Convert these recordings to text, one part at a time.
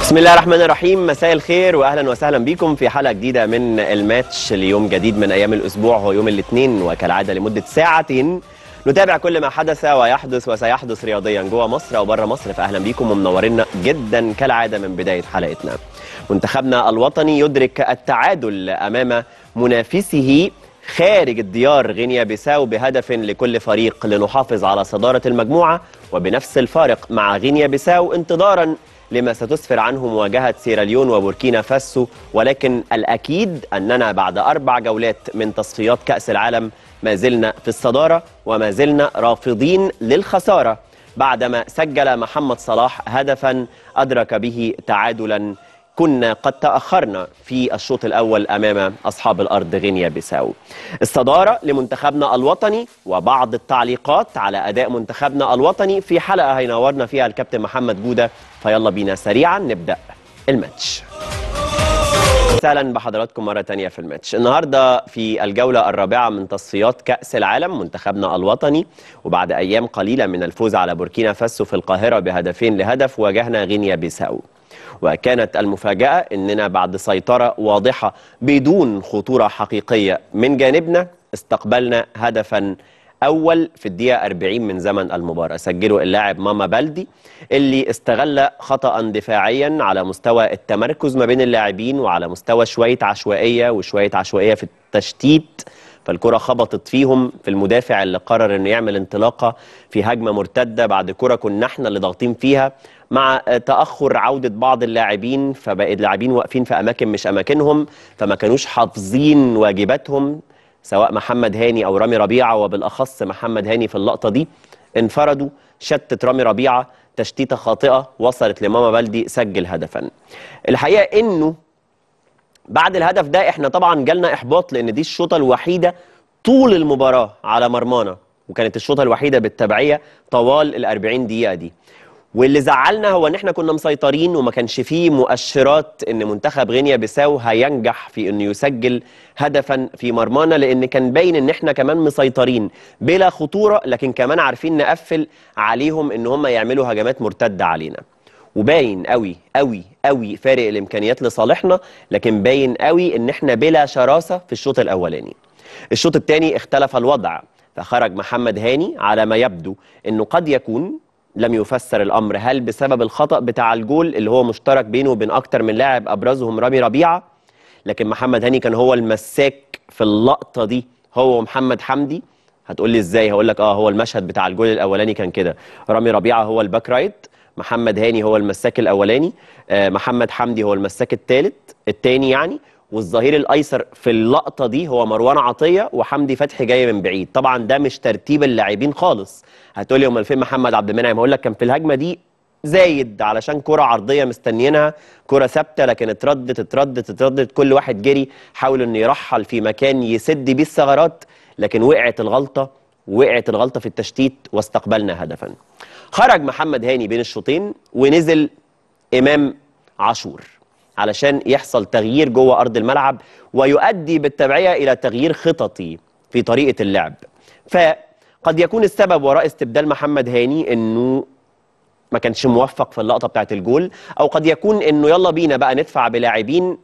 بسم الله الرحمن الرحيم مساء الخير واهلا وسهلا بكم في حلقه جديده من الماتش ليوم جديد من ايام الاسبوع هو يوم الاثنين وكالعاده لمده ساعتين نتابع كل ما حدث ويحدث وسيحدث رياضيا جوه مصر او بره مصر فاهلا بيكم ومنورينا جدا كالعاده من بدايه حلقتنا. منتخبنا الوطني يدرك التعادل امام منافسه خارج الديار غينيا بيساو بهدف لكل فريق لنحافظ على صداره المجموعه وبنفس الفارق مع غينيا بيساو انتظارا لما ستسفر عنه مواجهة سيراليون وبوركينا فاسو ولكن الأكيد أننا بعد أربع جولات من تصفيات كأس العالم ما زلنا في الصدارة وما زلنا رافضين للخسارة بعدما سجل محمد صلاح هدفا أدرك به تعادلا كنا قد تأخرنا في الشوط الأول أمام أصحاب الأرض غينيا بيساو الصدارة لمنتخبنا الوطني وبعض التعليقات على أداء منتخبنا الوطني في حلقة هينورنا فيها الكابتن محمد جودة فيلا بينا سريعا نبدأ الماتش اهلا بحضراتكم مره تانية في الماتش النهارده في الجوله الرابعه من تصفيات كاس العالم منتخبنا الوطني وبعد ايام قليله من الفوز على بوركينا فاسو في القاهره بهدفين لهدف واجهنا غينيا بيساو وكانت المفاجاه اننا بعد سيطره واضحه بدون خطوره حقيقيه من جانبنا استقبلنا هدفا اول في الدقيقه 40 من زمن المباراه سجله اللاعب ماما بلدي اللي استغل خطا دفاعيا على مستوى التمركز ما بين اللاعبين وعلى مستوى شويه عشوائيه وشويه عشوائيه في التشتيت فالكرة خبطت فيهم في المدافع اللي قرر انه يعمل انطلاقة في هجمة مرتدة بعد كرة كنا احنا اللي ضاغطين فيها مع تأخر عودة بعض اللاعبين فبقى اللاعبين واقفين في أماكن مش أماكنهم فما كانوش حافظين واجباتهم سواء محمد هاني او رامي ربيعه وبالاخص محمد هاني في اللقطه دي انفردوا شتت رامي ربيعه تشتيته خاطئه وصلت لماما بلدي سجل هدفا الحقيقه انه بعد الهدف ده احنا طبعا جالنا احباط لان دي الشوطه الوحيده طول المباراه على مرمانا وكانت الشوطه الوحيده بالتبعيه طوال ال 40 دقيقه دي واللي زعلنا هو ان احنا كنا مسيطرين وما كانش فيه مؤشرات ان منتخب غينيا بيساو هينجح في انه يسجل هدفا في مرمانا لان كان باين ان احنا كمان مسيطرين بلا خطوره لكن كمان عارفين نقفل عليهم ان هم يعملوا هجمات مرتده علينا وباين قوي قوي قوي فارق الامكانيات لصالحنا لكن باين قوي ان احنا بلا شراسه في الشوط الاولاني الشوط الثاني اختلف الوضع فخرج محمد هاني على ما يبدو انه قد يكون لم يفسر الامر هل بسبب الخطا بتاع الجول اللي هو مشترك بينه وبين اكتر من لاعب ابرزهم رامي ربيعه لكن محمد هاني كان هو المساك في اللقطه دي هو ومحمد حمدي هتقول لي ازاي هقول لك اه هو المشهد بتاع الجول الاولاني كان كده رامي ربيعه هو الباك رايت محمد هاني هو المساك الاولاني آه محمد حمدي هو المساك الثالث الثاني يعني والظهير الايسر في اللقطه دي هو مروان عطيه وحمدي فتحي جاي من بعيد طبعا ده مش ترتيب اللاعبين خالص هتقول لي امال فين محمد عبد المنعم هقول لك كان في الهجمه دي زايد علشان كرة عرضية مستنيينها كرة ثابتة لكن اتردت اتردت اتردت كل واحد جري حاول انه يرحل في مكان يسد بيه الثغرات لكن وقعت الغلطة وقعت الغلطة في التشتيت واستقبلنا هدفا خرج محمد هاني بين الشوطين ونزل إمام عاشور علشان يحصل تغيير جوه ارض الملعب ويؤدي بالتبعيه الى تغيير خططي في طريقه اللعب فقد يكون السبب وراء استبدال محمد هاني انه ما كانش موفق في اللقطه بتاعه الجول او قد يكون انه يلا بينا بقى ندفع بلاعبين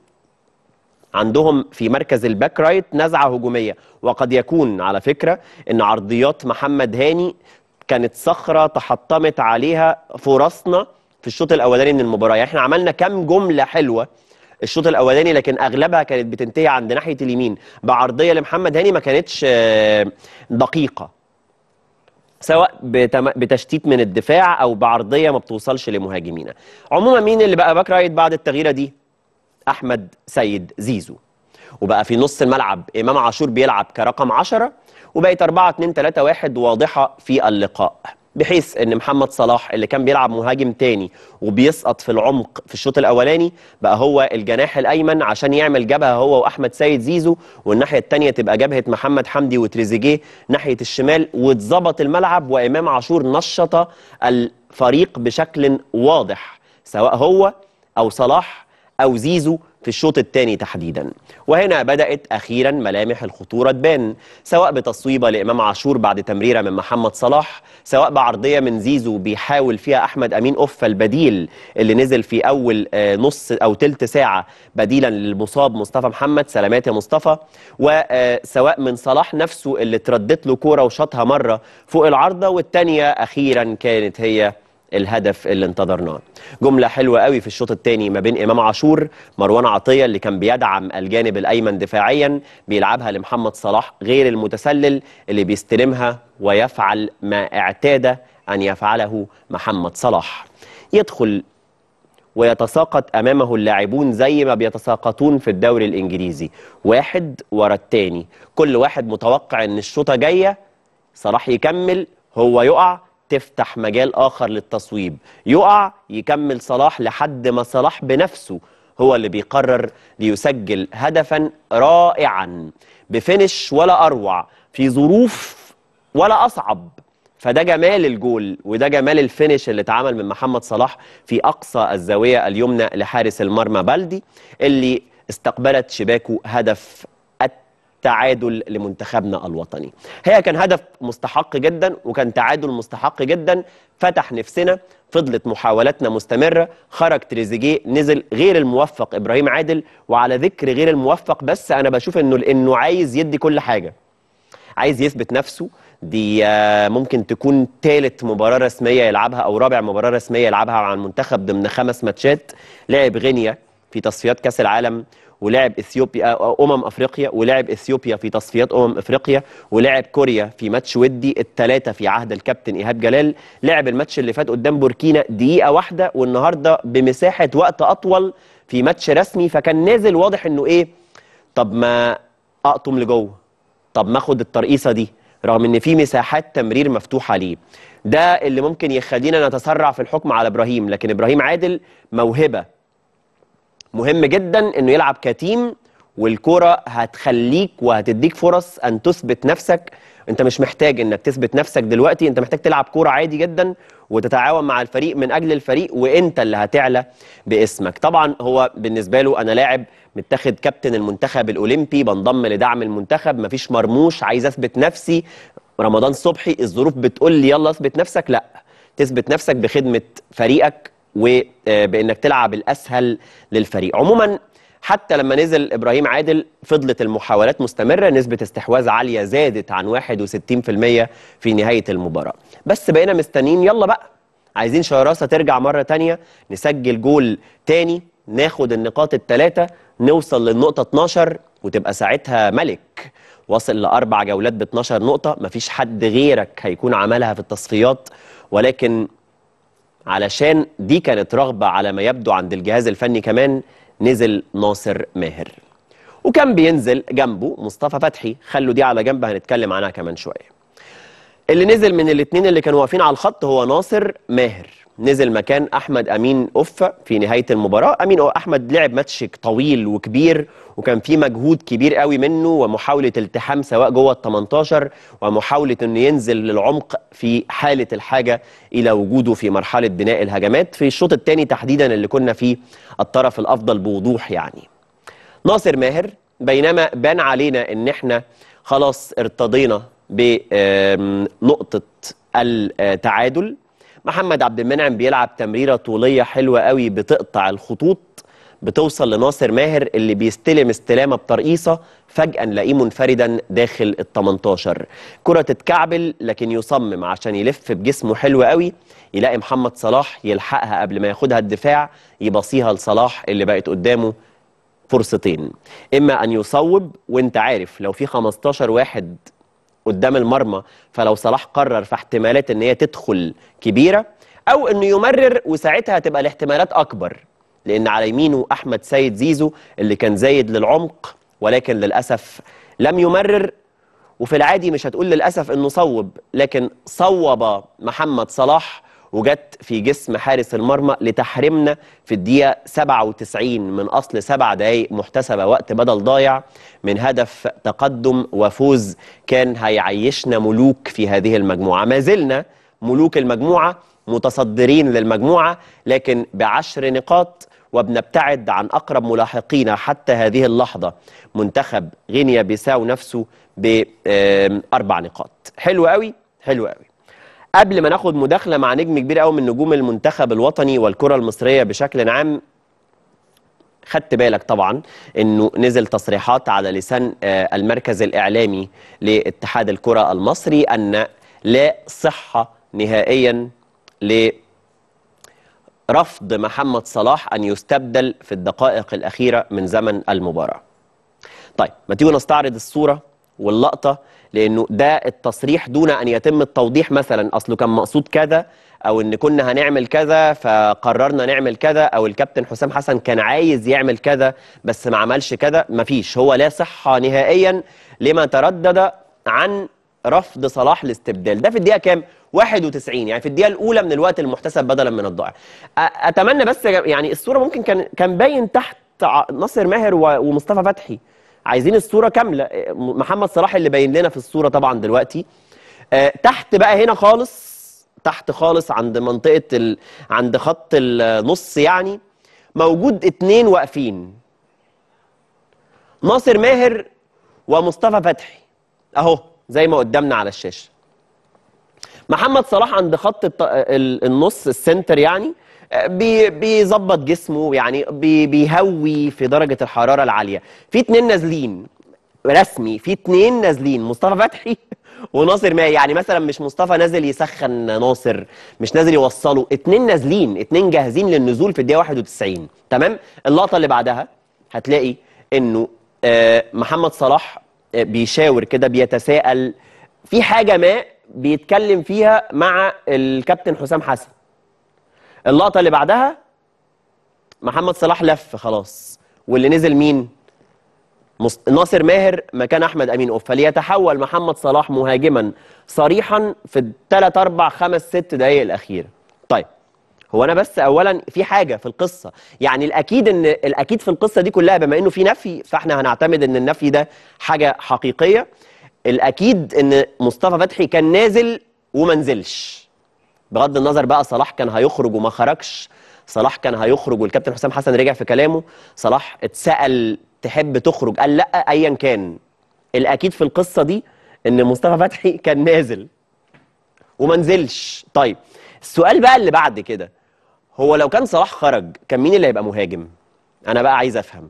عندهم في مركز الباك رايت نزعه هجوميه وقد يكون على فكره ان عرضيات محمد هاني كانت صخره تحطمت عليها فرصنا في الشوط الاولاني من المباراه يعني احنا عملنا كام جمله حلوه الشوط الاولاني لكن اغلبها كانت بتنتهي عند ناحيه اليمين بعرضيه لمحمد هاني ما كانتش دقيقه سواء بتشتيت من الدفاع او بعرضيه ما بتوصلش لمهاجمينا عموما مين اللي بقى باك رايت بعد التغييره دي احمد سيد زيزو وبقى في نص الملعب امام عاشور بيلعب كرقم 10 وبقت 4 2 3 1 واضحه في اللقاء بحيث ان محمد صلاح اللي كان بيلعب مهاجم تاني وبيسقط في العمق في الشوط الاولاني بقى هو الجناح الايمن عشان يعمل جبهه هو واحمد سيد زيزو والناحيه الثانيه تبقى جبهه محمد حمدي وتريزيجيه ناحيه الشمال واتظبط الملعب وامام عاشور نشط الفريق بشكل واضح سواء هو او صلاح او زيزو في الشوط الثاني تحديدا وهنا بدأت أخيرا ملامح الخطورة تبان سواء بتصويبة لإمام عاشور بعد تمريرة من محمد صلاح سواء بعرضية من زيزو بيحاول فيها أحمد أمين أوفا البديل اللي نزل في أول آه، نص أو تلت ساعة بديلا للمصاب مصطفى محمد سلامات يا مصطفى وسواء من صلاح نفسه اللي تردت له كورة وشاطها مرة فوق العارضة والتانية أخيرا كانت هي الهدف اللي انتظرناه جملة حلوة قوي في الشوط الثاني ما بين إمام عاشور مروان عطية اللي كان بيدعم الجانب الأيمن دفاعيا بيلعبها لمحمد صلاح غير المتسلل اللي بيستلمها ويفعل ما اعتاد أن يفعله محمد صلاح يدخل ويتساقط امامه اللاعبون زي ما بيتساقطون في الدوري الانجليزي واحد ورا التاني كل واحد متوقع ان الشوطه جايه صلاح يكمل هو يقع تفتح مجال اخر للتصويب يقع يكمل صلاح لحد ما صلاح بنفسه هو اللي بيقرر ليسجل هدفا رائعا بفنش ولا اروع في ظروف ولا اصعب فده جمال الجول وده جمال الفينش اللي اتعمل من محمد صلاح في اقصى الزاويه اليمنى لحارس المرمى بلدي اللي استقبلت شباكه هدف التعادل لمنتخبنا الوطني هي كان هدف مستحق جدا وكان تعادل مستحق جدا فتح نفسنا فضلت محاولاتنا مستمرة خرج تريزيجيه نزل غير الموفق إبراهيم عادل وعلى ذكر غير الموفق بس أنا بشوف إنه إنه عايز يدي كل حاجة عايز يثبت نفسه دي آه، ممكن تكون ثالث مباراة رسمية يلعبها أو رابع مباراة رسمية يلعبها مع المنتخب ضمن خمس ماتشات لعب غينيا في تصفيات كأس العالم ولعب اثيوبيا آه، امم افريقيا ولعب اثيوبيا في تصفيات امم افريقيا ولعب كوريا في ماتش ودي الثلاثه في عهد الكابتن ايهاب جلال لعب الماتش اللي فات قدام بوركينا دقيقه واحده والنهارده بمساحه وقت اطول في ماتش رسمي فكان نازل واضح انه ايه طب ما اقطم لجوه طب ما اخد الترقيصه دي رغم ان في مساحات تمرير مفتوحه ليه ده اللي ممكن يخلينا نتسرع في الحكم على ابراهيم لكن ابراهيم عادل موهبه مهم جدا انه يلعب كتيم والكرة هتخليك وهتديك فرص ان تثبت نفسك انت مش محتاج انك تثبت نفسك دلوقتي انت محتاج تلعب كوره عادي جدا وتتعاون مع الفريق من اجل الفريق وانت اللي هتعلى باسمك طبعا هو بالنسبه له انا لاعب متاخد كابتن المنتخب الاولمبي بنضم لدعم المنتخب مفيش مرموش عايز اثبت نفسي رمضان صبحي الظروف بتقول لي يلا اثبت نفسك لا تثبت نفسك بخدمه فريقك وبانك تلعب الاسهل للفريق عموما حتى لما نزل ابراهيم عادل فضلت المحاولات مستمره نسبه استحواذ عاليه زادت عن 61% في نهايه المباراه بس بقينا مستنيين يلا بقى عايزين شراسه ترجع مره تانية نسجل جول تاني ناخد النقاط الثلاثه نوصل للنقطه 12 وتبقى ساعتها ملك وصل لاربع جولات ب 12 نقطه مفيش حد غيرك هيكون عملها في التصفيات ولكن علشان دي كانت رغبة على ما يبدو عند الجهاز الفني كمان نزل ناصر ماهر وكان بينزل جنبه مصطفى فتحي خلوا دي على جنب هنتكلم عنها كمان شوية اللي نزل من الاثنين اللي كانوا واقفين على الخط هو ناصر ماهر نزل مكان احمد امين اوفا في نهايه المباراه امين احمد لعب ماتش طويل وكبير وكان في مجهود كبير قوي منه ومحاوله التحام سواء جوه ال 18 ومحاوله انه ينزل للعمق في حاله الحاجه الى وجوده في مرحله بناء الهجمات في الشوط الثاني تحديدا اللي كنا فيه الطرف الافضل بوضوح يعني ناصر ماهر بينما بان علينا ان احنا خلاص ارتضينا بنقطه التعادل محمد عبد المنعم بيلعب تمريره طوليه حلوه قوي بتقطع الخطوط بتوصل لناصر ماهر اللي بيستلم استلامه بترقيصه فجاه نلاقيه منفردا داخل ال 18 كره تتكعبل لكن يصمم عشان يلف بجسمه حلو قوي يلاقي محمد صلاح يلحقها قبل ما ياخدها الدفاع يبصيها لصلاح اللي بقت قدامه فرصتين اما ان يصوب وانت عارف لو في 15 واحد قدام المرمى فلو صلاح قرر فاحتمالات ان هي تدخل كبيره او انه يمرر وساعتها هتبقى الاحتمالات اكبر لان على يمينه احمد سيد زيزو اللي كان زايد للعمق ولكن للاسف لم يمرر وفي العادي مش هتقول للاسف انه صوب لكن صوب محمد صلاح وجت في جسم حارس المرمى لتحرمنا في الدقيقة 97 من أصل سبع دقايق محتسبة وقت بدل ضايع من هدف تقدم وفوز كان هيعيشنا ملوك في هذه المجموعة ما زلنا ملوك المجموعة متصدرين للمجموعة لكن بعشر نقاط وبنبتعد عن أقرب ملاحقين حتى هذه اللحظة منتخب غينيا بيساو نفسه بأربع نقاط حلو قوي حلو قوي قبل ما ناخد مداخلة مع نجم كبير قوي من نجوم المنتخب الوطني والكرة المصرية بشكل عام خدت بالك طبعا انه نزل تصريحات على لسان آه، المركز الاعلامي لاتحاد الكره المصري ان لا صحه نهائيا لرفض محمد صلاح ان يستبدل في الدقائق الاخيره من زمن المباراه. طيب ما تيجوا نستعرض الصوره واللقطه لانه ده التصريح دون ان يتم التوضيح مثلا اصله كان مقصود كذا او ان كنا هنعمل كذا فقررنا نعمل كذا او الكابتن حسام حسن كان عايز يعمل كذا بس ما عملش كذا مفيش هو لا صحه نهائيا لما تردد عن رفض صلاح الاستبدال ده في الدقيقه كام 91 يعني في الدقيقه الاولى من الوقت المحتسب بدلا من الضائع أ- اتمنى بس يعني الصوره ممكن كان كان باين تحت ع- ناصر ماهر و- ومصطفى فتحي عايزين الصوره كامله محمد صلاح اللي باين لنا في الصوره طبعا دلوقتي آه، تحت بقى هنا خالص تحت خالص عند منطقه ال... عند خط النص يعني موجود اتنين واقفين ناصر ماهر ومصطفى فتحي اهو زي ما قدامنا على الشاشه محمد صلاح عند خط الط- ال- النص السنتر يعني آه، بي- بيظبط جسمه يعني بي- بيهوي في درجه الحراره العاليه في اتنين نازلين رسمي في اتنين نازلين مصطفى فتحي وناصر ماهر يعني مثلا مش مصطفى نازل يسخن ناصر مش نازل يوصله اتنين نازلين اتنين جاهزين للنزول في الدقيقه 91 تمام اللقطه اللي بعدها هتلاقي انه آه، محمد صلاح آه، بيشاور كده بيتساءل في حاجه ما بيتكلم فيها مع الكابتن حسام حسن اللقطه اللي بعدها محمد صلاح لف خلاص واللي نزل مين مص- ناصر ماهر مكان احمد امين اوف فليتحول محمد صلاح مهاجما صريحا في الثلاث اربع خمس ست دقائق الاخيره طيب هو انا بس اولا في حاجه في القصه يعني الاكيد ان الاكيد في القصه دي كلها بما انه في نفي فاحنا هنعتمد ان النفي ده حاجه حقيقيه الاكيد ان مصطفى فتحي كان نازل وما نزلش بغض النظر بقى صلاح كان هيخرج وما خرجش صلاح كان هيخرج والكابتن حسام حسن رجع في كلامه صلاح اتسأل تحب تخرج قال لا ايا كان الاكيد في القصه دي ان مصطفى فتحي كان نازل وما نزلش طيب السؤال بقى اللي بعد كده هو لو كان صلاح خرج كان مين اللي هيبقى مهاجم انا بقى عايز افهم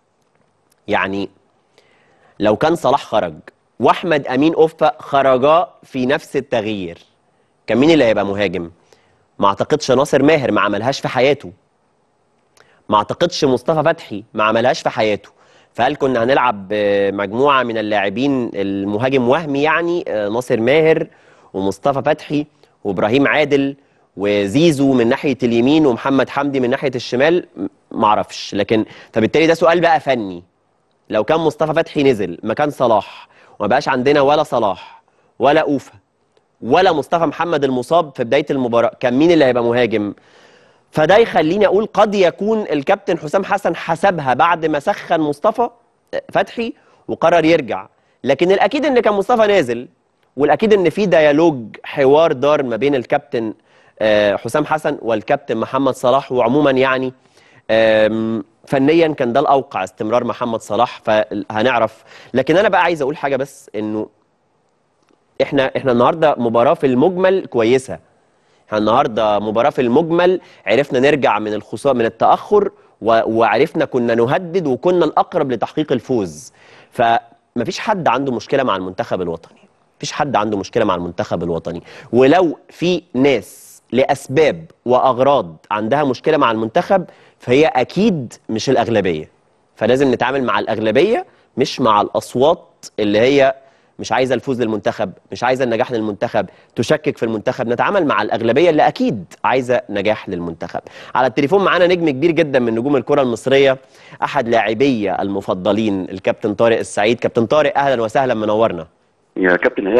يعني لو كان صلاح خرج واحمد امين اوفا خرجا في نفس التغيير كان مين اللي هيبقى مهاجم ما اعتقدش ناصر ماهر ما عملهاش في حياته ما اعتقدش مصطفى فتحي ما عملهاش في حياته فهل كنا هنلعب آه، مجموعه من اللاعبين المهاجم وهمي يعني آه، ناصر ماهر ومصطفى فتحي وابراهيم عادل وزيزو من ناحيه اليمين ومحمد حمدي من ناحيه الشمال م- معرفش لكن فبالتالي ده سؤال بقى فني لو كان مصطفى فتحي نزل مكان صلاح وما بقاش عندنا ولا صلاح ولا اوفا ولا مصطفى محمد المصاب في بدايه المباراه كان مين اللي هيبقى مهاجم فده يخليني اقول قد يكون الكابتن حسام حسن حسبها بعد ما سخن مصطفى فتحي وقرر يرجع لكن الاكيد ان كان مصطفى نازل والاكيد ان في ديالوج حوار دار ما بين الكابتن آه، حسام حسن والكابتن محمد صلاح وعموما يعني آم، فنيا كان ده الاوقع استمرار محمد صلاح فهنعرف لكن انا بقى عايز اقول حاجه بس انه احنا احنا النهارده مباراه في المجمل كويسه احنا النهارده مباراه في المجمل عرفنا نرجع من الخساره من التاخر و... وعرفنا كنا نهدد وكنا الاقرب لتحقيق الفوز فمفيش حد عنده مشكله مع المنتخب الوطني مفيش حد عنده مشكله مع المنتخب الوطني ولو في ناس لاسباب واغراض عندها مشكله مع المنتخب فهي اكيد مش الاغلبيه فلازم نتعامل مع الاغلبيه مش مع الاصوات اللي هي مش عايزه الفوز للمنتخب مش عايزه النجاح للمنتخب تشكك في المنتخب نتعامل مع الاغلبيه اللي اكيد عايزه نجاح للمنتخب على التليفون معانا نجم كبير جدا من نجوم الكره المصريه احد لاعبي المفضلين الكابتن طارق السعيد كابتن طارق اهلا وسهلا منورنا يا كابتن هاني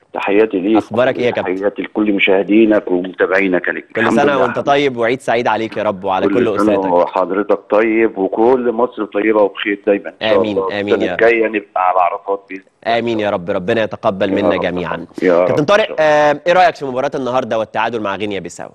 تحياتي ليك أخبارك إيه يا كابتن؟ تحياتي لكل مشاهدينك ومتابعينك يا نجم. كل الحمد سنه لله وانت طيب وعيد سعيد عليك يا رب وعلى كل سنة اسرتك وحضرتك طيب وكل مصر طيبه وبخير دايما إن شاء آمين، الله. آمين السنة يا رب. الجايه نبقى على عرفات باذن الله امين يا رب ربنا يتقبل يا منا رب. جميعا يا رب كابتن إن طارق شاء الله. آه، ايه رايك في مباراه النهارده والتعادل مع غينيا بيساو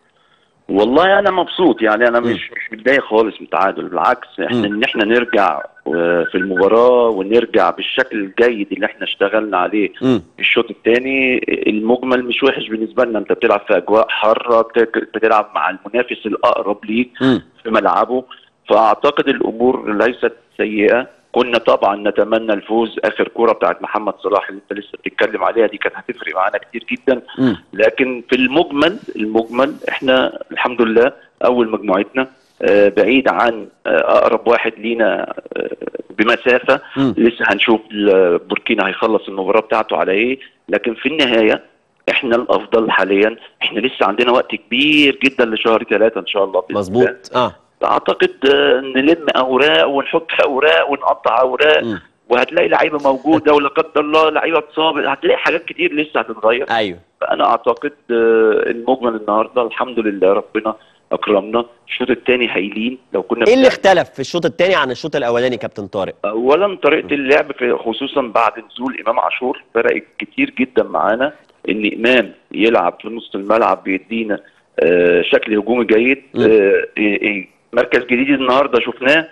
والله انا مبسوط يعني انا مم. مش مش متضايق خالص من التعادل بالعكس احنا مم. ان احنا نرجع آه، في المباراه ونرجع بالشكل الجيد اللي احنا اشتغلنا عليه امم في الشوط الثاني المجمل مش وحش بالنسبه لنا انت بتلعب في اجواء حاره بت- بتلعب مع المنافس الاقرب ليك امم في ملعبه فاعتقد الامور ليست سيئه كنا طبعا نتمنى الفوز اخر كوره بتاعت محمد صلاح اللي انت لسه بتتكلم عليها دي كانت هتفرق معانا كتير جدا امم لكن في المجمل المجمل احنا الحمد لله اول مجموعتنا آه، بعيد عن آه، اقرب واحد لينا آه، بمسافه امم لسه هنشوف ال- بوركينا هيخلص المباراه بتاعته على ايه لكن في النهايه احنا الافضل حاليا احنا لسه عندنا وقت كبير جدا لشهر ثلاثة ان شاء الله بإذن الله. مظبوط اه اعتقد آه، نلم اوراق ونحط اوراق ونقطع اوراق مم. وهتلاقي لعيبه موجوده ولا قدر الله لعيبه اتصاب هتلاقي حاجات كتير لسه هتتغير ايوه فانا اعتقد آه، المجمل النهارده الحمد لله ربنا اكرمنا الشوط الثاني هايلين لو كنا ايه اللي بنلعب- اختلف في الشوط الثاني عن الشوط الاولاني كابتن طارق اولا طريقه اللعب في خصوصا بعد نزول امام عاشور فرقت كتير جدا معانا ان امام يلعب في نص الملعب بيدينا آه، شكل هجومي جيد م. آه، إيه- إيه، مركز جديد النهارده شفناه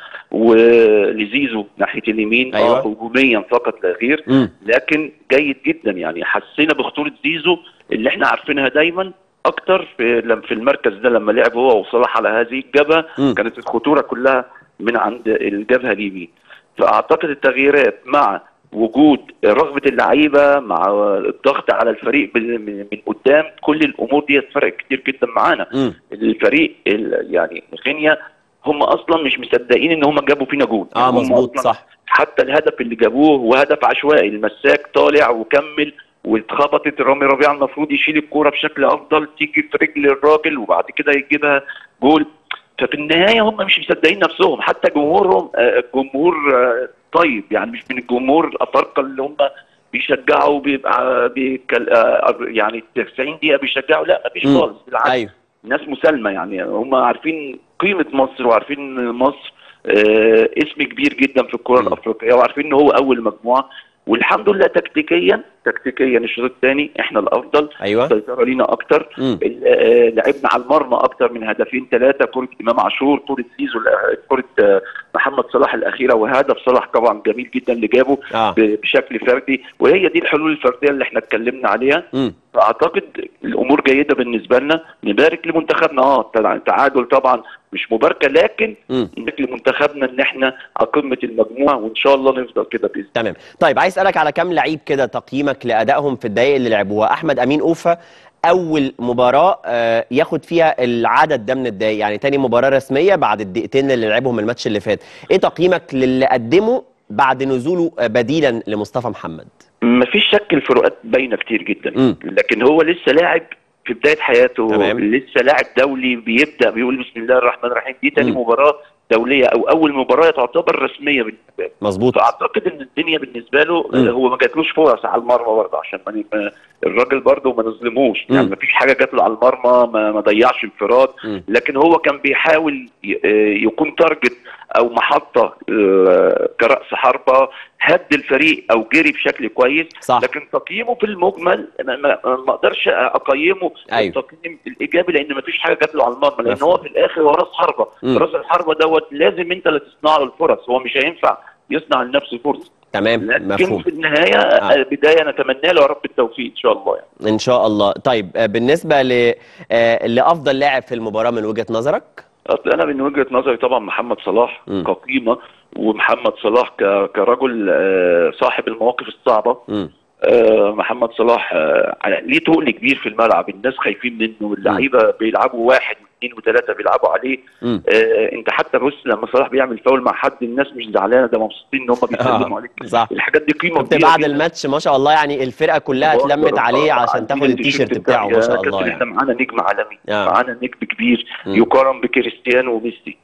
ولزيزو ناحيه اليمين أيوة. اه هجوميا فقط لا غير امم لكن جيد جدا يعني حسينا بخطوره زيزو اللي احنا عارفينها دايما اكتر في لم- في المركز ده لما لعب هو وصلاح على هذه الجبهه مم. كانت الخطوره كلها من عند الجبهه اليمين فاعتقد التغييرات مع وجود رغبه اللعيبه مع الضغط على الفريق بال- من من قدام كل الامور دي فرقت كتير جدا معانا امم الفريق ال- يعني غينيا هم اصلا مش مصدقين ان هم جابوا فينا جول اه يعني هم مظبوط أصلاً صح حتى الهدف اللي جابوه هو هدف عشوائي المساك طالع وكمل واتخبطت رامي ربيعه المفروض يشيل الكوره بشكل افضل تيجي في رجل الراجل وبعد كده يجيبها جول ففي النهايه هم مش مصدقين نفسهم حتى جمهورهم آه، جمهور آه، طيب يعني مش من الجمهور الافارقه اللي هم بيشجعوا بيبقى بيكل آه، يعني 90 دقيقه بيشجعوا لا مفيش مم. خالص بالعكس ايوه ناس مسالمه يعني هم عارفين قيمه مصر وعارفين ان مصر آه، اسم كبير جدا في الكره مم. الافريقيه وعارفين ان هو اول مجموعه والحمد لله تكتيكيا تكتيكيا الشوط الثاني احنا الافضل ايوه السيطره لينا اكتر امم ال- آه، لعبنا على المرمى اكتر من هدفين ثلاثه كره امام عاشور كره زيزو الأ- كره آه، محمد صلاح الاخيره وهدف صلاح طبعا جميل جدا اللي جابه اه ب- بشكل فردي وهي دي الحلول الفرديه اللي احنا اتكلمنا عليها امم فاعتقد الامور جيده بالنسبه لنا نبارك لمنتخبنا اه طبعا التعادل طبعا مش مباركه لكن امم نبارك لمنتخبنا ان احنا على قمه المجموعه وان شاء الله نفضل كده باذن تمام طيب عايز اسالك على كام لعيب كده تقييمك لادائهم في الدقائق اللي لعبوها احمد امين اوفا اول مباراه آه، ياخد فيها العدد ده من الدقائق يعني تاني مباراه رسميه بعد الدقيقتين اللي لعبهم الماتش اللي فات ايه تقييمك للي قدمه بعد نزوله آه، بديلا لمصطفى محمد مفيش شك الفروقات باينه كتير جدا مم. لكن هو لسه لاعب في بدايه حياته تمام. لسه لاعب دولي بيبدا بيقول بسم الله الرحمن الرحيم دي تاني مم. مباراه دوليه او اول مباراه تعتبر رسميه بالنسبه له مظبوط فاعتقد ان الدنيا بالنسبه له مم. آه، هو ما جاتلوش فرص على المرمى برضه عشان ما ما- الراجل برضه ما نظلموش مم. يعني ما فيش حاجه جات له على المرمى ما, ما ضيعش انفراد مم. لكن هو كان بيحاول ي- آه، يكون تارجت او محطه آه، كراس حربه هد الفريق او جري بشكل كويس صح لكن تقييمه في المجمل ما, ما, ما اقدرش اقيمه أيوة. التقييم الايجابي لان ما فيش حاجه جات له على المرمى لان مفهوم. هو في الاخر هو راس حربه مم. راس الحربه دوت لازم انت اللي تصنع له الفرص هو مش هينفع يصنع لنفسه فرصه تمام لكن مفهوم في النهايه آه. آه. بدايه نتمنى له يا رب التوفيق ان شاء الله يعني. ان شاء الله طيب آه، بالنسبه ل آه، لافضل لاعب في المباراه من وجهه نظرك اصل انا من وجهه نظري طبعا محمد صلاح مم. كقيمه ومحمد صلاح ك- كرجل آه، صاحب المواقف الصعبه امم آه، محمد صلاح آه، ليه تقل كبير في الملعب الناس خايفين منه اللعيبه بيلعبوا واحد واثنين وثلاثه بيلعبوا عليه امم آه، انت حتى بص لما صلاح بيعمل فاول مع حد الناس مش زعلانه ده مبسوطين ان هم بيسلموا عليك صح الحاجات دي قيمه كنت كبيره بعد جداً. الماتش ما شاء الله يعني الفرقه كلها الله اتلمت أكبر، عليه الله. عشان عايزين تاخد التيشيرت بتاعه يا ما شاء كابتن الله احنا يعني معانا نجم عالمي آه. معانا نجم كبير مم. يقارن بكريستيانو وميسي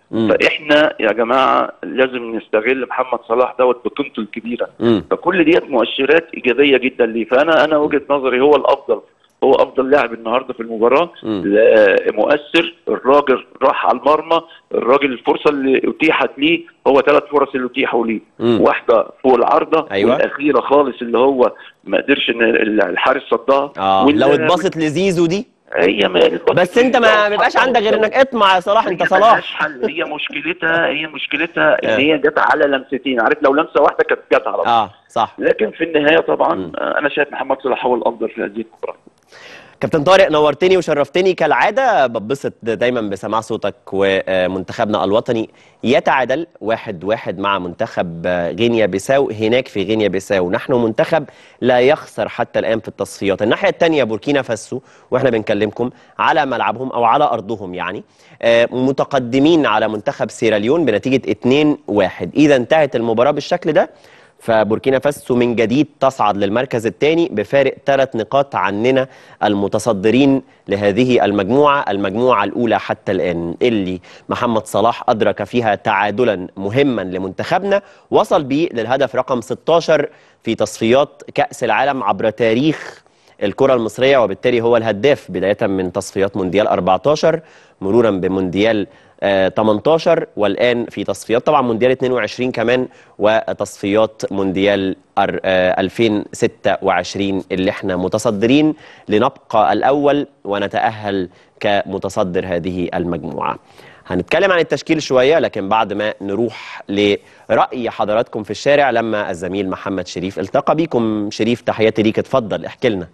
مم. فاحنا يا جماعه لازم نستغل محمد صلاح دوت بقيمته الكبيره مم. فكل ديت مؤشرات ايجابيه جدا ليه فانا انا وجهه نظري هو الافضل هو افضل لاعب النهارده في المباراه مم. لا- مؤثر الراجل راح على المرمى الراجل الفرصه اللي اتيحت ليه هو ثلاث فرص اللي اتيحوا ليه مم. واحده فوق العارضه أيوة. والاخيره خالص اللي هو ما قدرش ان الحارس صدها اه وال- لو اتبسط لزيزو دي هي ما بس انت ما بيبقاش عندك غير انك اطمع يا صلاح انت هي صلاح ملهاش حل هي مشكلتها هي مشكلتها آه. ان هي جت على لمستين عارف لو لمسه واحده كانت جت على طول اه صح لكن في النهايه طبعا مم. آه، انا شايف محمد صلاح هو الافضل في هذه المباراه كابتن طارق نورتني وشرفتني كالعادة ببسط دايما بسماع صوتك ومنتخبنا الوطني يتعادل واحد واحد مع منتخب غينيا بيساو هناك في غينيا بيساو نحن منتخب لا يخسر حتى الآن في التصفيات الناحية الثانية بوركينا فاسو واحنا بنكلمكم على ملعبهم أو على أرضهم يعني آه، متقدمين على منتخب سيراليون بنتيجة 2-1 إذا انتهت المباراة بالشكل ده فبوركينا فاسو من جديد تصعد للمركز الثاني بفارق ثلاث نقاط عننا المتصدرين لهذه المجموعة المجموعة الأولى حتى الآن اللي محمد صلاح أدرك فيها تعادلا مهما لمنتخبنا وصل به للهدف رقم 16 في تصفيات كأس العالم عبر تاريخ الكرة المصرية وبالتالي هو الهداف بداية من تصفيات مونديال 14 مرورا بمونديال آه، 18 والآن في تصفيات طبعا مونديال 22 كمان وتصفيات مونديال أر- آه، 2026 اللي احنا متصدرين لنبقى الأول ونتأهل كمتصدر هذه المجموعة هنتكلم عن التشكيل شوية لكن بعد ما نروح لرأي حضراتكم في الشارع لما الزميل محمد شريف التقى بيكم شريف تحياتي ليك اتفضل احكي لنا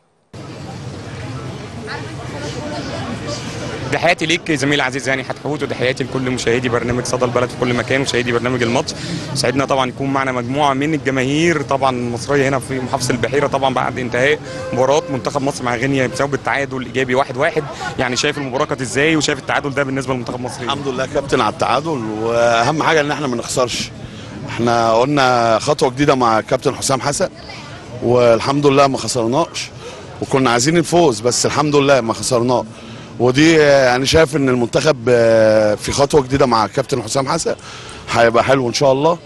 تحياتي ليك زميل عزيز هاني حتحوت وتحياتي لكل مشاهدي برنامج صدى البلد في كل مكان ومشاهدي برنامج الماتش سعدنا طبعا يكون معنا مجموعه من الجماهير طبعا المصريه هنا في محافظه البحيره طبعا بعد انتهاء مباراه منتخب مصر مع غينيا بسبب التعادل الايجابي 1-1 واحد واحد. يعني شايف المباراه كانت ازاي وشايف التعادل ده بالنسبه لمنتخب مصر إيه؟ الحمد لله كابتن على التعادل واهم حاجه ان احنا ما نخسرش احنا قلنا خطوه جديده مع كابتن حسام حسن والحمد لله ما خسرناش وكنا عايزين الفوز بس الحمد لله ما خسرناه ودي آه، يعني شايف ان المنتخب آه، في خطوه جديده مع كابتن حسام حسن هيبقى حلو ان شاء الله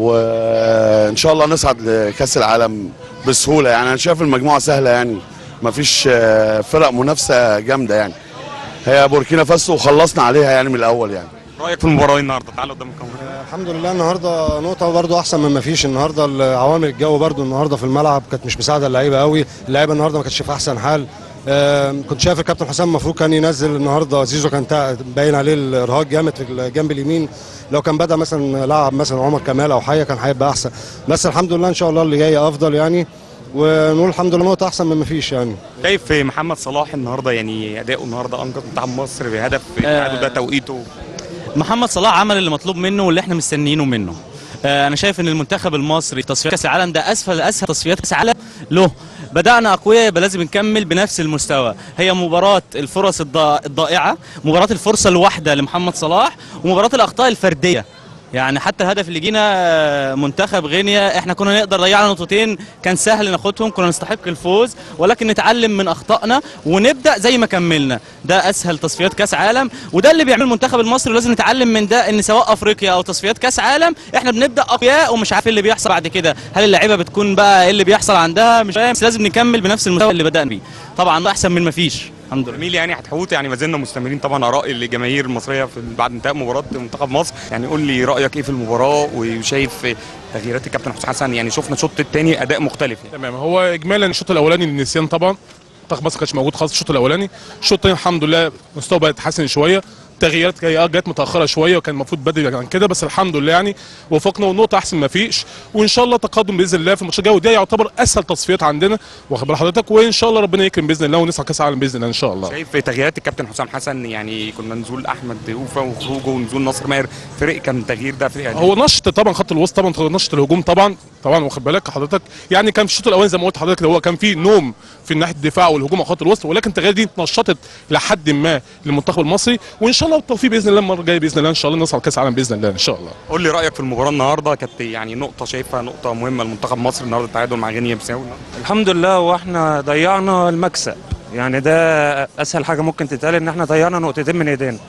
وان شاء الله نصعد لكاس العالم بسهوله يعني انا شايف المجموعه سهله يعني ما فيش آه، فرق منافسه جامده يعني هي بوركينا فاسو وخلصنا عليها يعني من الاول يعني رايك في المباراه النهارده تعالوا قدام الكاميرا الحمد لله النهارده نقطه برضو احسن من ما فيش النهارده عوامل الجو برضو النهارده في الملعب كانت مش مساعده اللعيبه قوي اللعيبه النهارده ما كانتش في احسن حال آم، كنت شايف الكابتن حسام المفروض كان ينزل النهارده زيزو كان تا- باين عليه الارهاق جامد في الجنب اليمين لو كان بدا مثلا لعب مثلا عمر كمال او حاجه كان هيبقى احسن بس الحمد لله ان شاء الله اللي جاي افضل يعني ونقول الحمد لله نقطه احسن من ما فيش يعني شايف محمد صلاح النهارده يعني اداؤه النهارده انقذ منتخب مصر بهدف التعادل ده توقيته محمد صلاح عمل اللي مطلوب منه واللي احنا مستنيينه منه آه، انا شايف ان المنتخب المصري في تصفيات كاس العالم ده اسفل اسهل تصفيات كاس العالم له بدانا اقوياء يبقى لازم نكمل بنفس المستوى هي مباراه الفرص الضا- الضائعه مباراه الفرصه الواحده لمحمد صلاح ومباراه الاخطاء الفرديه يعني حتى الهدف اللي جينا آه، منتخب غينيا احنا كنا نقدر ضيعنا نقطتين كان سهل ناخدهم كنا نستحق الفوز ولكن نتعلم من اخطائنا ونبدا زي ما كملنا ده اسهل تصفيات كاس عالم وده اللي بيعمل المنتخب المصري ولازم نتعلم من ده ان سواء افريقيا او تصفيات كاس عالم احنا بنبدا اقوياء ومش عارف إيه اللي بيحصل بعد كده هل اللعيبه بتكون بقى ايه اللي بيحصل عندها مش فاهم بس لازم نكمل بنفس المستوى اللي بدانا بيه طبعا ده احسن من ما فيش الحمد لله جميل يعني هتحوت يعني ما زلنا مستمرين طبعا اراء الجماهير المصريه في بعد انتهاء مباراه منتخب مصر يعني قول لي رايك ايه في المباراه وشايف تغييرات الكابتن حسام حسن يعني شفنا الشوط الثاني اداء مختلف يعني. تمام هو اجمالا الشوط الاولاني النسيان طبعا منتخب مصر كانش موجود خالص الشوط الاولاني الشوط الثاني الحمد لله مستوى بقى يتحسن شويه تغييرات جايه اه جت متاخره شويه وكان المفروض بدري عن كده بس الحمد لله يعني وفقنا والنقطه احسن ما فيش وان شاء الله تقدم باذن الله في الماتش الجاي وده يعتبر اسهل تصفيات عندنا واخد بال حضرتك وان شاء الله ربنا يكرم باذن الله ونصعد كاس العالم باذن الله ان شاء الله شايف تغييرات الكابتن حسام حسن يعني كنا نزول احمد اوفا وخروجه ونزول ناصر ماهر فرق كان تغيير ده فرق هو نشط طبعا خط الوسط طبعا نشط الهجوم طبعا طبعا واخد بالك حضرتك يعني كان في الشوط الاولاني زي ما قلت لحضرتك اللي هو كان في نوم في ناحيه الدفاع والهجوم على خط الوسط ولكن التغيير دي نشطت لحد ما للمنتخب المصري وان شاء الله بالتوفيق باذن الله المره الجايه باذن الله ان شاء الله نصعد كاس العالم باذن الله ان شاء الله قول لي رايك في المباراه النهارده كانت يعني نقطه شايفها نقطه مهمه لمنتخب مصر النهارده التعادل مع غينيا بيساو الحمد لله واحنا ضيعنا المكسب يعني ده اسهل حاجه ممكن تتقال ان احنا ضيعنا نقطتين من ايدينا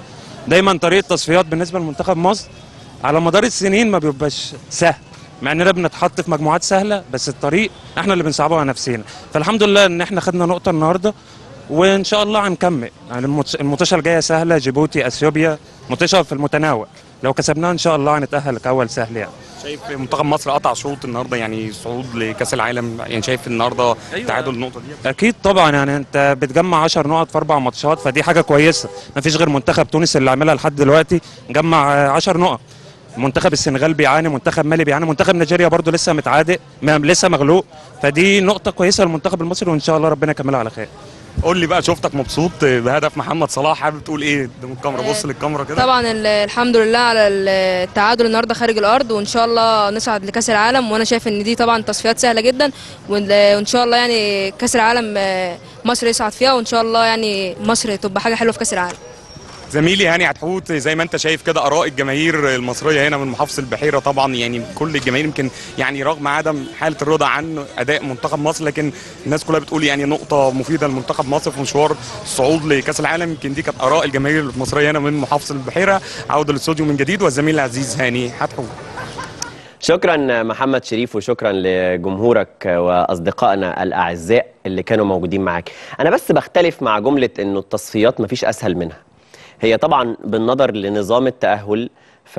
دايما طريق التصفيات بالنسبه لمنتخب مصر على مدار السنين ما بيبقاش سهل مع اننا بنتحط في مجموعات سهله بس الطريق احنا اللي بنصعبه على نفسنا فالحمد لله ان احنا خدنا نقطه النهارده وان شاء الله هنكمل يعني المت- المطوشه الجايه سهله جيبوتي اثيوبيا مطوشه في المتناول لو كسبناها ان شاء الله هنتاهل كاول سهل يعني شايف منتخب مصر قطع شوط النهارده يعني صعود لكاس العالم يعني شايف النهارده تعادل النقطه دي اكيد طبعا يعني انت بتجمع 10 نقط في اربع ماتشات فدي حاجه كويسه ما فيش غير منتخب تونس اللي عاملها لحد دلوقتي جمع آه، 10 نقط منتخب السنغال بيعاني منتخب مالي بيعاني منتخب نيجيريا برضو لسه متعادل ما- لسه مغلوب فدي نقطه كويسه للمنتخب المصري وان شاء الله ربنا يكملها على خير قول لي بقى شفتك مبسوط بهدف محمد صلاح حابب تقول ايه قدام الكاميرا بص للكاميرا كده طبعا ال- الحمد لله على التعادل النهارده خارج الارض وان شاء الله نصعد لكاس العالم وانا شايف ان دي طبعا تصفيات سهله جدا وال- وان شاء الله يعني كاس العالم آه، مصر يصعد فيها وان شاء الله يعني مصر تبقى حاجه حلوه في كاس العالم زميلي هاني عتحوت زي ما انت شايف كده اراء الجماهير المصريه هنا من محافظه البحيره طبعا يعني كل الجماهير يمكن يعني رغم عدم حاله الرضا عن اداء منتخب مصر لكن الناس كلها بتقول يعني نقطه مفيده لمنتخب مصر في مشوار الصعود لكاس العالم يمكن دي كانت اراء الجماهير المصريه هنا من محافظه البحيره عوده للاستوديو من جديد والزميل العزيز هاني عتحوت شكرا محمد شريف وشكرا لجمهورك واصدقائنا الاعزاء اللي كانوا موجودين معاك انا بس بختلف مع جمله انه التصفيات مفيش اسهل منها هي طبعا بالنظر لنظام التاهل ف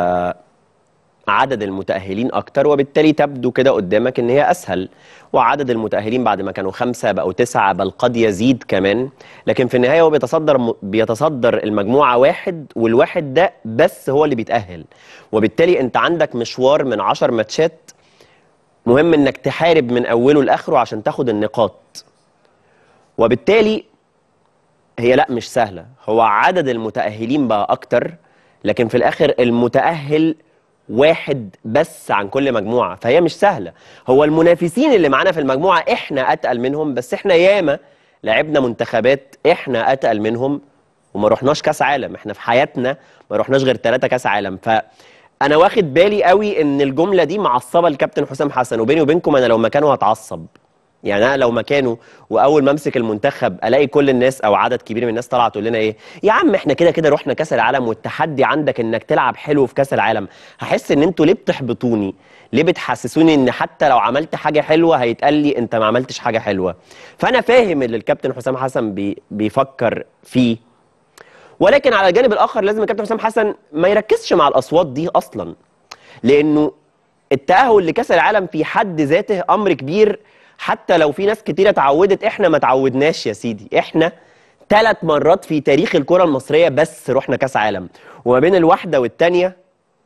عدد المتأهلين أكتر وبالتالي تبدو كده قدامك إن هي أسهل وعدد المتأهلين بعد ما كانوا خمسة بقوا تسعة بل قد يزيد كمان لكن في النهاية هو بيتصدر بيتصدر المجموعة واحد والواحد ده بس هو اللي بيتأهل وبالتالي أنت عندك مشوار من عشر ماتشات مهم إنك تحارب من أوله لآخره عشان تاخد النقاط وبالتالي هي لا مش سهلة هو عدد المتأهلين بقى أكتر لكن في الآخر المتأهل واحد بس عن كل مجموعة فهي مش سهلة هو المنافسين اللي معانا في المجموعة احنا أتقل منهم بس احنا ياما لعبنا منتخبات احنا أتقل منهم وما رحناش كاس عالم احنا في حياتنا ما رحناش غير ثلاثة كاس عالم فأنا واخد بالي قوي ان الجملة دي معصبة الكابتن حسام حسن وبيني وبينكم انا لو مكانه هتعصب يعني انا لو مكانه واول ما امسك المنتخب الاقي كل الناس او عدد كبير من الناس طالعه تقول لنا ايه يا عم احنا كده كده رحنا كاس العالم والتحدي عندك انك تلعب حلو في كاس العالم هحس ان انتوا ليه بتحبطوني ليه بتحسسوني ان حتى لو عملت حاجه حلوه هيتقال لي انت ما عملتش حاجه حلوه فانا فاهم اللي الكابتن حسام حسن بي بيفكر فيه ولكن على الجانب الاخر لازم الكابتن حسام حسن ما يركزش مع الاصوات دي اصلا لانه التاهل لكاس العالم في حد ذاته امر كبير حتى لو في ناس كتيره اتعودت احنا ما اتعودناش يا سيدي احنا ثلاث مرات في تاريخ الكره المصريه بس رحنا كاس عالم وما بين الواحده والتانيه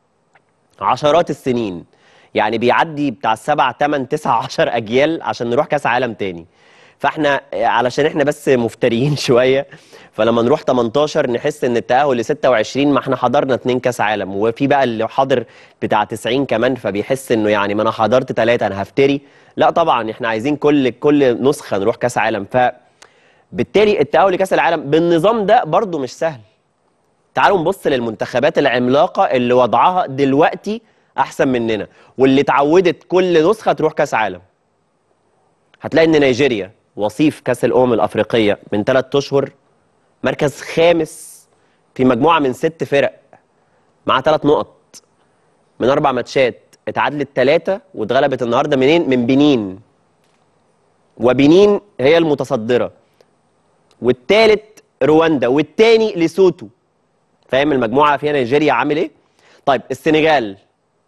عشرات السنين يعني بيعدي بتاع سبع تمن تسع عشر اجيال عشان نروح كاس عالم تاني فاحنا علشان احنا بس مفتريين شويه فلما نروح 18 نحس ان التاهل ل 26 ما احنا حضرنا اتنين كاس عالم وفي بقى اللي حاضر بتاع 90 كمان فبيحس انه يعني ما انا حضرت ثلاثه انا هفتري لا طبعا احنا عايزين كل كل نسخه نروح كاس عالم فبالتالي التاهل لكاس العالم بالنظام ده برضو مش سهل تعالوا نبص للمنتخبات العملاقه اللي وضعها دلوقتي احسن مننا واللي اتعودت كل نسخه تروح كاس عالم هتلاقي ان نيجيريا وصيف كاس الامم الافريقيه من ثلاث اشهر مركز خامس في مجموعه من ست فرق مع ثلاث نقط من اربع ماتشات اتعادلت ثلاثه واتغلبت النهارده منين؟ من بنين وبنين هي المتصدره والثالث رواندا والثاني ليسوتو فاهم المجموعه فيها نيجيريا عامل ايه؟ طيب السنغال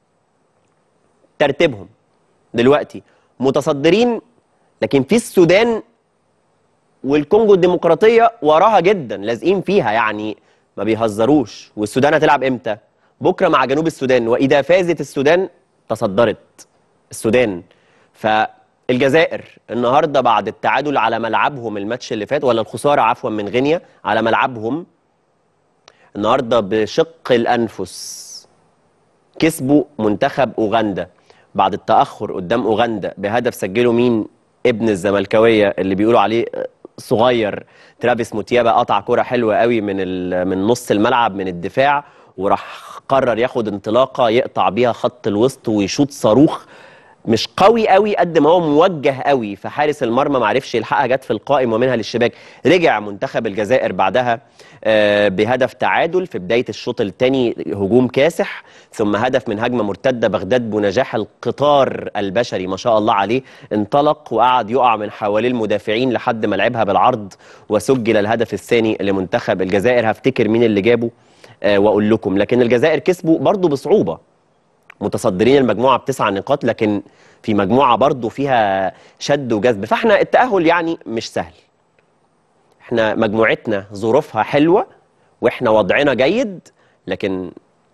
ترتيبهم دلوقتي متصدرين لكن في السودان والكونجو الديمقراطيه وراها جدا لازقين فيها يعني ما بيهزروش والسودان هتلعب امتى بكره مع جنوب السودان واذا فازت السودان تصدرت السودان فالجزائر النهارده بعد التعادل على ملعبهم الماتش اللي فات ولا الخساره عفوا من غينيا على ملعبهم النهارده بشق الانفس كسبوا منتخب اوغندا بعد التاخر قدام اوغندا بهدف سجله مين ابن الزملكاويه اللي بيقولوا عليه صغير ترافيس موتيابا قطع كرة حلوة قوي من من نص الملعب من الدفاع وراح قرر ياخد انطلاقة يقطع بيها خط الوسط ويشوط صاروخ مش قوي قوي قد ما هو موجه قوي فحارس المرمى ما عرفش يلحقها جت في القائم ومنها للشباك رجع منتخب الجزائر بعدها آه، بهدف تعادل في بدايه الشوط الثاني هجوم كاسح ثم هدف من هجمه مرتده بغداد بنجاح القطار البشري ما شاء الله عليه انطلق وقعد يقع من حواليه المدافعين لحد ما لعبها بالعرض وسجل الهدف الثاني لمنتخب الجزائر هفتكر مين اللي جابه آه، واقول لكم لكن الجزائر كسبوا برضه بصعوبه متصدرين المجموعه بتسع نقاط لكن في مجموعه برضه فيها شد وجذب فاحنا التاهل يعني مش سهل احنا مجموعتنا ظروفها حلوه واحنا وضعنا جيد لكن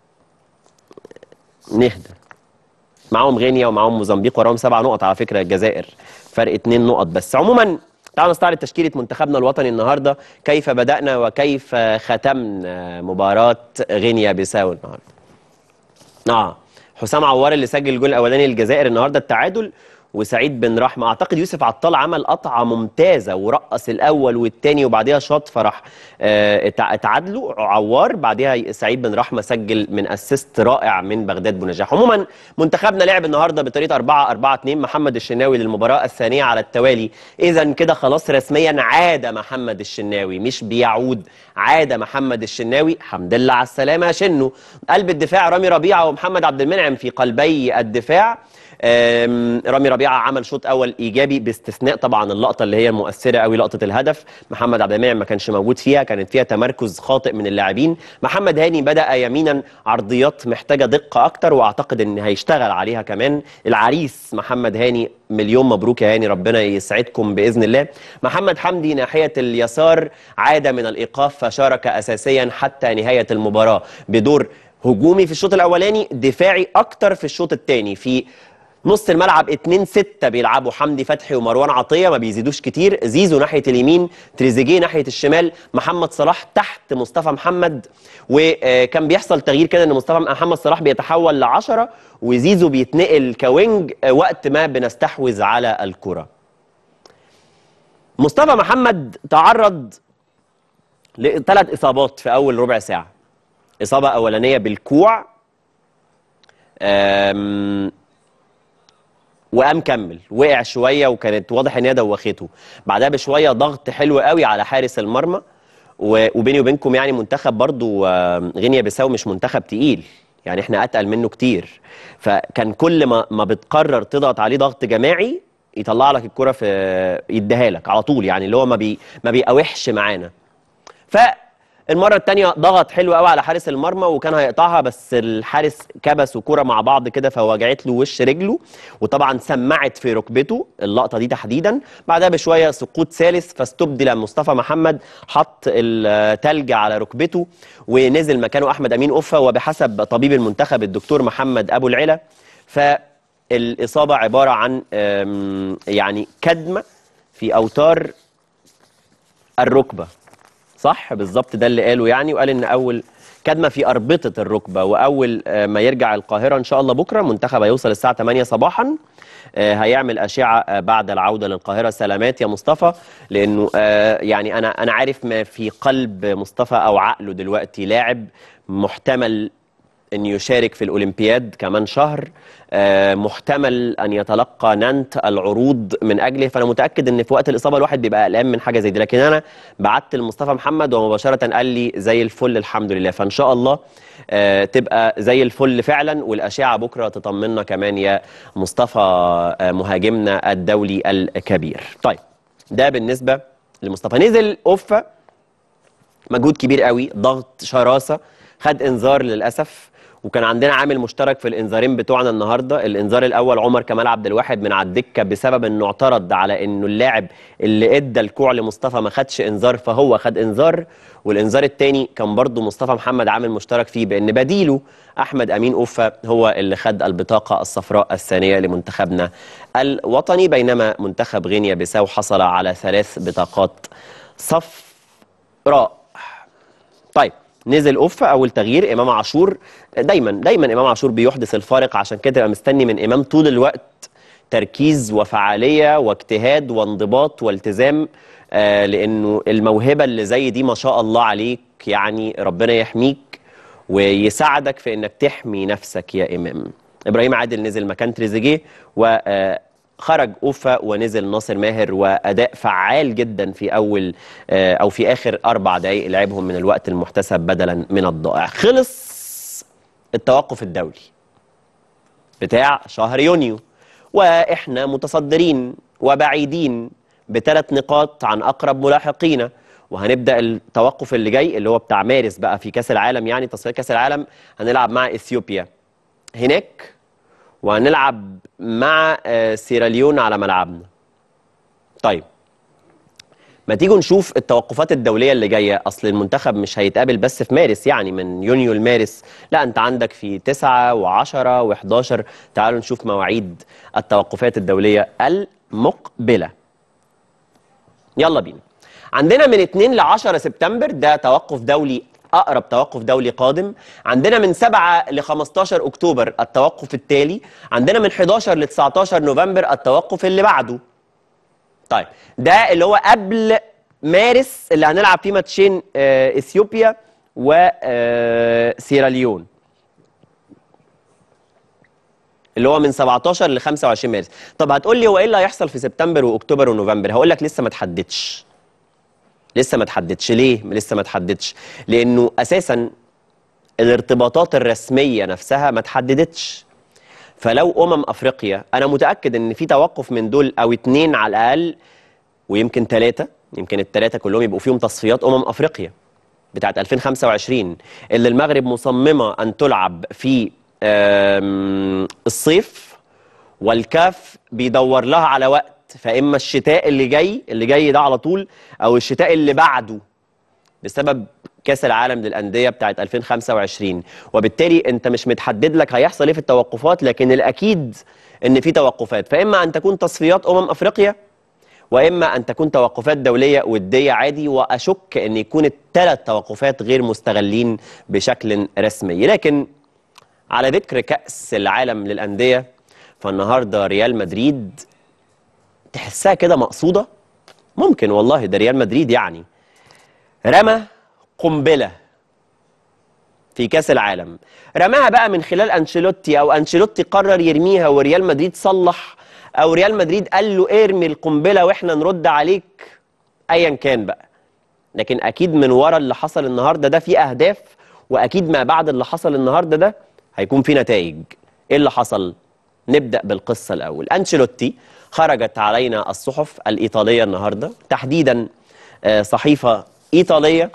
نهدى معاهم غينيا ومعاهم موزمبيق وراهم سبع نقط على فكره الجزائر فرق اتنين نقط بس عموما تعالوا نستعرض تشكيله منتخبنا الوطني النهارده كيف بدانا وكيف ختمنا مباراه غينيا بيساو النهارده اه حسام عوار اللي سجل الجول الاولاني للجزائر النهارده التعادل وسعيد بن رحمه اعتقد يوسف عطال عمل قطعه ممتازه ورقص الاول والثاني وبعديها شاط فراح آه، اتع- اتعادلوا عوار بعديها سعيد بن رحمه سجل من اسيست رائع من بغداد بنجاح عموما منتخبنا لعب النهارده بطريقه 4 4 2 محمد الشناوي للمباراه الثانيه على التوالي اذا كده خلاص رسميا عاد محمد الشناوي مش بيعود عاد محمد الشناوي الحمد لله على السلامه يا شنو قلب الدفاع رامي ربيعه ومحمد عبد المنعم في قلبي الدفاع آم، رامي ربيعه عمل شوط اول ايجابي باستثناء طبعا اللقطه اللي هي المؤثره قوي لقطه الهدف محمد عبد المنعم ما كانش موجود فيها كانت فيها تمركز خاطئ من اللاعبين محمد هاني بدا يمينا عرضيات محتاجه دقه اكتر واعتقد ان هيشتغل عليها كمان العريس محمد هاني مليون مبروك يا هاني ربنا يسعدكم باذن الله محمد حمدي ناحيه اليسار عاد من الايقاف فشارك اساسيا حتى نهايه المباراه بدور هجومي في الشوط الاولاني دفاعي اكتر في الشوط الثاني في نص الملعب 2 6 بيلعبوا حمدي فتحي ومروان عطيه ما بيزيدوش كتير زيزو ناحيه اليمين تريزيجيه ناحيه الشمال محمد صلاح تحت مصطفى محمد وكان بيحصل تغيير كده ان مصطفى محمد صلاح بيتحول ل 10 وزيزو بيتنقل كوينج آه، وقت ما بنستحوذ على الكره مصطفى محمد تعرض لثلاث اصابات في اول ربع ساعه اصابه اولانيه بالكوع أم وقام كمل وقع شويه وكانت واضح ان هي دوخته بعدها بشويه ضغط حلو قوي على حارس المرمى و- وبيني وبينكم يعني منتخب برضو آم، غينيا بيساو مش منتخب تقيل يعني احنا اتقل منه كتير فكان كل ما ما بتقرر تضغط عليه ضغط جماعي يطلع لك الكره في يديها لك على طول يعني اللي هو ما بي ما بيقاوحش معانا فالمره الثانيه ضغط حلو قوي على حارس المرمى وكان هيقطعها بس الحارس كبس وكرة مع بعض كده فوجعت له وش رجله وطبعا سمعت في ركبته اللقطه دي تحديدا بعدها بشويه سقوط ثالث فاستبدل مصطفى محمد حط التلج على ركبته ونزل مكانه احمد امين اوفا وبحسب طبيب المنتخب الدكتور محمد ابو العلا فالاصابه عباره عن أم، يعني كدمه في اوتار الركبه صح بالظبط ده اللي قاله يعني وقال ان اول كدمه في اربطه الركبه واول آه، ما يرجع القاهره ان شاء الله بكره منتخب هيوصل الساعه 8 صباحا آه، هيعمل اشعه آه، بعد العوده للقاهره سلامات يا مصطفى لانه آه، يعني انا انا عارف ما في قلب مصطفى او عقله دلوقتي لاعب محتمل أن يشارك في الأولمبياد كمان شهر آه، محتمل أن يتلقى نانت العروض من أجله فأنا متأكد أن في وقت الإصابة الواحد بيبقى قلقان من حاجة زي دي لكن أنا بعت لمصطفى محمد ومباشرة قال لي زي الفل الحمد لله فإن شاء الله آه، تبقى زي الفل فعلا والأشعة بكرة تطمنا كمان يا مصطفى آه، مهاجمنا الدولي الكبير طيب ده بالنسبة لمصطفى نزل أوفا مجهود كبير قوي ضغط شراسه خد انذار للاسف وكان عندنا عامل مشترك في الانذارين بتوعنا النهارده الانذار الاول عمر كمال عبد الواحد من على الدكه بسبب انه اعترض على انه اللاعب اللي ادى الكوع لمصطفى ما خدش انذار فهو خد انذار والانذار الثاني كان برضه مصطفى محمد عامل مشترك فيه بان بديله احمد امين اوفا هو اللي خد البطاقه الصفراء الثانيه لمنتخبنا الوطني بينما منتخب غينيا بيساو حصل على ثلاث بطاقات صفراء طيب نزل اوفا اول تغيير امام عاشور دايما دايما امام عاشور بيحدث الفارق عشان كده تبقى مستني من امام طول الوقت تركيز وفعاليه واجتهاد وانضباط والتزام آه لانه الموهبه اللي زي دي ما شاء الله عليك يعني ربنا يحميك ويساعدك في انك تحمي نفسك يا امام ابراهيم عادل نزل مكان تريزيجيه وخرج اوفا ونزل ناصر ماهر واداء فعال جدا في اول آه، او في اخر اربع دقائق لعبهم من الوقت المحتسب بدلا من الضائع خلص التوقف الدولي بتاع شهر يونيو واحنا متصدرين وبعيدين بثلاث نقاط عن اقرب ملاحقينا وهنبدا التوقف اللي جاي اللي هو بتاع مارس بقى في كاس العالم يعني تصفيات كاس العالم هنلعب مع اثيوبيا هناك وهنلعب مع آه، سيراليون على ملعبنا طيب ما تيجوا نشوف التوقفات الدولية اللي جاية أصل المنتخب مش هيتقابل بس في مارس يعني من يونيو لمارس لا أنت عندك في 9 و10 و11 تعالوا نشوف مواعيد التوقفات الدولية المقبلة يلا بينا عندنا من 2 ل 10 سبتمبر ده توقف دولي اقرب توقف دولي قادم عندنا من 7 ل 15 اكتوبر التوقف التالي عندنا من 11 ل 19 نوفمبر التوقف اللي بعده طيب ده اللي هو قبل مارس اللي هنلعب فيه ماتشين آه، اثيوبيا وسيراليون اللي هو من 17 ل 25 مارس طب هتقول لي هو ايه اللي هيحصل في سبتمبر واكتوبر ونوفمبر هقول لك لسه ما تحددش لسه ما تحددش ليه لسه ما تحددش لانه اساسا الارتباطات الرسميه نفسها ما تحددتش فلو امم افريقيا انا متاكد ان في توقف من دول او اتنين على الاقل ويمكن ثلاثه يمكن الثلاثه كلهم يبقوا فيهم تصفيات امم افريقيا بتاعت 2025 اللي المغرب مصممه ان تلعب في آم، الصيف والكاف بيدور لها على وقت فاما الشتاء اللي جاي اللي جاي ده على طول او الشتاء اللي بعده بسبب كاس العالم للانديه بتاعت 2025 وبالتالي انت مش متحدد لك هيحصل ايه في التوقفات لكن الاكيد ان في توقفات فاما ان تكون تصفيات امم افريقيا واما ان تكون توقفات دوليه وديه عادي واشك ان يكون الثلاث توقفات غير مستغلين بشكل رسمي لكن على ذكر كاس العالم للانديه فالنهارده ريال مدريد تحسها كده مقصوده ممكن والله ده ريال مدريد يعني رمى قنبله في كاس العالم رماها بقى من خلال انشيلوتي او انشيلوتي قرر يرميها وريال مدريد صلح او ريال مدريد قال له ارمي القنبله واحنا نرد عليك ايا كان بقى لكن اكيد من ورا اللي حصل النهارده ده في اهداف واكيد ما بعد اللي حصل النهارده ده هيكون في نتائج ايه اللي حصل نبدا بالقصه الاول انشيلوتي خرجت علينا الصحف الايطاليه النهارده تحديدا آه، صحيفه ايطاليه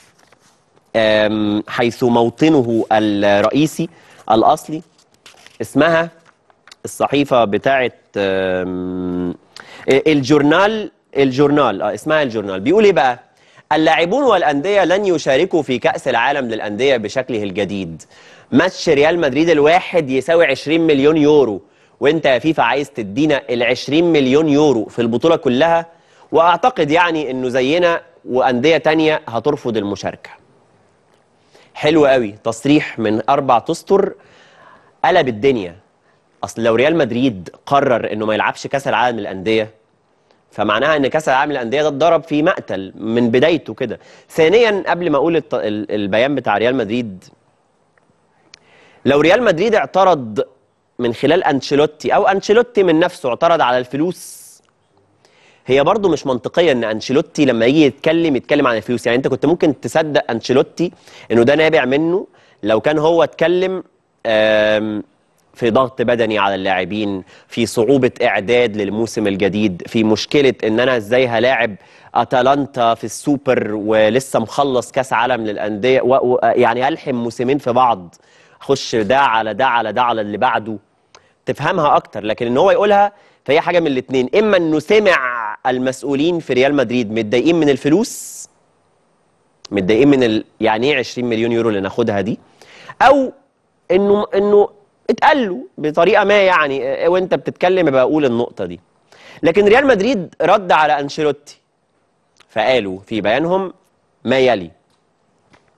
آم، حيث موطنه الرئيسي الاصلي اسمها الصحيفه بتاعه آم، الجورنال الجورنال اه اسمها الجورنال بيقول ايه بقى اللاعبون والانديه لن يشاركوا في كاس العالم للانديه بشكله الجديد ماتش ريال مدريد الواحد يساوي 20 مليون يورو وانت يا فيفا عايز تدينا ال 20 مليون يورو في البطوله كلها واعتقد يعني انه زينا وانديه تانية هترفض المشاركه حلو قوي تصريح من اربع اسطر قلب الدنيا اصل لو ريال مدريد قرر انه ما يلعبش كاس العالم للانديه فمعناها ان كاس العالم للانديه ده اتضرب في مقتل من بدايته كده ثانيا قبل ما اقول الت- ال- البيان بتاع ريال مدريد لو ريال مدريد اعترض من خلال انشيلوتي او انشيلوتي من نفسه اعترض على الفلوس هي برضو مش منطقية ان انشيلوتي لما يجي يتكلم يتكلم عن الفلوس يعني انت كنت ممكن تصدق انشيلوتي انه ده نابع منه لو كان هو اتكلم آم، في ضغط بدني على اللاعبين في صعوبة اعداد للموسم الجديد في مشكلة ان انا ازاي هلاعب اتلانتا في السوبر ولسه مخلص كاس عالم للاندية و- و- يعني هلحم موسمين في بعض اخش ده على ده على ده على اللي بعده تفهمها اكتر لكن ان هو يقولها فهي حاجه من الاثنين اما انه سمع المسؤولين في ريال مدريد متضايقين من الفلوس متضايقين من ال... يعني ايه 20 مليون يورو اللي ناخدها دي او انه انه اتقال له بطريقه ما يعني اه، وانت بتتكلم يبقى اقول النقطه دي لكن ريال مدريد رد على انشيلوتي فقالوا في بيانهم ما يلي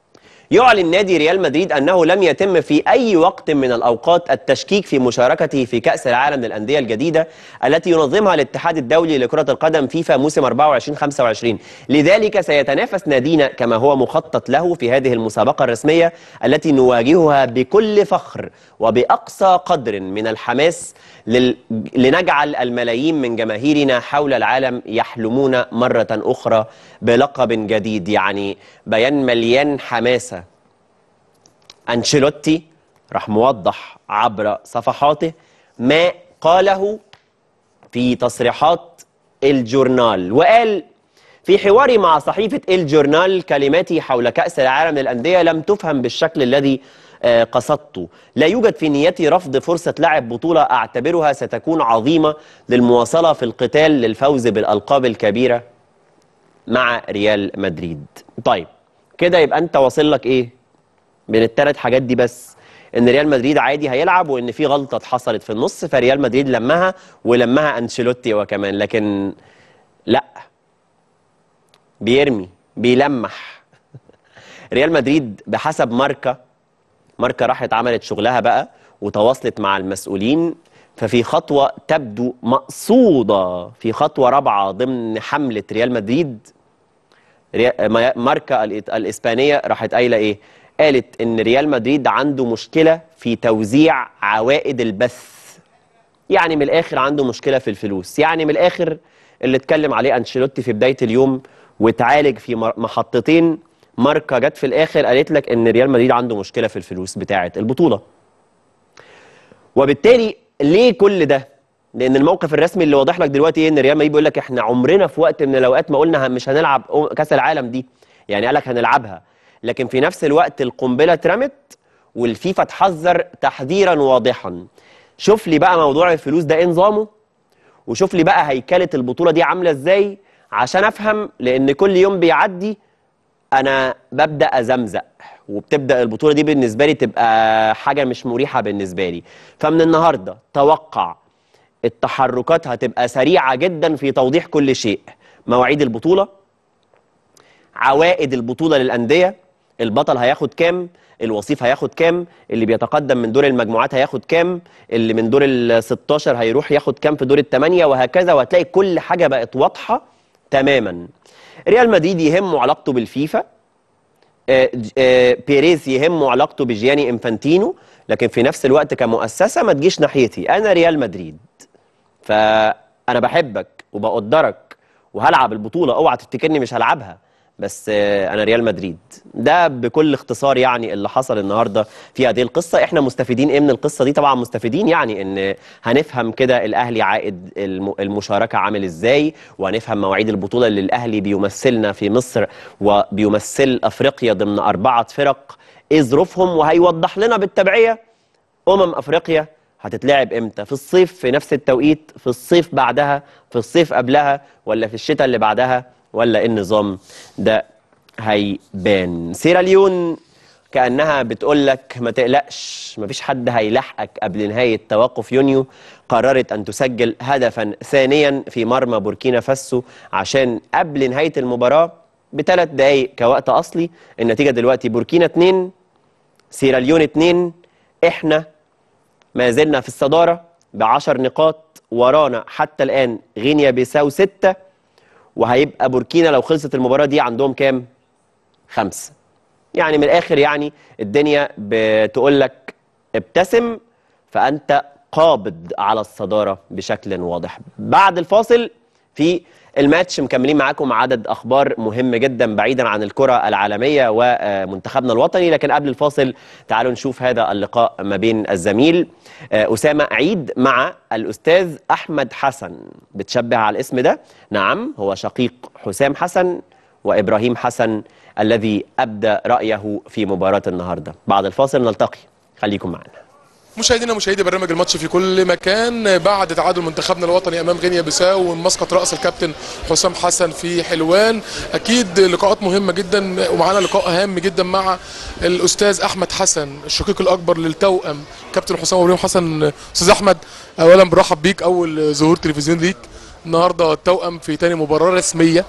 يعلن نادي ريال مدريد أنه لم يتم في أي وقت من الأوقات التشكيك في مشاركته في كأس العالم للأندية الجديدة التي ينظمها الاتحاد الدولي لكرة القدم فيفا موسم 24-25 لذلك سيتنافس نادينا كما هو مخطط له في هذه المسابقة الرسمية التي نواجهها بكل فخر وبأقصى قدر من الحماس لل... لنجعل الملايين من جماهيرنا حول العالم يحلمون مرة أخرى بلقب جديد يعني بيان مليان حماسة أنشيلوتي راح موضح عبر صفحاته ما قاله في تصريحات الجورنال وقال في حواري مع صحيفة الجورنال كلماتي حول كأس العالم للأندية لم تفهم بالشكل الذي آه، قصدته لا يوجد في نيتي رفض فرصة لعب بطولة أعتبرها ستكون عظيمة للمواصلة في القتال للفوز بالألقاب الكبيرة مع ريال مدريد طيب كده يبقى أنت واصل لك إيه من الثلاث حاجات دي بس ان ريال مدريد عادي هيلعب وان في غلطه حصلت في النص فريال مدريد لمها ولمها انشيلوتي وكمان لكن لا بيرمي بيلمح ريال مدريد بحسب ماركا ماركا راحت عملت شغلها بقى وتواصلت مع المسؤولين ففي خطوة تبدو مقصودة في خطوة رابعة ضمن حملة ريال مدريد ريا- ما- ماركا الإت- الإسبانية راحت قايلة إيه؟ قالت إن ريال مدريد عنده مشكلة في توزيع عوائد البث يعني من الآخر عنده مشكلة في الفلوس يعني من الآخر اللي اتكلم عليه أنشيلوتي في بداية اليوم واتعالج في مر- محطتين ماركا جت في الآخر قالت لك إن ريال مدريد عنده مشكلة في الفلوس بتاعة البطولة وبالتالي ليه كل ده؟ لان الموقف الرسمي اللي واضح لك دلوقتي ايه ان ريال مدريد بيقول لك احنا عمرنا في وقت من الاوقات ما قلنا مش هنلعب أم- كاس العالم دي يعني قال لك هنلعبها لكن في نفس الوقت القنبله اترمت والفيفا تحذر تحذيرا واضحا شوف لي بقى موضوع الفلوس ده ايه نظامه وشوف لي بقى هيكله البطوله دي عامله ازاي عشان افهم لان كل يوم بيعدي انا ببدا ازمزق وبتبدا البطوله دي بالنسبه لي تبقى حاجه مش مريحه بالنسبه لي فمن النهارده توقع التحركات هتبقى سريعه جدا في توضيح كل شيء مواعيد البطوله عوائد البطوله للانديه البطل هياخد كام الوصيف هياخد كام اللي بيتقدم من دور المجموعات هياخد كام اللي من دور ال 16 هيروح ياخد كام في دور الثمانيه وهكذا وهتلاقي كل حاجه بقت واضحه تماما ريال مدريد يهمه علاقته بالفيفا آه، ج- آه، بيريز يهمه علاقته بجياني انفانتينو لكن في نفس الوقت كمؤسسه ما تجيش ناحيتي انا ريال مدريد فانا بحبك وبقدرك وهلعب البطوله اوعى تفتكرني مش هلعبها بس آه، انا ريال مدريد ده بكل اختصار يعني اللي حصل النهارده في هذه القصه احنا مستفيدين ايه من القصه دي طبعا مستفيدين يعني ان هنفهم كده الاهلي عائد الم- المشاركه عامل ازاي وهنفهم مواعيد البطوله اللي الاهلي بيمثلنا في مصر وبيمثل افريقيا ضمن اربعه فرق ايه ظروفهم وهيوضح لنا بالتبعيه امم افريقيا هتتلعب امتى في الصيف في نفس التوقيت في الصيف بعدها في الصيف قبلها ولا في الشتاء اللي بعدها ولا ايه النظام ده هيبان سيراليون كانها بتقول لك ما تقلقش مفيش حد هيلاحقك قبل نهايه توقف يونيو قررت ان تسجل هدفا ثانيا في مرمى بوركينا فاسو عشان قبل نهايه المباراه بثلاث دقائق كوقت اصلي النتيجه دلوقتي بوركينا 2 سيراليون 2 احنا ما زلنا في الصدارة بعشر نقاط ورانا حتى الآن غينيا بيساو ستة وهيبقى بوركينا لو خلصت المباراة دي عندهم كام؟ خمسة يعني من الآخر يعني الدنيا بتقول لك ابتسم فأنت قابض على الصدارة بشكل واضح بعد الفاصل في الماتش مكملين معاكم عدد اخبار مهم جدا بعيدا عن الكره العالميه ومنتخبنا الوطني لكن قبل الفاصل تعالوا نشوف هذا اللقاء ما بين الزميل آه، اسامه عيد مع الاستاذ احمد حسن بتشبه على الاسم ده نعم هو شقيق حسام حسن وابراهيم حسن الذي ابدى رايه في مباراه النهارده بعد الفاصل نلتقي خليكم معنا مشاهدينا مشاهدي برنامج الماتش في كل مكان بعد تعادل منتخبنا الوطني امام غينيا بيساو ومسقط راس الكابتن حسام حسن في حلوان اكيد لقاءات مهمه جدا ومعانا لقاء هام جدا مع الاستاذ احمد حسن الشقيق الاكبر للتوأم كابتن حسام وابراهيم حسن استاذ احمد اولا برحب بيك اول ظهور تلفزيون ليك النهارده التوأم في تاني مباراه رسميه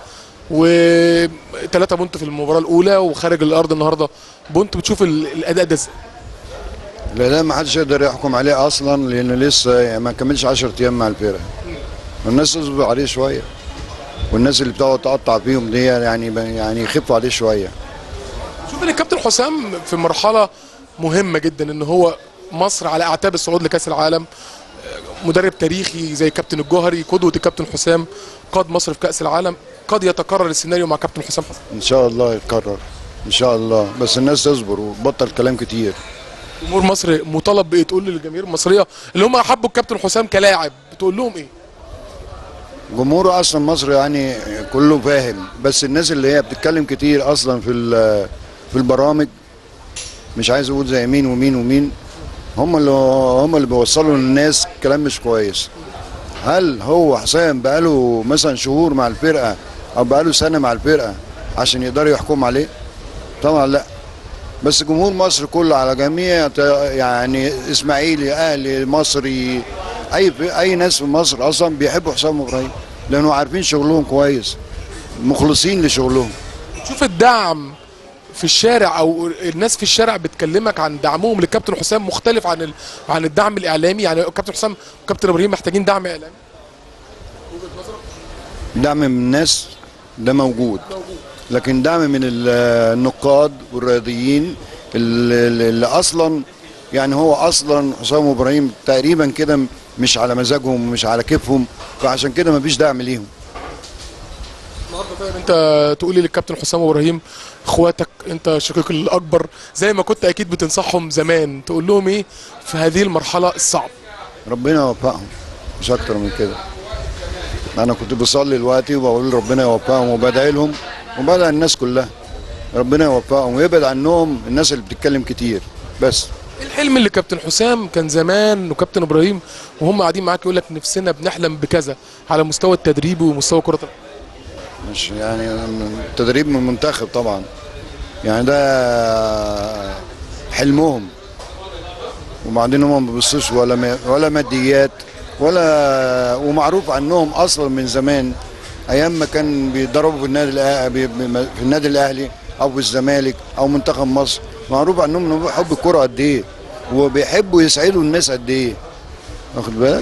وثلاثة بونت في المباراة الأولى وخارج الأرض النهاردة بونت بتشوف ال- الأداء ده ازاي؟ الاداء ما حدش يقدر يحكم عليه اصلا لانه لسه يعني ما كملش 10 ايام مع الفرقه والناس تصبر عليه شويه والناس اللي بتقعد تقطع فيهم دي يعني يعني يخفوا عليه شويه شوف ان الكابتن حسام في مرحله مهمه جدا ان هو مصر على اعتاب الصعود لكاس العالم مدرب تاريخي زي كابتن الجوهري قدوه الكابتن حسام قاد مصر في كاس العالم قد يتكرر السيناريو مع كابتن حسام حسن ان شاء الله يتكرر ان شاء الله بس الناس تصبر وتبطل كلام كتير جمهور مصر مطالب بايه تقول للجماهير المصريه اللي هم حبوا الكابتن حسام كلاعب بتقول لهم ايه جمهوره اصلا مصر يعني كله فاهم بس الناس اللي هي بتتكلم كتير اصلا في ال- في البرامج مش عايز اقول زي مين ومين ومين هم اللي هم اللي بيوصلوا للناس كلام مش كويس هل هو حسام بقاله مثلا شهور مع الفرقه او بقاله سنه مع الفرقه عشان يقدروا يحكموا عليه طبعا لا بس جمهور مصر كله على جميع ت- يعني اسماعيلي اهلي مصري اي اي ناس في مصر اصلا بيحبوا حسام ابراهيم لانه عارفين شغلهم كويس مخلصين لشغلهم شوف الدعم في الشارع او الناس في الشارع بتكلمك عن دعمهم للكابتن حسام مختلف عن ال... عن الدعم الاعلامي يعني الكابتن حسام وكابتن ابراهيم محتاجين دعم اعلامي دعم من الناس ده موجود لكن دعم من ال- النقاد والرياضيين اللي, اللي اصلا يعني هو اصلا حسام ابراهيم تقريبا كده مش على مزاجهم مش على كيفهم فعشان كده مفيش دعم ليهم النهارده طيب انت تقولي للكابتن حسام ابراهيم اخواتك انت شقيق الاكبر زي ما كنت اكيد بتنصحهم زمان تقول لهم ايه في هذه المرحله الصعبه ربنا يوفقهم مش اكتر من كده انا كنت بصلي دلوقتي وبقول ربنا يوفقهم وبدعي لهم وبدعي الناس كلها ربنا يوفقهم ويبعد عنهم الناس اللي بتتكلم كتير بس ايه الحلم اللي كابتن حسام كان زمان وكابتن ابراهيم وهم قاعدين معاك يقول لك نفسنا بنحلم بكذا على مستوى التدريب ومستوى كره القدم مش يعني تدريب من المنتخب طبعا يعني ده حلمهم وبعدين هم ما بيبصوش ولا ما ولا ماديات ولا ومعروف عنهم اصلا من زمان ايام ما كان بيضربوا في النادي الأه- بي- بي- في النادي الاهلي او في الزمالك او منتخب مصر معروف عنهم انهم بيحبوا الكوره قد ايه وبيحبوا يسعدوا الناس قد ايه واخد بالك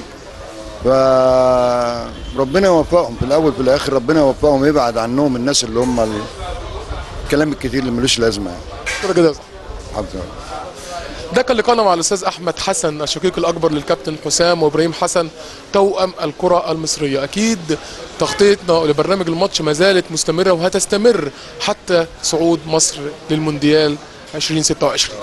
فربنا يوفقهم في الاول في الاخر ربنا يوفقهم يبعد عنهم الناس اللي هم ال- الكلام الكتير اللي ملوش لازمه يعني كده كده الحمد لله ده كان لقاءنا مع الاستاذ احمد حسن الشقيق الاكبر للكابتن حسام وابراهيم حسن توأم الكره المصريه اكيد تغطيتنا لبرنامج الماتش ما زالت مستمره وهتستمر حتى صعود مصر للمونديال 2026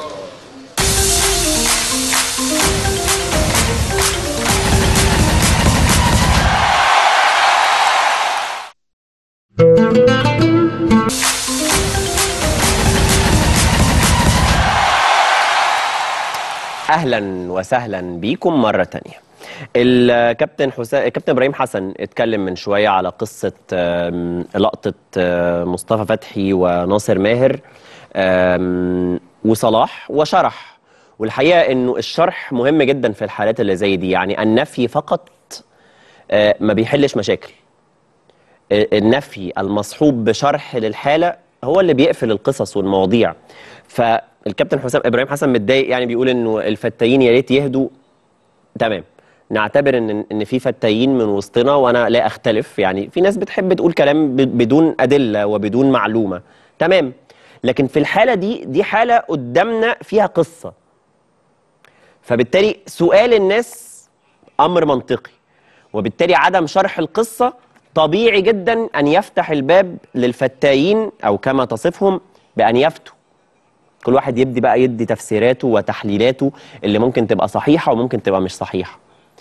اهلا وسهلا بيكم مره تانية الكابتن حسام الكابتن ابراهيم حسن اتكلم من شويه على قصه آم، لقطه آه، مصطفى فتحي وناصر ماهر آم، وصلاح وشرح والحقيقه انه الشرح مهم جدا في الحالات اللي زي دي يعني النفي فقط آه، ما بيحلش مشاكل آه، النفي المصحوب بشرح للحاله هو اللي بيقفل القصص والمواضيع فالكابتن حسام ابراهيم حسن متضايق يعني بيقول انه الفتايين يا ريت يهدوا تمام نعتبر ان ان في فتايين من وسطنا وانا لا اختلف يعني في ناس بتحب تقول كلام ب- بدون ادله وبدون معلومه تمام لكن في الحاله دي دي حاله قدامنا فيها قصه فبالتالي سؤال الناس امر منطقي وبالتالي عدم شرح القصه طبيعي جدا ان يفتح الباب للفتايين او كما تصفهم بان يفتوا كل واحد يبدي بقى يدي تفسيراته وتحليلاته اللي ممكن تبقى صحيحه وممكن تبقى مش صحيحه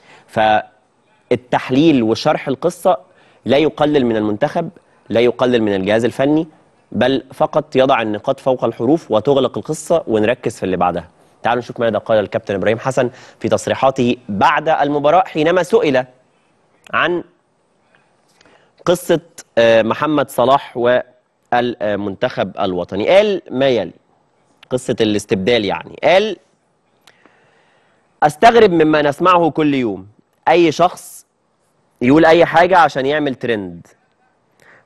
فالتحليل وشرح القصه لا يقلل من المنتخب لا يقلل من الجهاز الفني بل فقط يضع النقاط فوق الحروف وتغلق القصه ونركز في اللي بعدها تعالوا نشوف ماذا قال الكابتن ابراهيم حسن في تصريحاته بعد المباراه حينما سئل عن قصه آه، محمد صلاح والمنتخب الوطني قال ما يلي قصه الاستبدال يعني قال استغرب مما نسمعه كل يوم اي شخص يقول اي حاجه عشان يعمل ترند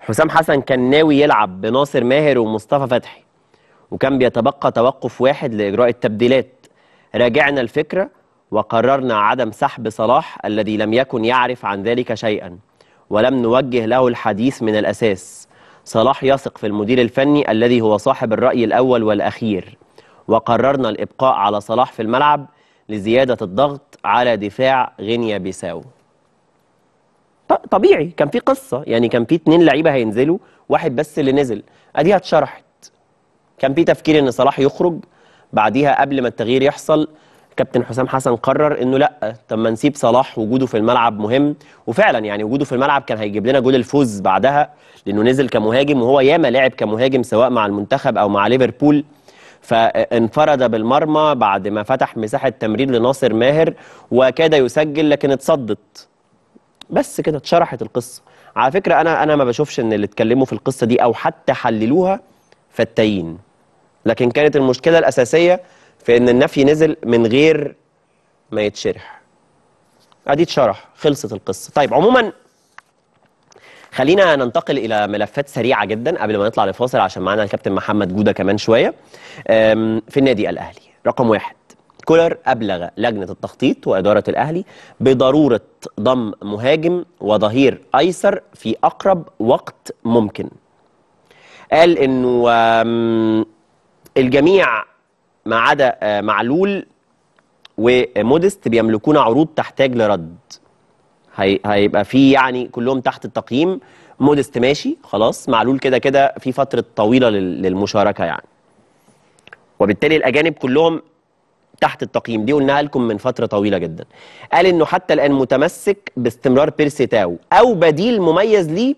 حسام حسن كان ناوي يلعب بناصر ماهر ومصطفى فتحي وكان بيتبقى توقف واحد لإجراء التبديلات راجعنا الفكرة وقررنا عدم سحب صلاح الذي لم يكن يعرف عن ذلك شيئا ولم نوجه له الحديث من الأساس صلاح يثق في المدير الفني الذي هو صاحب الرأي الأول والأخير وقررنا الإبقاء على صلاح في الملعب لزيادة الضغط على دفاع غينيا بيساو ط- طبيعي كان في قصة يعني كان في اتنين لعيبة هينزلوا واحد بس اللي نزل اديها اتشرحت كان في تفكير ان صلاح يخرج بعديها قبل ما التغيير يحصل كابتن حسام حسن قرر انه لا طب ما نسيب صلاح وجوده في الملعب مهم وفعلا يعني وجوده في الملعب كان هيجيب لنا جول الفوز بعدها لانه نزل كمهاجم وهو ياما لعب كمهاجم سواء مع المنتخب او مع ليفربول فانفرد بالمرمى بعد ما فتح مساحه تمرير لناصر ماهر وكاد يسجل لكن اتصدت بس كده اتشرحت القصه على فكره انا انا ما بشوفش ان اللي اتكلموا في القصه دي او حتى حللوها فتاين لكن كانت المشكله الاساسيه في ان النفي نزل من غير ما يتشرح ادي اتشرح خلصت القصه طيب عموما خلينا ننتقل الى ملفات سريعه جدا قبل ما نطلع لفاصل عشان معانا الكابتن محمد جوده كمان شويه أم، في النادي الاهلي رقم واحد كولر ابلغ لجنه التخطيط واداره الاهلي بضروره ضم مهاجم وظهير ايسر في اقرب وقت ممكن قال انه أم، الجميع ما عدا آه، معلول ومودست بيملكون عروض تحتاج لرد هي هيبقى في يعني كلهم تحت التقييم مودست ماشي خلاص معلول كده كده في فتره طويله لل- للمشاركه يعني وبالتالي الاجانب كلهم تحت التقييم دي قلناها لكم من فتره طويله جدا قال انه حتى الان متمسك باستمرار بيرسي تاو او بديل مميز ليه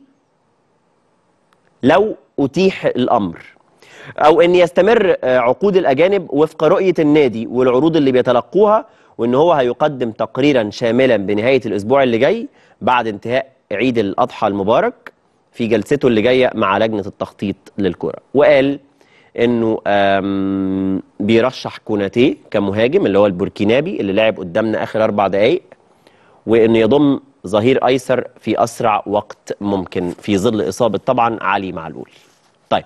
لو اتيح الامر او ان يستمر آه، عقود الاجانب وفق رؤيه النادي والعروض اللي بيتلقوها وان هو هيقدم تقريرا شاملا بنهايه الاسبوع اللي جاي بعد انتهاء عيد الاضحى المبارك في جلسته اللي جايه مع لجنه التخطيط للكره وقال انه آم، بيرشح كوناتيه كمهاجم اللي هو البوركينابي اللي لعب قدامنا اخر اربع دقائق وانه يضم ظهير ايسر في اسرع وقت ممكن في ظل اصابه طبعا علي معلول. طيب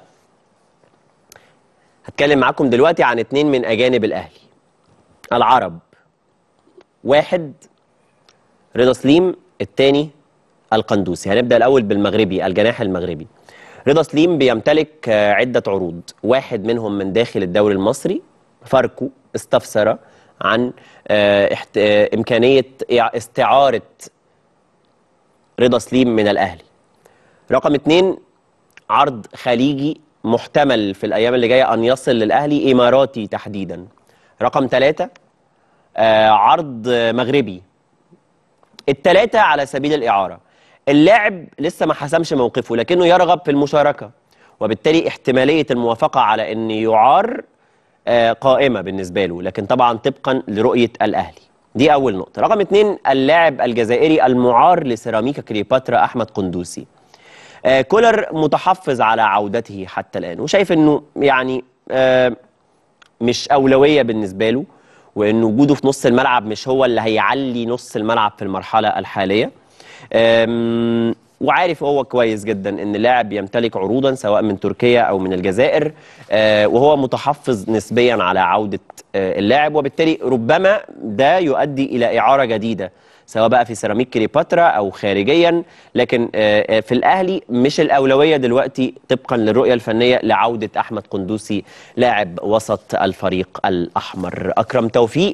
هتكلم معاكم دلوقتي عن اتنين من اجانب الاهلي العرب واحد رضا سليم الثاني القندوسي هنبدا الاول بالمغربي الجناح المغربي رضا سليم بيمتلك آه، عده عروض واحد منهم من داخل الدوري المصري فاركو استفسر عن آه، احت- آه، امكانيه إع- استعاره رضا سليم من الاهلي رقم اتنين عرض خليجي محتمل في الايام اللي جايه ان يصل للاهلي اماراتي تحديدا رقم ثلاثة آه عرض آه، مغربي الثلاثة على سبيل الإعارة اللاعب لسه ما حسمش موقفه لكنه يرغب في المشاركة وبالتالي احتمالية الموافقة على أن يعار آه، قائمة بالنسبة له لكن طبعا طبقا لرؤية الأهلي دي أول نقطة رقم اتنين اللاعب الجزائري المعار لسيراميكا كليوباترا أحمد قندوسي آه، كولر متحفظ على عودته حتى الآن وشايف أنه يعني آه، مش أولوية بالنسبة له وأن وجوده في نص الملعب مش هو اللي هيعلي نص الملعب في المرحلة الحالية أم، وعارف هو كويس جدا ان اللاعب يمتلك عروضا سواء من تركيا او من الجزائر آه، وهو متحفظ نسبيا على عوده آه، اللاعب وبالتالي ربما ده يؤدي الى اعاره جديده سواء بقى في سيراميك كليوباترا او خارجيا لكن آه، آه، في الاهلي مش الاولويه دلوقتي طبقا للرؤيه الفنيه لعوده احمد قندوسي لاعب وسط الفريق الاحمر اكرم توفيق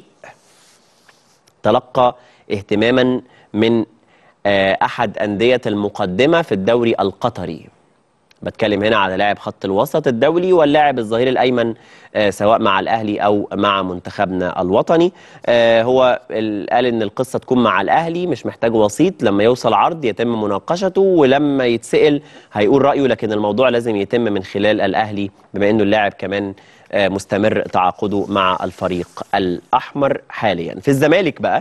تلقى اهتماما من آه، احد انديه المقدمه في الدوري القطري بتكلم هنا على لاعب خط الوسط الدولي واللاعب الظهير الايمن آه، سواء مع الاهلي او مع منتخبنا الوطني آه، هو ال- قال ان القصه تكون مع الاهلي مش محتاج وسيط لما يوصل عرض يتم مناقشته ولما يتسال هيقول رايه لكن الموضوع لازم يتم من خلال الاهلي بما انه اللاعب كمان آه، مستمر تعاقده مع الفريق الاحمر حاليا في الزمالك بقى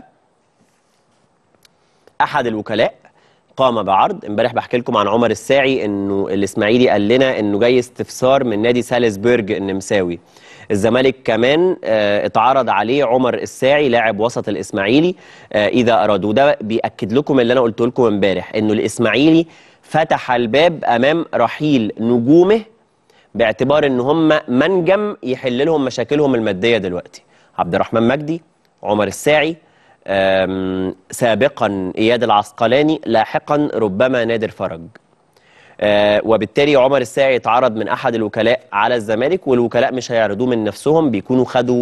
احد الوكلاء قام بعرض امبارح بحكي لكم عن عمر الساعي انه الاسماعيلي قال لنا انه جاي استفسار من نادي سالزبورج النمساوي الزمالك كمان آه، اتعرض عليه عمر الساعي لاعب وسط الاسماعيلي آه، اذا ارادوا ده بياكد لكم اللي انا قلته لكم امبارح انه الاسماعيلي فتح الباب امام رحيل نجومه باعتبار ان هم منجم يحل لهم مشاكلهم الماديه دلوقتي عبد الرحمن مجدي عمر الساعي آم، سابقا اياد العسقلاني لاحقا ربما نادر فرج آه، وبالتالي عمر الساعي اتعرض من احد الوكلاء على الزمالك والوكلاء مش هيعرضوه من نفسهم بيكونوا خدوا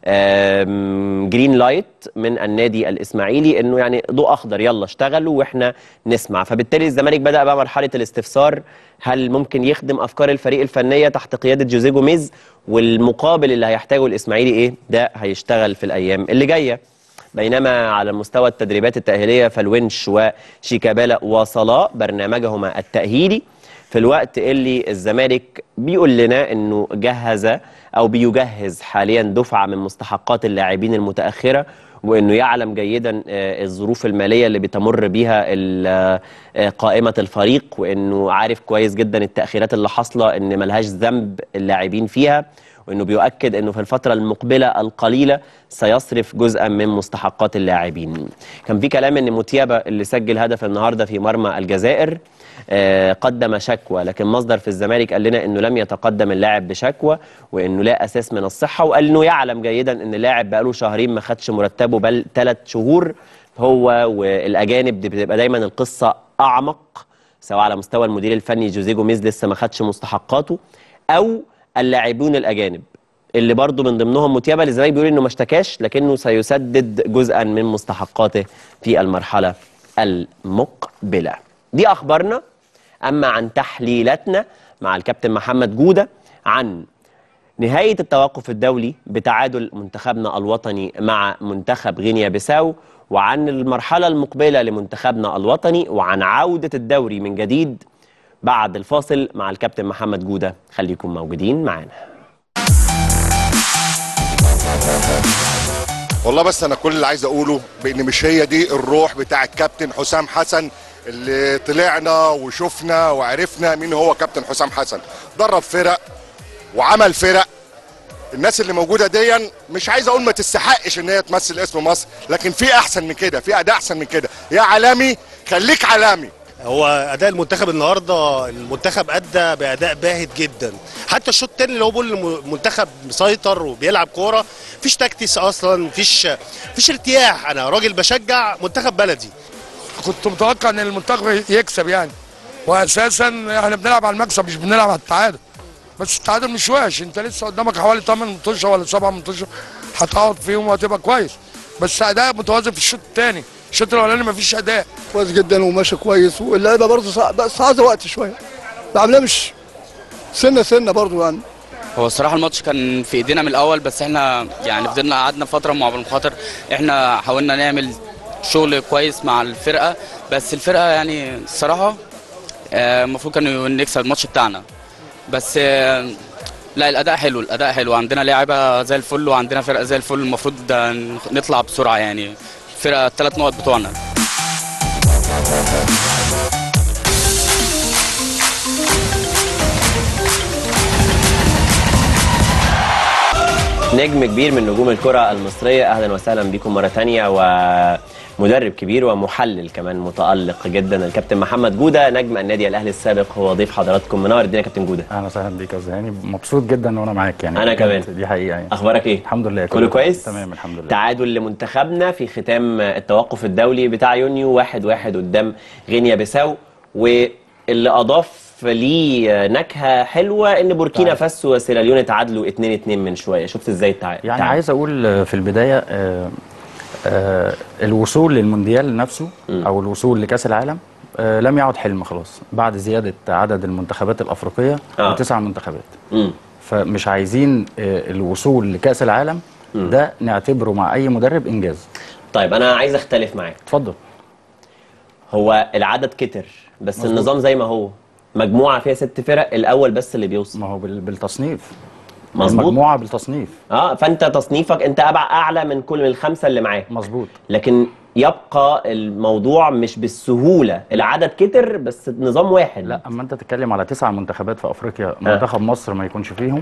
آم، جرين لايت من النادي الاسماعيلي انه يعني ضوء اخضر يلا اشتغلوا واحنا نسمع فبالتالي الزمالك بدا بقى مرحله الاستفسار هل ممكن يخدم افكار الفريق الفنيه تحت قياده جوزيه جوميز والمقابل اللي هيحتاجه الاسماعيلي ايه ده هيشتغل في الايام اللي جايه بينما على مستوى التدريبات التأهيلية فالونش وشيكابالا وصلاة برنامجهما التأهيلي في الوقت اللي الزمالك بيقول لنا انه جهز او بيجهز حاليا دفعة من مستحقات اللاعبين المتأخرة وانه يعلم جيدا آه، الظروف الماليه اللي بتمر بيها ال- آه، قائمه الفريق وانه عارف كويس جدا التاخيرات اللي حاصله ان ملهاش ذنب اللاعبين فيها وانه بيؤكد انه في الفتره المقبله القليله سيصرف جزءا من مستحقات اللاعبين. كان في كلام ان موتيابا اللي سجل هدف النهارده في مرمى الجزائر آه، قدم شكوى لكن مصدر في الزمالك قال لنا انه لم يتقدم اللاعب بشكوى وانه لا اساس من الصحه وقال انه يعلم جيدا ان اللاعب بقاله شهرين ما خدش مرتبه بل ثلاث شهور هو والاجانب دي بتبقى دايما القصه اعمق سواء على مستوى المدير الفني جوزيه جوميز لسه ما خدش مستحقاته او اللاعبون الاجانب اللي برضه من ضمنهم موتيابا الزمالك بيقول انه ما اشتكاش لكنه سيسدد جزءا من مستحقاته في المرحله المقبله. دي اخبارنا اما عن تحليلاتنا مع الكابتن محمد جوده عن نهايه التوقف الدولي بتعادل منتخبنا الوطني مع منتخب غينيا بيساو وعن المرحله المقبله لمنتخبنا الوطني وعن عوده الدوري من جديد بعد الفاصل مع الكابتن محمد جوده خليكم موجودين معانا. والله بس انا كل اللي عايز اقوله بان مش هي دي الروح بتاع الكابتن حسام حسن اللي طلعنا وشفنا وعرفنا مين هو كابتن حسام حسن درب فرق وعمل فرق الناس اللي موجوده دي مش عايز اقول ما تستحقش ان هي تمثل اسم مصر لكن في احسن من كده في اداء احسن من كده يا عالمي خليك عالمي هو اداء المنتخب النهارده المنتخب ادى باداء باهت جدا حتى الشوط الثاني اللي هو بيقول المنتخب مسيطر وبيلعب كوره مفيش تكتيس اصلا مفيش مفيش ارتياح انا راجل بشجع منتخب بلدي كنت متوقع ان المنتخب يكسب يعني واساسا احنا بنلعب على المكسب مش بنلعب على التعادل بس التعادل مش وحش انت لسه قدامك حوالي 8 ماتشات ولا 7 ماتشات هتقعد فيهم وهتبقى كويس بس اداء متوازن في الشوط الثاني الشوط الاولاني مفيش اداء كويس جدا وماشي كويس واللعيبه برضه صعب بس عايزه وقت شويه بعملها مش سنه سنه برضه يعني هو الصراحه الماتش كان في ايدينا من الاول بس احنا يعني فضلنا قعدنا فتره مع المخاطر احنا حاولنا نعمل شغل كويس مع الفرقه بس الفرقه يعني الصراحه آه، المفروض كانوا نكسب الماتش بتاعنا بس آه، لا الاداء حلو الاداء حلو عندنا لاعيبه زي الفل وعندنا فرقه زي الفل المفروض ده نطلع بسرعه يعني فرقه الثلاث نقط بتوعنا نجم كبير من نجوم الكرة المصرية أهلا وسهلا بكم مرة تانية ومدرب كبير ومحلل كمان متألق جدا الكابتن محمد جودة نجم النادي الأهلي السابق هو ضيف حضراتكم منور الدنيا يا كابتن جودة اهلا وسهلا بيك يا زهاني مبسوط جدا وانا معاك يعني أنا بجد كمان. دي حقيقه يعني أخبارك إيه؟ الحمد لله كله كويس؟ تمام الحمد لله تعادل لمنتخبنا في ختام التوقف الدولي بتاع يونيو واحد واحد قدام غينيا بيساو واللي أضاف ليه نكهة حلوة إن بوركينا فاسو وسيراليون اتعادلوا 2 2 من شوية شفت إزاي التعادل يعني عايز اقول آه، في البدايه آه، آه، الوصول للمونديال نفسه او الوصول لكاس العالم آه، لم يعد حلم خلاص بعد زياده عدد المنتخبات الافريقيه آه. لتسع منتخبات مم. فمش عايزين آه، الوصول لكاس العالم ده نعتبره مع اي مدرب انجاز طيب أنا عايز أختلف معاك اتفضل هو العدد كتر بس مظبوط. النظام زي ما هو مجموعه فيها ست فرق الاول بس اللي بيوصل ما هو بالتصنيف مظبوط المجموعه بالتصنيف اه فانت تصنيفك انت أبع اعلى من كل من الخمسه اللي معاك مظبوط لكن يبقى الموضوع مش بالسهوله العدد كتر بس نظام واحد لا اما انت تتكلم على تسع منتخبات في افريقيا منتخب مصر ما يكونش فيهم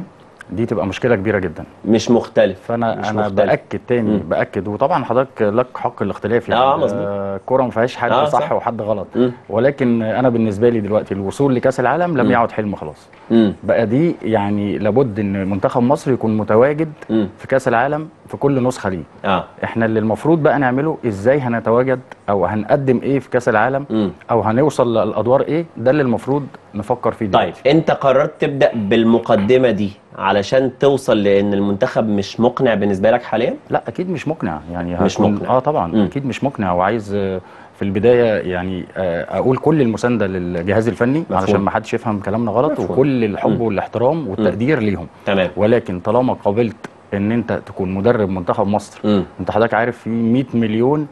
دي تبقى مشكله كبيره جدا مش مختلف فانا مش انا مختلف. باكد تاني مم. باكد وطبعا حضرتك لك حق الاختلاف يعني آه، مظبوط. آه، الكوره ما فيهاش حد آه، صح, صح. وحد غلط مم. ولكن انا بالنسبه لي دلوقتي الوصول لكاس العالم لم مم. يعد حلم خلاص مم. بقى دي يعني لابد ان منتخب مصر يكون متواجد مم. في كاس العالم في كل نسخه ليه اه احنا اللي المفروض بقى نعمله ازاي هنتواجد او هنقدم ايه في كاس العالم مم. او هنوصل للادوار ايه ده اللي المفروض نفكر فيه طيب انت قررت تبدا بالمقدمه دي علشان توصل لان المنتخب مش مقنع بالنسبه لك حاليا لا اكيد مش مقنع يعني مش هكون- مقنع. اه طبعا مم. اكيد مش مقنع وعايز آه، في البدايه يعني آه، اقول كل المسانده للجهاز الفني مفهوم. علشان ما حدش يفهم كلامنا غلط مفهوم. وكل الحب مم. والاحترام والتقدير ليهم تمام ولكن طالما قابلت ان انت تكون مدرب منتخب مصر مم. انت حضرتك عارف في 100 مليون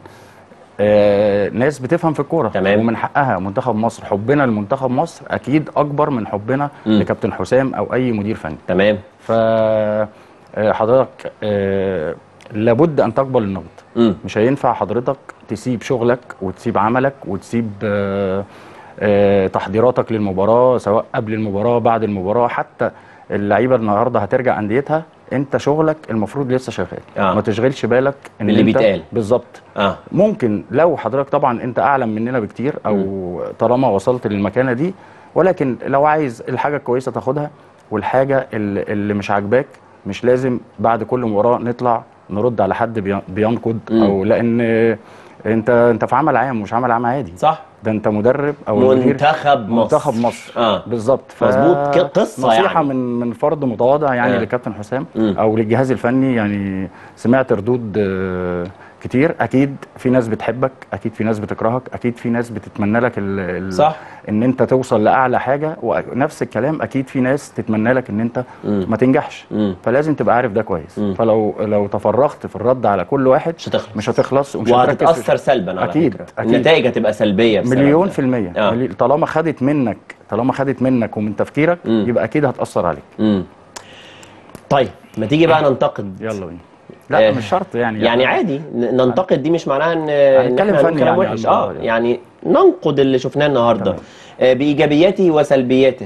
آه ناس بتفهم في الكوره تمام. ومن حقها منتخب مصر حبنا لمنتخب مصر اكيد اكبر من حبنا مم. لكابتن حسام او اي مدير فني تمام ف آه، حضرتك آه، لابد ان تقبل النقد مم. مش هينفع حضرتك تسيب شغلك وتسيب عملك وتسيب آه، آه، تحضيراتك للمباراه سواء قبل المباراه بعد المباراه حتى اللعيبه النهارده هترجع انديتها انت شغلك المفروض لسه شغال آه. ما تشغلش بالك ان باللي انت بيتقال. بالظبط اه ممكن لو حضرتك طبعا انت اعلم مننا بكتير او طالما وصلت للمكانه دي ولكن لو عايز الحاجه الكويسه تاخدها والحاجه اللي, اللي مش عاجباك مش لازم بعد كل مباراه نطلع نرد على حد بي- بينقد مم. او لان انت انت في عمل عام مش عمل عام عادي صح ده انت مدرب او المدير- منتخب مصر منتخب مصر اه بالظبط ف- مظبوط. ك- قصة نصيحه يعني. من من فرد متواضع يعني آه. لكابتن حسام مم. او للجهاز الفني يعني سمعت ردود آه، كتير اكيد في ناس بتحبك اكيد في ناس بتكرهك اكيد في ناس بتتمنى لك ال ال صح. ان انت توصل لاعلى حاجه ونفس الكلام اكيد في ناس تتمنى لك ان انت مم. ما تنجحش مم. فلازم تبقى عارف ده كويس مم. فلو لو تفرغت في الرد على كل واحد مش هتخلص مش هتخلص ومش هتركز في- وهتتاثر سلبا على اكيد فكره اكيد النتائج هتبقى سلبيه بسبب مليون ده. في المية آه. ملي- طالما خدت منك طالما خدت منك ومن تفكيرك مم. يبقى اكيد هتأثر عليك مم. طيب ما تيجي بقى ننتقد يلا بينا لا آه، مش شرط يعني يعني عادي ن- ننتقد دي مش معناها ان هنتكلم ان احنا فني نقول كلام يعني وحش عن اه الموضوع يعني ننقد اللي شفناه النهارده تمام. آه بايجابياته وسلبياته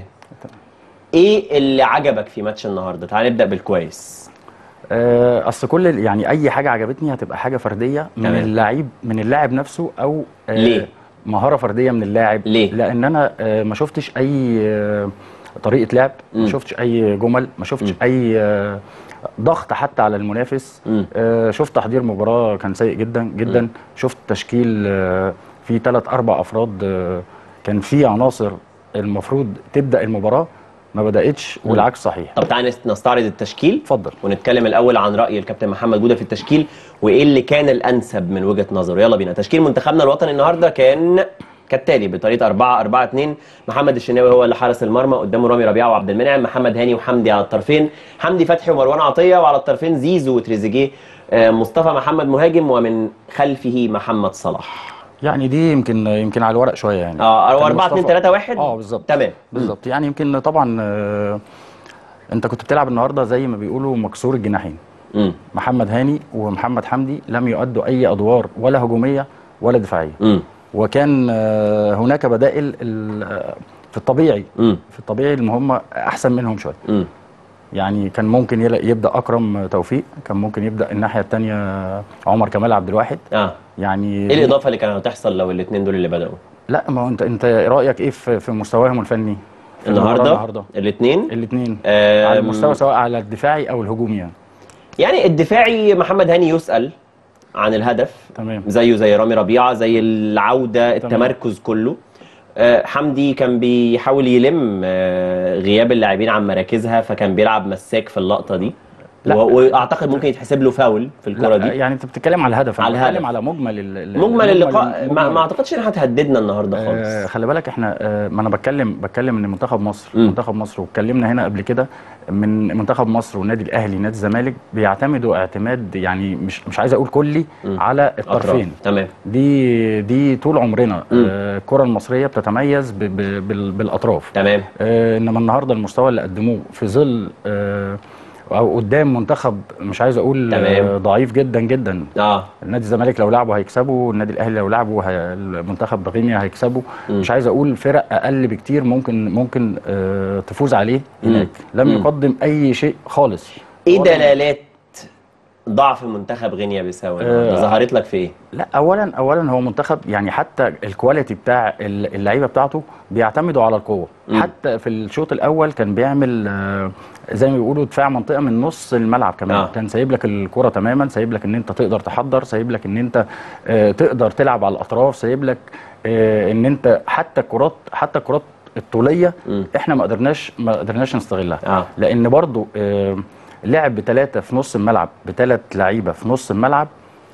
ايه اللي عجبك في ماتش النهارده تعال نبدا بالكويس آه، اصل كل ال- يعني اي حاجه عجبتني هتبقى حاجه فرديه من تمام. اللعيب من اللاعب نفسه او آه، ليه؟ مهاره فرديه من اللاعب ليه؟ لان انا آه، ما شفتش اي آه، طريقه لعب مم. ما شفتش اي جمل ما شفتش مم. اي آه، ضغط حتى على المنافس مم. آه، شفت تحضير مباراه كان سيء جدا جدا مم. شفت تشكيل آه، فيه ثلاث اربع افراد آه، كان فيه عناصر المفروض تبدا المباراه ما بداتش مم. والعكس صحيح طب تعال نس- نستعرض التشكيل اتفضل ونتكلم الاول عن راي الكابتن محمد جوده في التشكيل وايه اللي كان الانسب من وجهه نظره يلا بينا تشكيل منتخبنا الوطني النهارده كان كالتالي بطريقه 4 4 2 محمد الشناوي هو اللي حارس المرمى قدامه رامي ربيعه وعبد المنعم محمد هاني وحمدي على الطرفين حمدي فتحي ومروان عطيه وعلى الطرفين زيزو وتريزيجيه آه، مصطفى محمد مهاجم ومن خلفه محمد صلاح يعني دي يمكن يمكن على الورق شويه يعني اه كان 4 2 مصطفى- 3 1 اه بالظبط تمام بالظبط يعني يمكن طبعا آه، انت كنت بتلعب النهارده زي ما بيقولوا مكسور الجناحين امم محمد هاني ومحمد حمدي لم يؤدوا اي ادوار ولا هجوميه ولا دفاعيه امم وكان آه، هناك بدائل ال- آه، في الطبيعي امم في الطبيعي ان هم احسن منهم شويه امم يعني كان ممكن يلا- يبدا اكرم توفيق كان ممكن يبدا الناحيه الثانيه عمر كمال عبد الواحد اه يعني ايه الاضافه اللي كانت هتحصل لو الاثنين دول اللي بداوا لا ما هو انت انت رايك ايه في في مستواهم الفني في المباراة النهارده النهارده الاثنين الاثنين على المستوى سواء على الدفاعي او الهجومي يعني يعني الدفاعي محمد هاني يسأل عن الهدف تمام زيه زي رامي ربيعة زي العودة تمام. التمركز كله آه، حمدي كان بيحاول يلم آه، غياب اللاعبين عن مراكزها فكان بيلعب مساك في اللقطة دي لا. و- واعتقد ممكن يتحسب له فاول في الكرة لا دي يعني انت بتتكلم على الهدف أنا على بتكلم الهدف. على مجمل ال- ال- مجمل اللقاء ما, مجمل- ما اعتقدش انها هتهددنا النهارده آه خالص خلي بالك احنا آه ما انا بتكلم بتكلم ان منتخب مصر مم. منتخب مصر واتكلمنا هنا قبل كده من منتخب مصر والنادي الاهلي نادي الزمالك بيعتمدوا اعتماد يعني مش مش عايز اقول كلي مم. على أطراف. الطرفين تمام دي دي طول عمرنا مم. آه، الكره المصريه بتتميز ب ب بال- بالاطراف تمام آه انما النهارده المستوى اللي قدموه في ظل آه او قدام منتخب مش عايز اقول تمام. آه، ضعيف جدا جدا اه النادي الزمالك لو لعبوا هيكسبوا النادي الاهلي لو لعبوا هي... المنتخب بغينيا هيكسبوا مش عايز اقول فرق اقل بكتير ممكن ممكن آه تفوز عليه هناك لم مم. يقدم اي شيء خالص ايه ولا- دلالات ضعف منتخب غينيا بيساو النهاردة؟ آه. ظهرت لك في ايه؟ لا اولا اولا هو منتخب يعني حتى الكواليتي بتاع ال- اللعيبه بتاعته بيعتمدوا على القوه مم. حتى في الشوط الاول كان بيعمل آه، زي ما بيقولوا دفاع منطقه من نص الملعب كمان آه. آه. كان سايب لك الكره تماما سايب لك ان انت تقدر تحضر سايب لك ان انت آه، تقدر تلعب على الاطراف سايب لك آه، ان انت حتى الكرات حتى الكرات الطوليه مم. احنا ما قدرناش ما قدرناش نستغلها آه. لان برضو آه، لعب بثلاثه في نص الملعب بثلاث لعيبه في نص الملعب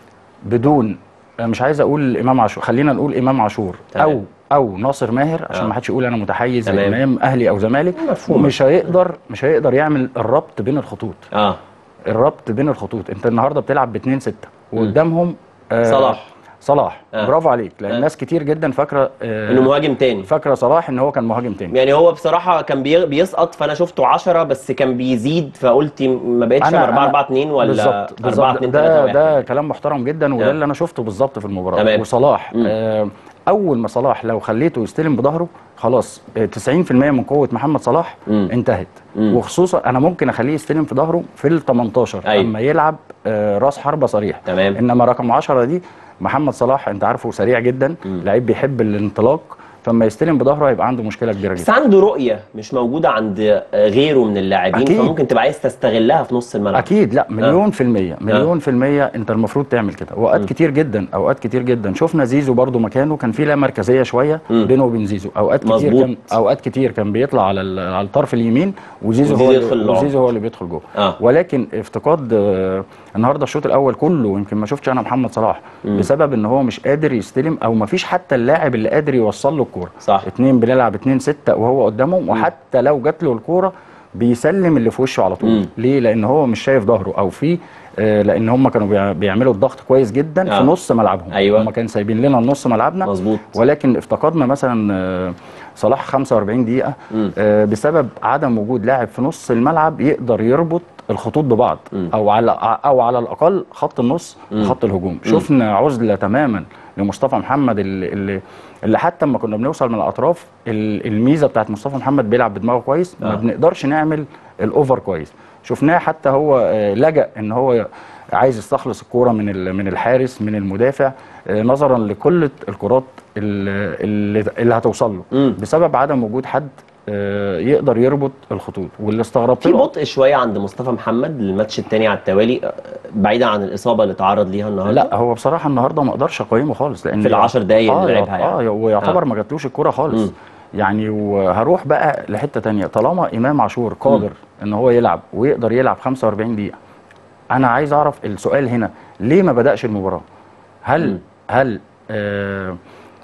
بدون مش عايز اقول امام عاشور خلينا نقول امام عاشور تمام. او او ناصر ماهر عشان آه. ما حدش يقول انا متحيز تمام. امام اهلي او زمالك مفهوم. مش هيقدر مش هيقدر يعمل الربط بين الخطوط اه الربط بين الخطوط انت النهارده بتلعب باتنين ستة وقدامهم آه صلاح. صلاح آه. برافو عليك لان آه. ناس كتير جدا فاكره آه انه مهاجم تاني فاكره صلاح ان هو كان مهاجم تاني يعني هو بصراحه كان بي- بيسقط فانا شفته 10 بس كان بيزيد فقلت ما بقتش 4 4 2 ولا بالظبط 4 بالظبط 2 ده 3 1 ده كلام محترم جدا وده آه. اللي انا شفته بالظبط في المباراه تمام. وصلاح مم. آه اول ما صلاح لو خليته يستلم بظهره خلاص آه، 90% من قوه محمد صلاح مم. انتهت مم. وخصوصا انا ممكن اخليه يستلم في ظهره في ال 18 أيوة. اما يلعب آه راس حربه صريح تمام. انما رقم 10 دي محمد صلاح انت عارفه سريع جدا لعيب بيحب الانطلاق فما يستلم بظهره هيبقى عنده مشكله كبيره بس جدا عنده رؤيه مش موجوده عند غيره من اللاعبين أكيد. فممكن تبقى عايز تستغلها في نص الملعب اكيد لا مليون في المية مليون في المية انت المفروض تعمل كده اوقات م. كتير جدا اوقات كتير جدا شفنا زيزو برضو مكانه كان في لا مركزية شوية م. بينه وبين زيزو اوقات كتير مظبوط. كان اوقات كتير كان بيطلع على ال- على الطرف اليمين وزيزو وزيزو هو يدخل اللي اللعب. وزيزو هو اللي بيدخل جوه آه. ولكن افتقاد آه، النهارده الشوط الاول كله يمكن ما شفتش انا محمد صلاح م. بسبب ان هو مش قادر يستلم او ما فيش حتى اللاعب اللي قادر يوصل له الكوره صح اتنين بنلعب اتنين ستة وهو قدامهم وحتى لو جات له الكوره بيسلم اللي في وشه على طول مم. ليه لان هو مش شايف ظهره او في آه، لان هم كانوا بيع- بيعملوا الضغط كويس جدا آه. في نص ملعبهم أيوة. هم كانوا سايبين لنا نص ملعبنا مظبوط ولكن افتقدنا مثلا آه، صلاح 45 دقيقه مم. آه، بسبب عدم وجود لاعب في نص الملعب يقدر يربط الخطوط ببعض مم. او على او على الاقل خط النص مم. وخط الهجوم مم. شفنا عزله تماما لمصطفى محمد اللي, اللي اللي حتى لما كنا بنوصل من الاطراف ال- الميزه بتاعت مصطفى محمد بيلعب بدماغه كويس ما آه. بنقدرش نعمل الاوفر كويس شفناه حتى هو آه، لجأ ان هو عايز يستخلص الكوره من ال- من الحارس من المدافع آه، نظرا لكل الكرات اللي, اللي, اللي هتوصل له مم. بسبب عدم وجود حد آه، يقدر يربط الخطوط واللي استغربت في له بطء شويه عند مصطفى محمد الماتش الثاني على التوالي آه، بعيدا عن الاصابه اللي تعرض ليها النهارده لا هو بصراحه النهارده ما اقدرش اقيمه خالص لان في العشر دقايق اللي آه لعبها يعني. اه ويعتبر آه. ما جاتلوش الكوره خالص مم. يعني وهروح بقى لحته تانية طالما امام عاشور قادر ان هو يلعب ويقدر يلعب 45 دقيقه انا عايز اعرف السؤال هنا ليه ما بداش المباراه هل مم. هل آه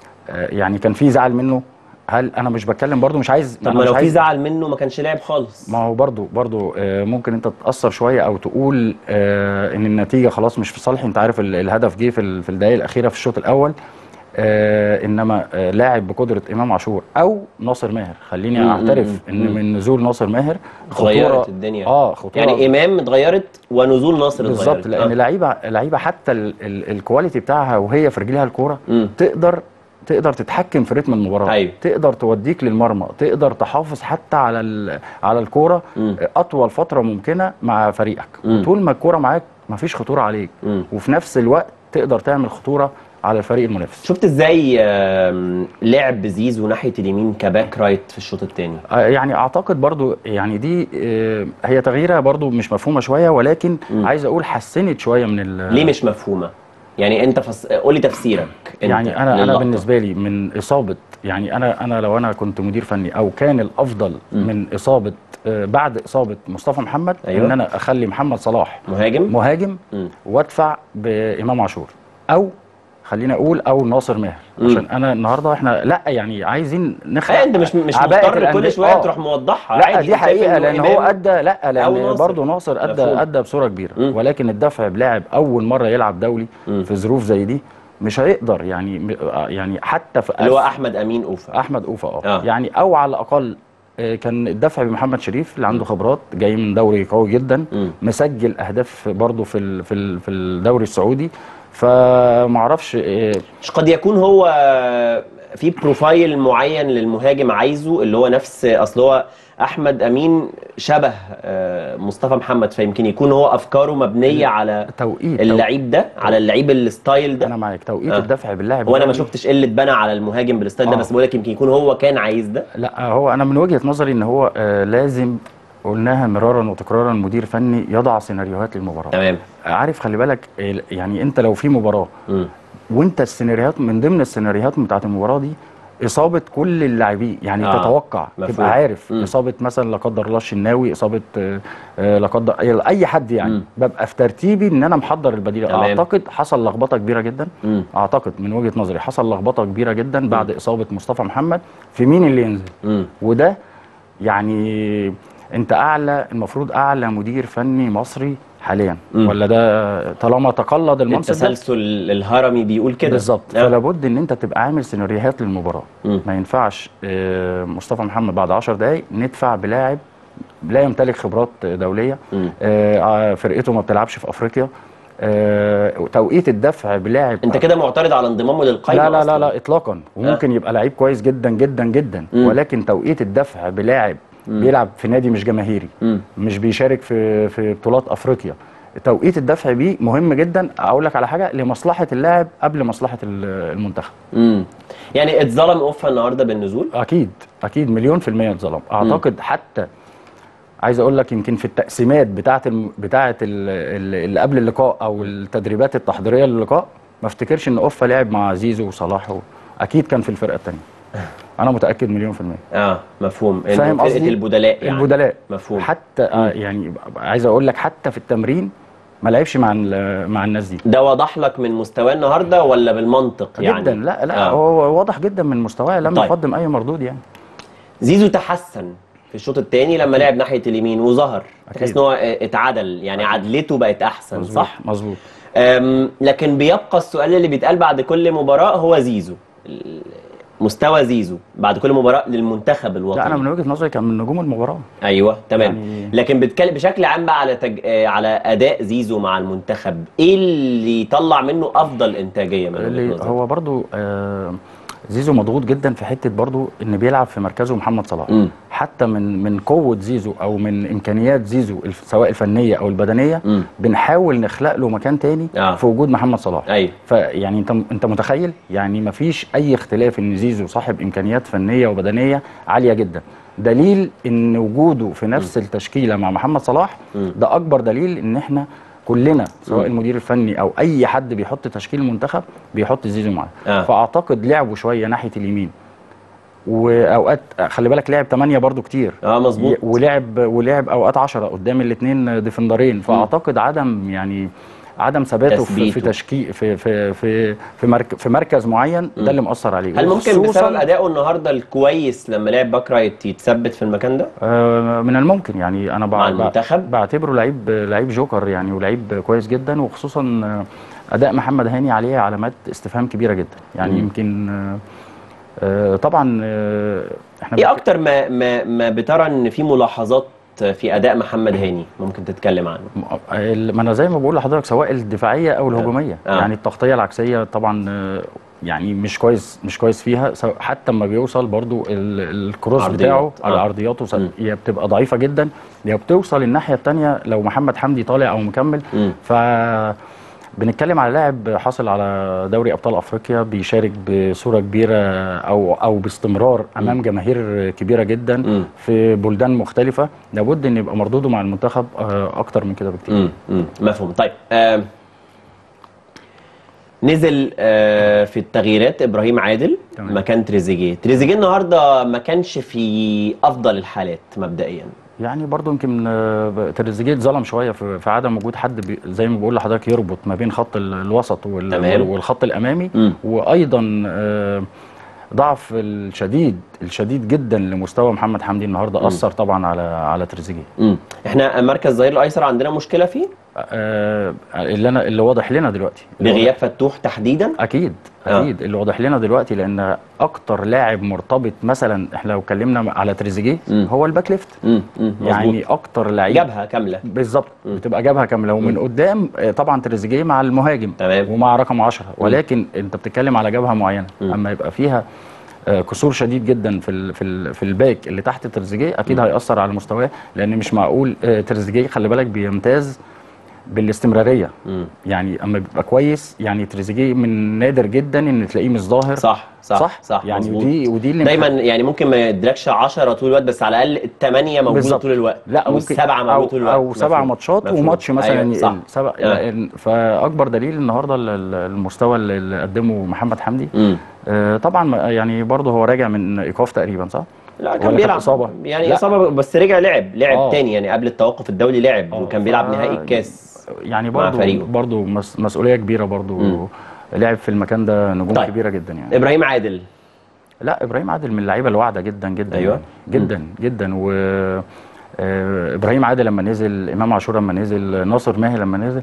آه يعني كان في زعل منه هل انا مش بتكلم برضو مش عايز طب أنا ما مش لو في عايز- زعل منه ما كانش لعب خالص ما هو برضو برضو آه، ممكن انت تتاثر شويه او تقول آه، ان النتيجه خلاص مش في صالحي انت عارف ال- الهدف جه في ال- في الدقائق الاخيره في الشوط الاول آه، انما آه، لاعب بقدره امام عاشور او ناصر ماهر خليني مم، اعترف مم، ان مم. من نزول ناصر ماهر اتغيرت الدنيا اه خطوره يعني امام اتغيرت ونزول ناصر اتغيرت بالظبط لان آه. لعيبه لعيبه حتى ال- ال- الكواليتي بتاعها وهي في رجلها الكوره مم. تقدر تقدر تتحكم في رتم المباراه أيوة. تقدر توديك للمرمى تقدر تحافظ حتى على ال- على الكوره مم. اطول فتره ممكنه مع فريقك مم. طول ما الكوره معاك مفيش خطوره عليك مم. وفي نفس الوقت تقدر تعمل خطوره على الفريق المنافس شفت ازاي آم، لعب زيزو ناحيه اليمين كباك رايت في الشوط الثاني آه، يعني اعتقد برضو يعني دي آه، هي تغييره برضو مش مفهومه شويه ولكن مم. عايز اقول حسنت شويه من ال- ليه مش مفهومه يعني انت فس... قولي تفسيرك انت يعني انا انا للقطة. بالنسبه لي من اصابه يعني انا انا لو انا كنت مدير فني او كان الافضل مم. من اصابه آه، بعد اصابه مصطفى محمد أيوة. ان انا اخلي محمد صلاح مهاجم مهاجم مم. وادفع بامام عاشور او خلينا اقول او ناصر ماهر مم. عشان انا النهارده احنا لا يعني عايزين نخلق ايه انت مش مش عباءة مضطر كل الأندية. شويه آه. تروح موضحها لا عادي دي أنت شايف حقيقه إنه لان هو إمام ادى لا أو لان ناصر. برضه ناصر ادى مفهوم. ادى بصوره كبيره مم. ولكن الدفع بلاعب اول مره يلعب دولي مم. في ظروف زي دي مش هيقدر يعني م- آه يعني حتى في اللي هو احمد امين اوفا احمد اوفا اه آه. يعني او على الاقل آه، كان الدفع بمحمد شريف اللي عنده خبرات جاي من دوري قوي جدا مسجل اهداف برضه في ال- في ال- في الدوري السعودي فمعرفش آه، مش قد يكون هو في بروفايل معين للمهاجم عايزه اللي هو نفس اصل هو احمد امين شبه آه، مصطفى محمد فيمكن يكون هو افكاره مبنيه على توقيت اللعيب ده على اللعيب الستايل ده انا معاك توقيت آه. الدفع باللاعب وانا ما الدولي. شفتش قله بنى على المهاجم بالستايل ده آه. بس بقول لك يمكن يكون هو كان عايز ده لا هو انا من وجهه نظري ان هو آه لازم قلناها مرارا وتكرارا مدير فني يضع سيناريوهات للمباراه تمام عارف خلي بالك آه، يعني انت لو في مباراه وانت السيناريوهات من ضمن السيناريوهات بتاعت المباراه دي اصابه كل اللاعبين يعني آه، آه تتوقع مفهوم. تبقى عارف مم. اصابه مثلا لا قدر الله الشناوي اصابه آه، آه، لا قدر اي أي حد يعني ببقى في ترتيبي ان انا محضر البديل تمام. اعتقد حصل لخبطه كبيره جدا مم. اعتقد من وجهه نظري حصل لخبطه كبيره جدا بعد اصابه مصطفى محمد في مين اللي ينزل وده يعني انت اعلى المفروض اعلى مدير فني مصري حاليا مم. ولا ده طالما تقلد المنصب ده التسلسل الهرمي بيقول كده بالظبط آه. فلا بد ان انت تبقى عامل سيناريوهات للمباراه ما ينفعش آه، مصطفى محمد بعد 10 دقائق ندفع بلاعب لا يمتلك خبرات دوليه آه، فرقته ما بتلعبش في افريقيا آه، توقيت الدفع بلاعب انت كده معترض على انضمامه للقائمه لا لا أصلاً. لا لا اطلاقا وممكن يبقى لعيب كويس جدا جدا جدا مم. ولكن توقيت الدفع بلاعب مم. بيلعب في نادي مش جماهيري مم. مش بيشارك في في بطولات افريقيا توقيت الدفع بيه مهم جدا اقول لك على حاجه لمصلحه اللاعب قبل مصلحه ال- المنتخب امم يعني اتظلم اوفا النهارده بالنزول اكيد اكيد مليون في الميه اتظلم اعتقد حتى عايز اقول لك يمكن في التقسيمات بتاعه الم... بتاعه ال... ال- اللي قبل اللقاء او التدريبات التحضيريه للقاء ما افتكرش ان اوفا لعب مع زيزو وصلاح و... اكيد كان في الفرقه الثانيه انا متاكد مليون في الميه اه مفهوم إنه فاهم فرقة قصدي البدلاء يعني البدلاء مفهوم حتى آه يعني عايز اقول لك حتى في التمرين ما لعبش مع ال- مع الناس دي ده وضح لك من مستواه النهارده ولا بالمنطق يعني جدا لا لا آه. هو واضح جدا من مستواه لم طيب. يقدم اي مردود يعني زيزو تحسن في الشوط الثاني لما لعب ناحيه اليمين وظهر تحس ان هو آه، اتعدل يعني عدلته بقت احسن مظبوط صح مظبوط أم، لكن بيبقى السؤال اللي بيتقال بعد كل مباراه هو زيزو ال- مستوى زيزو بعد كل مباراه للمنتخب الوطني لا انا من وجهه نظري كان من نجوم المباراه ايوه تمام يعني- لكن بتكلم بشكل عام بقى على تج... آه، على اداء زيزو مع المنتخب ايه اللي يطلع منه افضل انتاجيه من وجهه اللي نظرك هو برضو آه زيزو مضغوط جدا في حته برضو ان بيلعب في مركزه محمد صلاح مم. حتى من من قوه زيزو او من امكانيات زيزو الف- سواء الفنيه او البدنيه مم. بنحاول نخلق له مكان تاني آه. في وجود محمد صلاح ايوه فيعني انت انت متخيل يعني مفيش اي اختلاف ان زيزو صاحب امكانيات فنيه وبدنيه عاليه جدا دليل ان وجوده في نفس التشكيله مع محمد صلاح مم. ده اكبر دليل ان احنا كلنا سواء مم. المدير الفني او اي حد بيحط تشكيل المنتخب بيحط زيزو معاه آه. فاعتقد لعبه شويه ناحيه اليمين واوقات خلي بالك لعب 8 برضو كتير اه مظبوط ولعب ولعب اوقات 10 قدام الاثنين ديفندرين فاعتقد عدم يعني عدم ثباته في, في تثبيته. تشكيل في في في في, مرك في مركز معين ده اللي مأثر عليه هل ممكن وخصوصاً- بسبب ادائه النهارده الكويس لما لعب باك رايت يتثبت في المكان ده آه، من الممكن يعني انا مع بع- المنتخب؟ بعتبره لعيب لعيب جوكر يعني ولعيب كويس جدا وخصوصا آه، اداء محمد هاني عليه علامات استفهام كبيره جدا يعني مم. يمكن آه، آه، طبعا آه، احنا ايه بنك- اكتر ما ما ما بترى ان في ملاحظات في اداء محمد هاني ممكن تتكلم عنه ال- ما انا زي ما بقول لحضرتك سواء الدفاعيه او الهجوميه آه. يعني التغطيه العكسيه طبعا آه، يعني مش كويس مش كويس فيها سواء- حتى لما بيوصل برضو ال- الكروس عرضيات. بتاعه آه. على عرضياته س- يا بتبقى ضعيفه جدا يا بتوصل الناحيه الثانيه لو محمد حمدي طالع او مكمل مم. ف بنتكلم على لاعب حاصل على دوري ابطال افريقيا بيشارك بصوره كبيره او او باستمرار امام جماهير كبيره جدا مم. في بلدان مختلفه لابد ان يبقى مردوده مع المنتخب آه، اكتر من كده بكتير امم امم مفهوم طيب آم، نزل آه، في التغييرات ابراهيم عادل تمام. مكان تريزيجيه تريزيجيه النهارده ما كانش في افضل الحالات مبدئيا يعني برضو يمكن آه، تريزيجيه اتظلم شويه في في عدم وجود حد بي زي ما بقول لحضرتك يربط ما بين خط ال- الوسط وال- تمام. والخط الامامي مم. وايضا آه، ضعف الشديد الشديد جدا لمستوى محمد حمدي النهارده اثر طبعا على على تريزيجيه امم احنا مركز الظهير الايسر عندنا مشكله فيه آه، اللي انا اللي واضح لنا دلوقتي بغياب فتوح تحديدا اكيد اكيد اللي واضح لنا دلوقتي لان اكتر لاعب مرتبط مثلا احنا لو اتكلمنا على تريزيجيه هو الباك ليفت يعني اكتر لعيب جبهه كامله بالظبط بتبقى جبهه كامله ومن قدام آه، طبعا تريزيجيه مع المهاجم تمام. ومع رقم 10 ولكن انت بتتكلم على جبهه معينه اما يبقى فيها آه، كسور شديد جدا في ال في ال في الباك اللي تحت تريزيجيه اكيد هيأثر على مستواه لان مش معقول آه، تريزيجيه خلي بالك بيمتاز بالاستمراريه يعني اما بيبقى كويس يعني تريزيجيه من نادر جدا ان تلاقيه مش ظاهر صح صح صح, صح يعني مظبوط. ودي ودي اللي دايما مخ- يعني ممكن ما يدركش 10 طول الوقت بس على الاقل الثمانيه موجوده بالظبط. طول الوقت لا او ممكن السبعه أو- موجوده طول الوقت او سبع مفهوم. ماتشات مفهوم. وماتش مثلا أيوة. صح سبع آه. لأن- فاكبر دليل النهارده ال- ال- المستوى اللي اللي قدمه محمد حمدي مم. آه طبعا ما- يعني برضه هو راجع من ايقاف تقريبا صح؟ لا ولا كان كانت بيلعب اصابه يعني لا. اصابه بس رجع لعب لعب آه. تاني يعني قبل التوقف الدولي لعب وكان بيلعب نهائي الكاس يعني مع برضه فريقه. برضه مس مسؤوليه كبيره برضه لعب في المكان ده نجوم طيب. كبيره جدا يعني ابراهيم عادل لا ابراهيم عادل من اللعيبه الواعده جدا جدا أيوة. يعني جدا جدا و آه، ابراهيم عادل لما نزل امام عاشور لما نزل ناصر ماهر لما نزل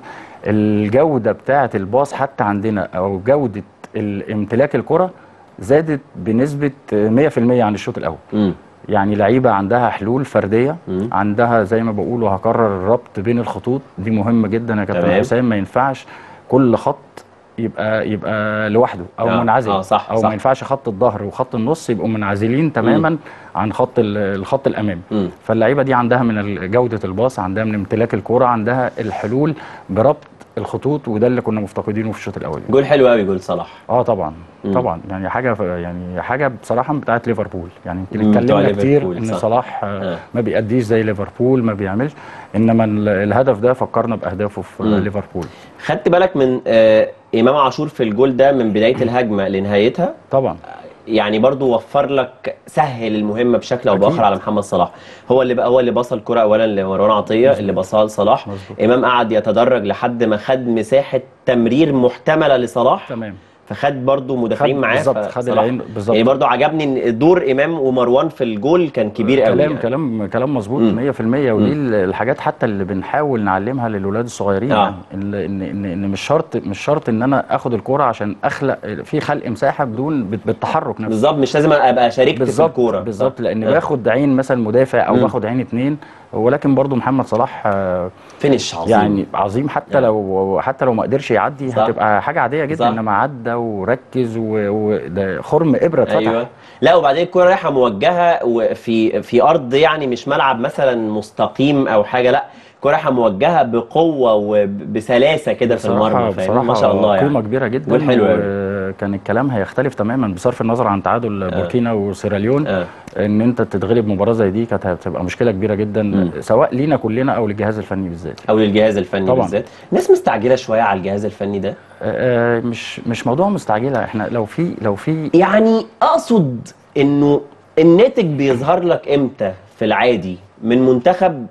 الجوده بتاعه الباص حتى عندنا او جوده الامتلاك الكره زادت بنسبه 100% عن الشوط الاول يعني لعيبه عندها حلول فرديه عندها زي ما بقول وهكرر الربط بين الخطوط دي مهمه جدا يا كابتن تمام. حسام ما ينفعش كل خط يبقى يبقى لوحده او آه، منعزل آه، صح، او صح. ما ينفعش خط الظهر وخط النص يبقوا منعزلين تماما عن خط ال- الخط الامامي فاللعيبه دي عندها من ال- جوده الباص عندها من امتلاك الكره عندها الحلول بربط الخطوط وده اللي كنا مفتقدينه في الشوط الاول جول حلو قوي جول صلاح اه طبعا مم. طبعا يعني حاجه يعني حاجه بصراحه بتاعت ليفربول يعني مم، يمكن بتوع اتكلمنا كتير ليفربول، ان صح. صلاح آه. ما بيأديش زي ليفربول ما بيعملش انما ال- الهدف ده فكرنا باهدافه في مم. ليفربول خدت بالك من آه امام عاشور في الجول ده من بدايه الهجمه لنهايتها طبعا يعني برضو وفر لك سهل المهمه بشكل او أكيد. باخر على محمد صلاح هو اللي بقى هو اللي بصل الكره اولا لمروان عطيه اللي بصاها لصلاح امام قعد يتدرج لحد ما خد مساحه تمرير محتمله لصلاح تمام فخد برضو مدافعين خد- معاه بالظبط، خد فصلاح- العين بالظبط. يعني برضو عجبني ان دور امام ومروان في الجول كان كبير قوي كلام يعني. كلام كلام مظبوط 100% ودي ال- الحاجات حتى اللي بنحاول نعلمها للولاد الصغيرين آه. يعني ان ان ان, إن مش شرط مش شرط ان انا اخد الكوره عشان اخلق في خلق مساحه بدون بت- بالتحرك نفسه بالظبط مش لازم ابقى شاركت في بالظبط الكوره بالظبط لان آه. باخد عين مثلا مدافع او مم. باخد عين اتنين ولكن برضو محمد صلاح آه، فينش عظيم يعني عظيم حتى لو حتى لو ما قدرش يعدي صح. هتبقى حاجه عاديه جدا صح. انما عدى وركز و- وده خرم ابره اتفتح ايوه لا وبعدين الكوره رايحه موجهه وفي في ارض يعني مش ملعب مثلا مستقيم او حاجه لا الكوره رايحه موجهه بقوه وبسلاسه كده في بصراحة المرمى بصراحة فاهم ما شاء الله يعني قيمة كبيرة جدا جول حلو قوي وكان الكلام هيختلف تماما بصرف النظر عن تعادل بوركينا وسيراليون ان انت تتغلب مباراة زي دي كانت هتبقى مشكلة كبيرة جدا سواء لينا كلنا او للجهاز الفني بالذات او للجهاز الفني طبعاً. بالذات الناس مستعجله شويه على الجهاز الفني ده آه، مش مش موضوع مستعجلة احنا لو في لو في يعني اقصد انه الناتج بيظهر لك امتى في العادي من منتخب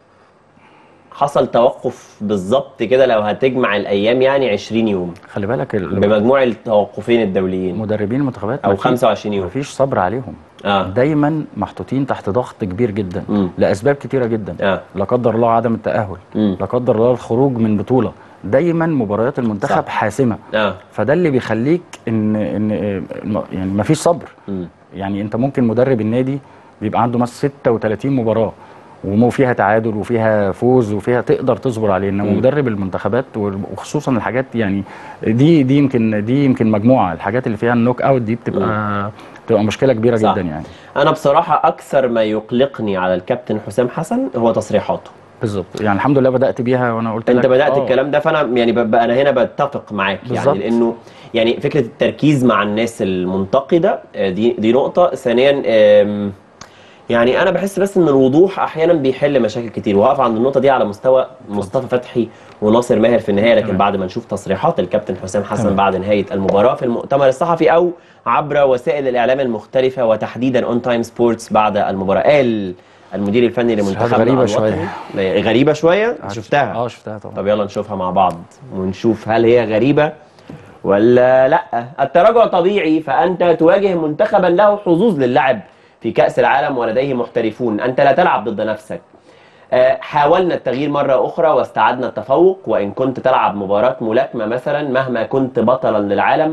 حصل توقف بالظبط كده لو هتجمع الايام يعني 20 يوم خلي بالك ال- بمجموع التوقفين الدوليين مدربين المنتخبات او مفيش- 25 يوم مفيش صبر عليهم آه. دايما محطوطين تحت ضغط كبير جدا مم. لاسباب كتيره جدا آه. لا قدر الله عدم التاهل مم. لا قدر الله الخروج من بطوله دايما مباريات المنتخب صح. حاسمه اه فده اللي بيخليك ان ان آه، يعني مفيش صبر مم. يعني انت ممكن مدرب النادي بيبقى عنده مثلا 36 مباراه ومو فيها تعادل وفيها فوز وفيها تقدر تصبر عليه انما مم. مدرب المنتخبات وخصوصا الحاجات يعني دي دي يمكن دي يمكن مجموعه الحاجات اللي فيها النوك اوت دي بتبقى بتبقى مشكله كبيره صح. جدا يعني انا بصراحه اكثر ما يقلقني على الكابتن حسام حسن هو تصريحاته بالظبط يعني الحمد لله بدات بيها وانا قلت انت لك بدات آه. الكلام ده فانا يعني ببقى انا هنا بتفق معاك بالظبط. يعني لانه يعني فكره التركيز مع الناس المنتقده آه، دي دي نقطه ثانيا آم، يعني انا بحس بس ان الوضوح احيانا بيحل مشاكل كتير وهقف عند النقطه دي على مستوى مصطفى فتحي وناصر ماهر في النهايه لكن تمام. بعد ما نشوف تصريحات الكابتن حسام حسن تمام. بعد نهايه المباراه في المؤتمر الصحفي او عبر وسائل الاعلام المختلفه وتحديدا اون تايم سبورتس بعد المباراه قال المدير الفني لمنتخبنا غريبة الوطني غريبة شوية شفتها اه شفتها طبعا طب يلا نشوفها مع بعض ونشوف هل هي غريبة ولا لا التراجع طبيعي فأنت تواجه منتخبا له حظوظ للعب في كأس العالم ولديه محترفون أنت لا تلعب ضد نفسك آه، حاولنا التغيير مرة أخرى واستعدنا التفوق وإن كنت تلعب مباراة ملاكمة مثلا مهما كنت بطلا للعالم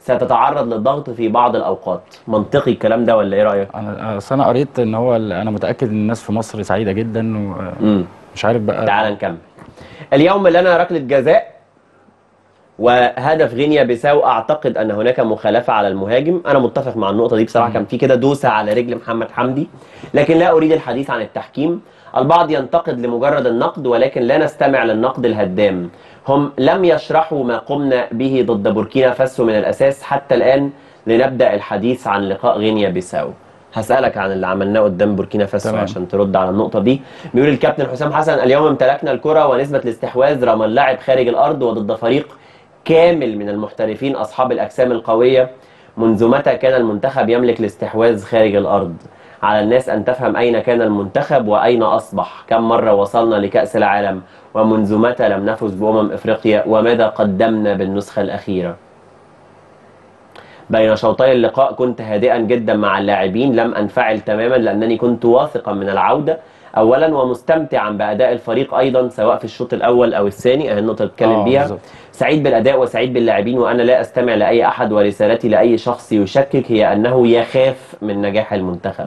ستتعرض للضغط في بعض الاوقات منطقي الكلام ده ولا ايه رايك انا اصل انا قريت ان هو ال- انا متاكد ان الناس في مصر سعيده جدا ومش عارف بقى تعال نكمل اليوم لنا ركله جزاء وهدف غينيا بيساو اعتقد ان هناك مخالفه على المهاجم انا متفق مع النقطه دي بصراحه كان في كده دوسه على رجل محمد حمدي لكن لا اريد الحديث عن التحكيم البعض ينتقد لمجرد النقد ولكن لا نستمع للنقد الهدام هم لم يشرحوا ما قمنا به ضد بوركينا فاسو من الاساس حتى الان لنبدا الحديث عن لقاء غينيا بيساو هسألك عن اللي عملناه قدام بوركينا فاسو تمام. عشان ترد على النقطة دي بيقول الكابتن حسام حسن اليوم امتلكنا الكرة ونسبة الاستحواذ رمى اللاعب خارج الأرض وضد فريق كامل من المحترفين أصحاب الأجسام القوية منذ متى كان المنتخب يملك الاستحواذ خارج الأرض على الناس أن تفهم أين كان المنتخب وأين أصبح كم مرة وصلنا لكأس العالم ومنذ متى لم نفز بأمم إفريقيا وماذا قدمنا بالنسخة الأخيرة بين شوطي اللقاء كنت هادئا جدا مع اللاعبين لم انفعل تماما لانني كنت واثقا من العوده اولا ومستمتعا باداء الفريق ايضا سواء في الشوط الاول او الثاني اهي النقطه اللي بتكلم آه، بيها بالظبط. سعيد بالاداء وسعيد باللاعبين وانا لا استمع لاي احد ورسالتي لاي شخص يشكك هي انه يخاف من نجاح المنتخب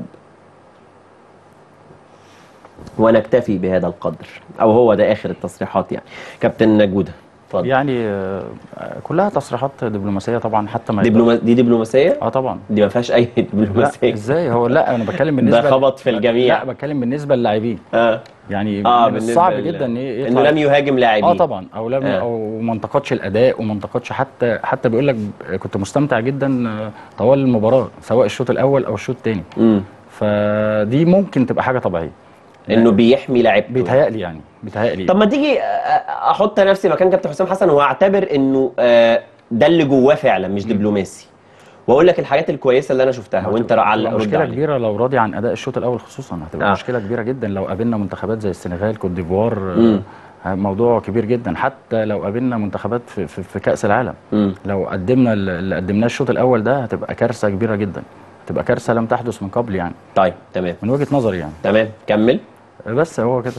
ونكتفي بهذا القدر او هو ده اخر التصريحات يعني كابتن جوده اتفضل يعني آه، كلها تصريحات دبلوماسيه طبعا حتى ما دبلوما... دي دبلوماسيه اه طبعا دي ما فيهاش اي دبلوماسيه لا ازاي هو لا انا بتكلم ده بالنسبه خبط في الجميع. لا بتكلم بالنسبه للاعبين اه يعني اه من بالنسبه الصعب لل- جدا ان ي- انه يطلع- لم يهاجم لاعبين اه طبعا او لم آه. او ما انتقدش الاداء وما انتقدش حتى حتى بيقول لك كنت مستمتع جدا آه، طوال المباراه سواء الشوط الاول او الشوط الثاني امم فدي ممكن تبقى حاجه طبيعيه انه بيحمي لعيبته بيتهيألي يعني بيتهيألي طب ما تيجي آه، آه، احط نفسي مكان كابتن حسام حسن واعتبر انه آه، ده اللي جواه فعلا مش دبلوماسي واقول لك الحاجات الكويسه اللي انا شفتها وانت علق هتبقى رد مشكله عليه. كبيره لو راضي عن اداء الشوط الاول خصوصا هتبقى آه. آه. مشكله كبيره جدا لو قابلنا منتخبات زي السنغال كوت ديفوار مم. آه، موضوع كبير جدا حتى لو قابلنا منتخبات في, في, في كاس العالم مم. لو قدمنا ال- اللي قدمناه الشوط الاول ده هتبقى كارثه كبيره جدا هتبقى كارثه لم تحدث من قبل يعني طيب تمام من وجهه نظري يعني تمام كمل بس هو كده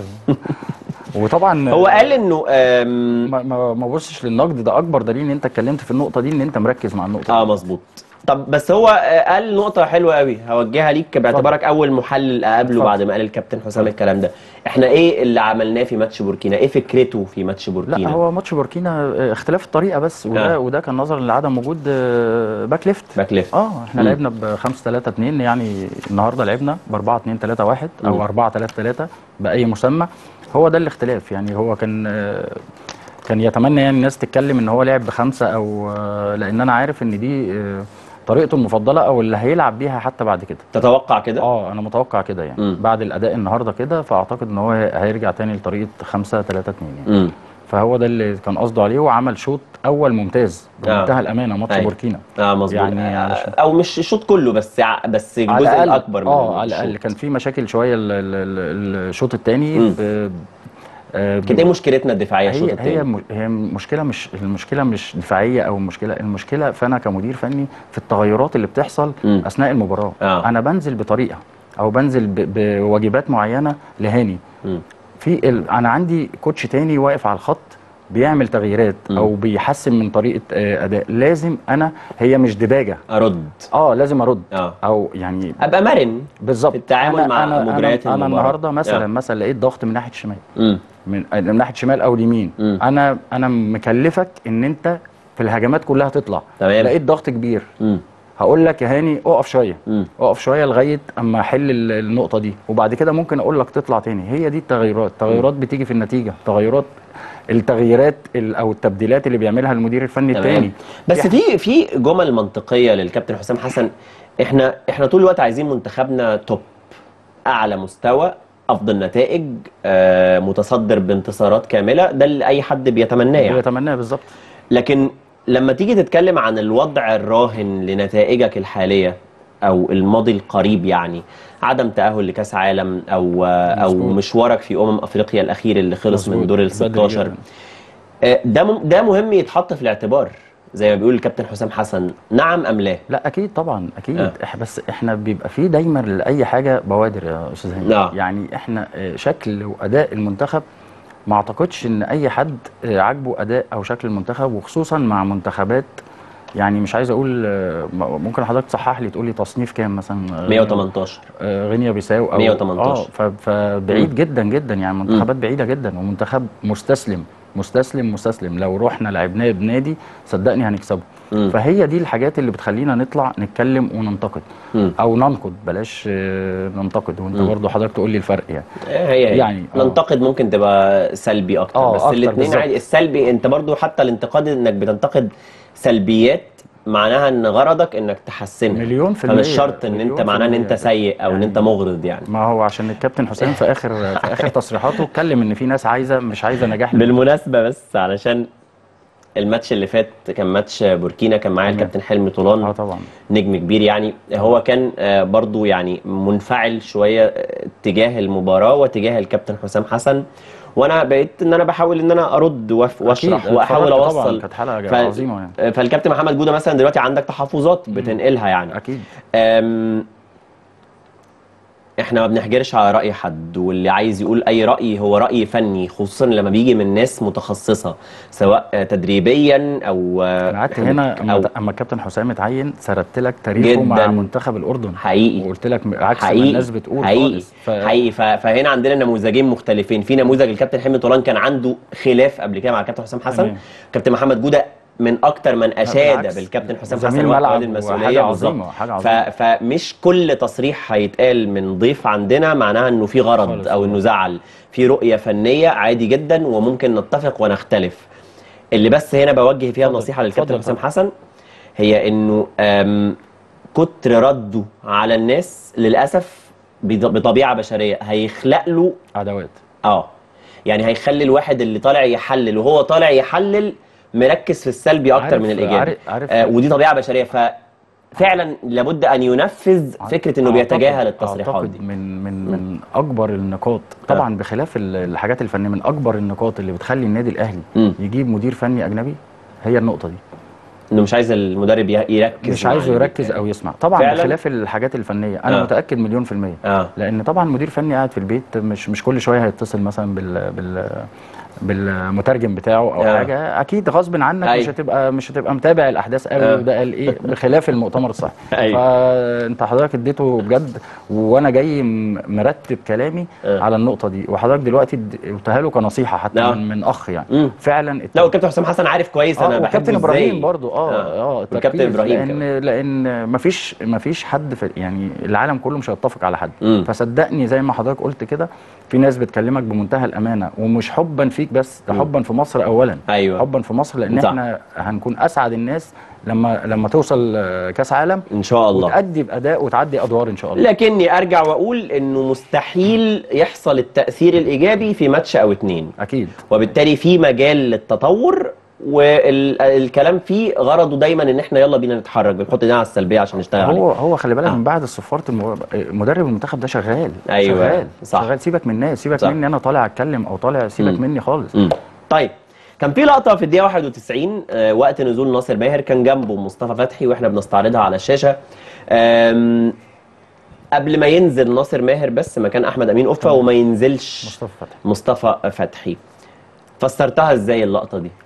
وطبعا هو قال انه آم، ما ما ما بصش للنقد ده اكبر دليل ان انت اتكلمت في النقطه دي ان انت مركز مع النقطه اه مظبوط طب بس هو آه، قال نقطة حلوة قوي هوجهها ليك باعتبارك أول محلل أقابله اتفضل. بعد ما قال الكابتن حسام الكلام ده. إحنا إيه اللي عملناه في ماتش بوركينا؟ إيه فكرته في ماتش بوركينا؟ لا هو ماتش بوركينا آه، اختلاف الطريقه بس وده آه. وده كان نظرا لعدم وجود آه، باك ليفت باك ليفت اه احنا مم. لعبنا ب 5 3 2 يعني النهارده لعبنا ب 4 2 3 1 مم. او 4 3 3 باي مسمى هو ده الاختلاف يعني هو كان آه، كان يتمنى يعني الناس تتكلم ان هو لعب بخمسه او آه، لان انا عارف ان دي آه، طريقته المفضله او اللي هيلعب بيها حتى بعد كده تتوقع كده؟ اه انا متوقع كده يعني مم. بعد الاداء النهارده كده فاعتقد ان هو هيرجع تاني لطريقه 5 3 2 يعني امم فهو ده اللي كان قصده عليه وعمل شوط اول ممتاز بمنتهى آه. الامانه ماتش أيوة. بوركينا اه مظبوط يعني يعني علشان- او مش الشوط كله بس ع- بس على الجزء الأقل- الاكبر من اه على الشوط. الاقل كان في مشاكل شويه ال- ال- ال- الشوط الثاني مم. كانت ايه مشكلتنا الدفاعيه الشوط هي هي الثاني؟ م- هي مشكله مش المشكله مش دفاعيه او المشكله المشكله فانا كمدير فني في التغيرات اللي بتحصل مم. اثناء المباراه آه. انا بنزل بطريقه او بنزل ب- بواجبات معينه لهاني مم. في ال... انا عندي كوتش تاني واقف على الخط بيعمل تغييرات مم. او بيحسن من طريقه آه، اداء لازم انا هي مش دباجه ارد اه لازم ارد اه او يعني ابقى مرن بالظبط في التعامل أنا مع أنا مجريات انا, أنا المباراة. النهارده مثلا آه. مثلا لقيت ضغط من ناحيه الشمال امم من من ناحيه شمال او اليمين مم. انا انا مكلفك ان انت في الهجمات كلها تطلع تمام. لقيت ضغط كبير امم هقول لك يا هاني اقف شويه مم. اقف شويه لغايه اما احل ال- النقطه دي وبعد كده ممكن اقول لك تطلع تاني هي دي التغيرات التغيرات بتيجي في النتيجه تغيرات التغييرات ال- او التبديلات اللي بيعملها المدير الفني تمام. التاني بس في في جمل منطقيه للكابتن حسام حسن احنا احنا طول الوقت عايزين منتخبنا توب اعلى مستوى افضل نتائج آه متصدر بانتصارات كامله ده اللي اي حد بيتمناه يعني بيتمناه بالظبط لكن لما تيجي تتكلم عن الوضع الراهن لنتائجك الحاليه او الماضي القريب يعني عدم تاهل لكاس عالم او او مظبوط. مشوارك في امم افريقيا الاخير اللي خلص من مظبوط. دور ال بدري 16 جداً. آه، ده مم- ده مهم يتحط في الاعتبار زي ما بيقول الكابتن حسام حسن نعم ام لا لا اكيد طبعا اكيد آه. إح بس احنا بيبقى في دايما لاي حاجه بوادر يا استاذ هاني آه. يعني احنا آه، شكل واداء المنتخب ما اعتقدش ان اي حد آه، عاجبه اداء او شكل المنتخب وخصوصا مع منتخبات يعني مش عايز اقول آه، م- ممكن حضرتك تصحح لي تقول لي تصنيف كام مثلا آه، 118 آه، غينيا بيساو او 118. اه ف- فبعيد مم. جدا جدا يعني منتخبات بعيده جدا ومنتخب مستسلم مستسلم مستسلم لو رحنا لعبناه بنادي صدقني هنكسبه مم. فهي دي الحاجات اللي بتخلينا نطلع نتكلم وننتقد مم. او ننقد بلاش آه، ننتقد وانت مم. برضو حضرتك تقول لي الفرق يعني هي هي يعني يعني آه. ننتقد ممكن تبقى سلبي اكتر آه، بس أكتر الاثنين بالظبط. عادي السلبي انت برضو حتى الانتقاد انك بتنتقد سلبيات معناها ان غرضك انك تحسنها مليون في فمش المية شرط ان مليون انت في معناه ان المية. انت سيء او ان انت مغرض يعني ما هو عشان الكابتن حسام في اخر في اخر تصريحاته اتكلم ان في ناس عايزه مش عايزه نجاح بالمناسبه بس علشان الماتش اللي فات كان ماتش بوركينا كان معايا الكابتن حلمي طولان اه طبعا نجم كبير يعني هو كان آه، برضو يعني منفعل شويه آه، تجاه المباراه وتجاه الكابتن حسام حسن وانا بقيت ان انا بحاول ان انا ارد وأف- واشرح أكيد، واحاول اتفرجت طبعاً، اوصل كانت حلقة ف- عظيمة يعني. آه، فالكابتن محمد جوده مثلا دلوقتي عندك تحفظات بتنقلها يعني اكيد أم احنا ما بنحجرش على راي حد واللي عايز يقول اي راي هو راي فني خصوصا لما بيجي من ناس متخصصه سواء آه، تدريبيا او انا قعدت هنا أو اما اما الكابتن حسام اتعين سردت لك تاريخه مع جداً. منتخب الاردن حقيقي وقلت لك عكس ما حقيقي الناس بتقول حقيقي خالص ف... حقيقي ف... فهنا عندنا نموذجين مختلفين في نموذج الكابتن حلمي طولان كان عنده خلاف قبل كده مع الكابتن حسام حسن تمام. كابتن محمد جوده من اكتر من اشاد بالعكس. بالكابتن حسام زميل حسن وقت ملعب قائد المسؤوليه وحاجة بالظبط. عظيمة، حاجة ف... عظيمة. فمش كل تصريح هيتقال من ضيف عندنا معناها انه في غرض خالص او انه زعل في رؤيه فنيه عادي جدا وممكن نتفق ونختلف اللي بس هنا بوجه فيها النصيحه للكابتن اتفضل حسام طبعا. حسن هي انه أم، كتر رده على الناس للاسف بط- بطبيعه بشريه هيخلق له عداوات اه يعني هيخلي الواحد اللي طالع يحلل وهو طالع يحلل مركز في السلبي اكتر عارف- من الايجابي عارف- عارف- آه ودي طبيعه بشريه ففعلا لابد ان ينفذ فكره انه أعتقد- بيتجاهل التصريحات أعتقد دي من من من اكبر النقاط طبعا بخلاف ال- الحاجات الفنيه من اكبر النقاط اللي بتخلي النادي الاهلي مم. يجيب مدير فني اجنبي هي النقطه دي انه مش عايز المدرب ي- يركز مش مع عايزه ال- يركز او يسمع طبعا فعلاً؟ بخلاف الحاجات الفنيه انا آه. متاكد مليون في الميه اه لان طبعا مدير فني قاعد في البيت مش مش كل شويه هيتصل مثلا بال بال بالمترجم بتاعه او آه. حاجه اكيد غصب عنك أيوة. مش هتبقى مش هتبقى متابع الاحداث قوي آه. وده قال ايه بخلاف المؤتمر الصحفي أيوة. فانت حضرتك اديته بجد وانا جاي م- مرتب كلامي آه. على النقطه دي وحضرتك دلوقتي اد- قلتها له كنصيحه حتى آه. من, من اخ يعني مم. فعلا لا والكابتن حسام حسن عارف كويس انا اه بحبه وكابتن ازاي ابراهيم برضو اه آه. اه والكابتن التركيز، إبراهيم لان كمان. لان مفيش مفيش حد في يعني العالم كله مش هيتفق على حد مم. فصدقني زي ما حضرتك قلت كده في ناس بتكلمك بمنتهى الامانه ومش حبا فيك بس ده مم. حبا في مصر اولا ايوه حبا في مصر لان صح. احنا هنكون اسعد الناس لما لما توصل آه، كاس عالم ان شاء الله وتأدي باداء وتعدي ادوار ان شاء الله لكني ارجع واقول انه مستحيل يحصل التاثير الايجابي في ماتش او اتنين اكيد وبالتالي في مجال للتطور والكلام فيه غرضه دايما ان احنا يلا بينا نتحرك بنحط ايدينا على السلبيه عشان نشتغل هو عليه هو خلي بالك آه. من بعد الصفاره المو- مدرب المنتخب ده شغال أيوة، شغال صح. شغال سيبك من الناس سيبك صح. مني انا طالع اتكلم او طالع سيبك مم. مني خالص مم. طيب كان في لقطه في الدقيقه 91 آه، وقت نزول ناصر ماهر كان جنبه مصطفى فتحي واحنا بنستعرضها على الشاشه آم، قبل ما ينزل ناصر ماهر بس مكان احمد امين قفه وما ينزلش مصطفى فتحي مصطفى فتحي فسرتها ازاي اللقطه دي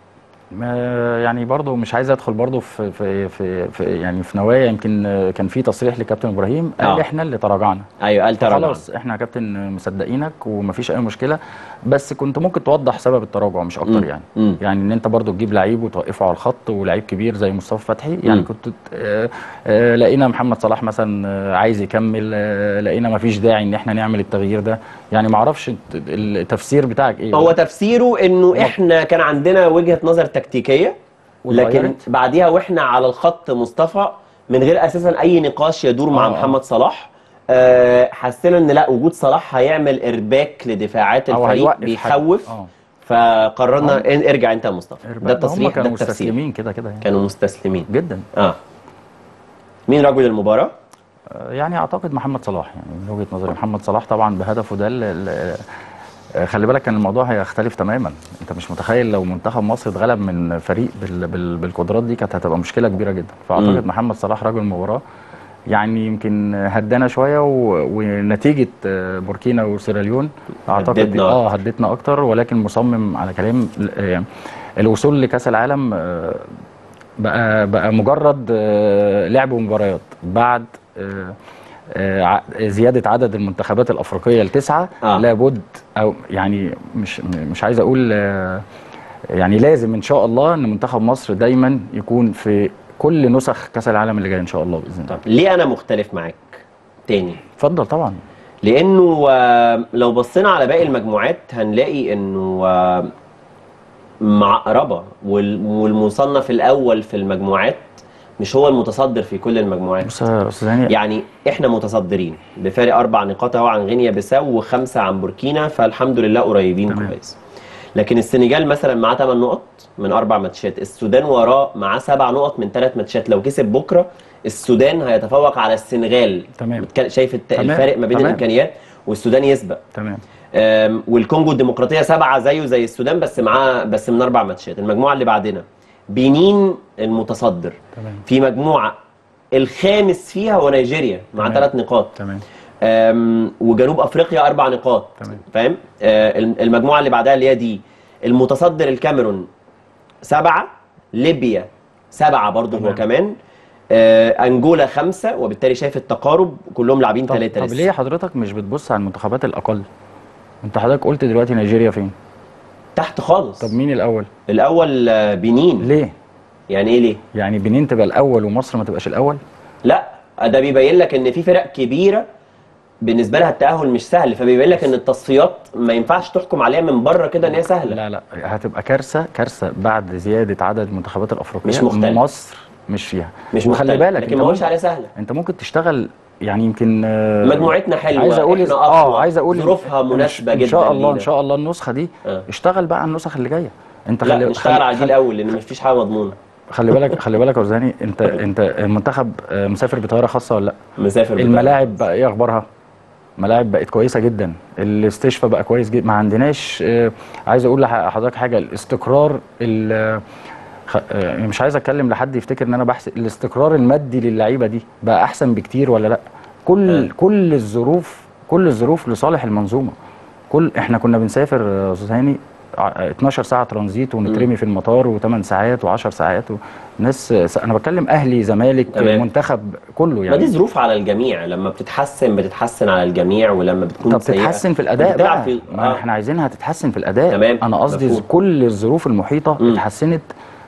ما يعني برضو مش عايز ادخل برضو في في في, في يعني في نوايا يمكن آه، كان في تصريح لكابتن ابراهيم قال آه. احنا اللي تراجعنا ايوه قال تراجع خلاص احنا يا كابتن مصدقينك ومفيش اي مشكله بس كنت ممكن توضح سبب التراجع مش اكتر مم. يعني مم. يعني ان انت برضو تجيب لعيب وتوقفه على الخط ولعيب كبير زي مصطفى فتحي يعني مم. كنت آه، آه، لقينا محمد صلاح مثلا آه، عايز يكمل آه، لقينا مفيش داعي ان احنا نعمل التغيير ده يعني معرفش الت- التفسير بتاعك ايه هو تفسيره انه احنا كان عندنا وجهه نظر تكتيكيه لكن واتغيرت؟ بعديها واحنا على الخط مصطفى من غير اساسا اي نقاش يدور مع آه، آه. محمد صلاح آه، حسينا ان لا وجود صلاح هيعمل ارباك لدفاعات أو الفريق هيوقف حد. بيخوف آه. فقررنا هم- إن ارجع انت يا مصطفى ده هم التصريح ده كانوا التفسير مستسلمين كده كده يعني كانوا مستسلمين جدا اه مين رجل المباراه آه، يعني اعتقد محمد صلاح يعني من وجهه نظري محمد صلاح طبعا بهدفه ده ال- ال- آه، خلي بالك كان الموضوع هيختلف تماما انت مش متخيل لو منتخب مصر اتغلب من فريق بال بال بالقدرات دي كانت هتبقى مشكله كبيره جدا فاعتقد مم. محمد صلاح رجل المباراه يعني يمكن هدانا شويه و... ونتيجه آه، بوركينا وسيراليون اعتقد هدتنا اه هدتنا اكتر ولكن مصمم على كلام آه، الوصول لكاس العالم آه، بقى بقى مجرد آه، لعب مباريات بعد آه، آه، ع- زياده عدد المنتخبات الافريقيه لتسعه آه. لابد او يعني مش مش عايز اقول آه، يعني لازم ان شاء الله ان منتخب مصر دايما يكون في كل نسخ كاس العالم اللي جاي ان شاء الله باذن الله ليه انا مختلف معاك تاني اتفضل طبعا لانه آه، لو بصينا على باقي المجموعات هنلاقي انه آه، معقربه وال- والمصنف الاول في المجموعات مش هو المتصدر في كل المجموعات بص يا استاذ هاني يعني احنا متصدرين بفارق اربع نقاط اهو عن غينيا بيساو وخمسه عن بوركينا فالحمد لله قريبين كويس لكن السنغال مثلا معاه 8 نقط من اربع ماتشات السودان وراه معاه سبع نقط من ثلاث ماتشات لو كسب بكره السودان هيتفوق على السنغال تمام بتك- شايف الت- تمام. الفارق ما بين تمام. الامكانيات والسودان يسبق تمام أم، والكونجو الديمقراطيه سبعه زيه زي السودان بس معاه بس من اربع ماتشات المجموعه اللي بعدنا بنين المتصدر تمام في مجموعه الخامس فيها هو نيجيريا مع تمام. ثلاث نقاط تمام أم، وجنوب افريقيا اربع نقاط تمام. فاهم آه، الم- المجموعه اللي بعدها اللي هي دي المتصدر الكاميرون سبعه ليبيا سبعه برضه هو تمام. كمان آه، انجولا خمسه وبالتالي شايف التقارب كلهم لاعبين طب, ثلاثه طب لسه ليه حضرتك مش بتبص على المنتخبات الاقل انت حضرتك قلت دلوقتي نيجيريا فين تحت خالص طب مين الاول الاول آه، بنين ليه يعني ايه ليه يعني بنين تبقى الاول ومصر ما تبقاش الاول لا ده بيبين لك ان في فرق كبيره بالنسبه لها التاهل مش سهل فبيبين لك ان التصفيات ما ينفعش تحكم عليها من بره كده ان هي سهله لا لا هتبقى كارثه كارثه بعد زياده عدد المنتخبات الافريقيه مش مختلف. مصر مش فيها مش وخلي مختلف، بالك لكن انت ما قلتش ممكن- عليها سهله انت ممكن تشتغل يعني يمكن آه، مجموعتنا حلوه عايز اقول احنا اه أقوى، عايز اقول ظروفها إن- مناسبه ان جدا شاء الله ان لينا. شاء الله النسخه دي آه. اشتغل بقى على النسخ اللي جايه انت لا خلي نشتغل على دي الاول لان مفيش حاجه مضمونه خلي بالك خلي بالك يا أستاذ هاني، انت انت المنتخب آه، مسافر بطياره خاصه ولا لا مسافر بطيارة الملاعب بقى ايه اخبارها ملاعب بقت كويسه جدا الاستشفاء بقى كويس جدا ما عندناش آه، عايز اقول لحضرتك حاجه الاستقرار ال- خ- آه، مش عايز اتكلم لحد يفتكر ان انا بحسب الاستقرار المادي للعيبه دي بقى احسن بكتير ولا لا كل كل الظروف كل الظروف لصالح المنظومه كل احنا كنا بنسافر يا استاذ هاني ع- 12 ساعه ترانزيت ونترمي في المطار و8 ساعات و10 ساعات ناس انا بتكلم اهلي زمالك تمام. منتخب كله ما يعني دي ظروف على الجميع لما بتتحسن بتتحسن على الجميع ولما بتكون طب سيئة تتحسن في الاداء بتلعب بقى في ما آه. احنا عايزينها تتحسن في الاداء تمام، انا قصدي مفهوم. كل الظروف المحيطه اتحسنت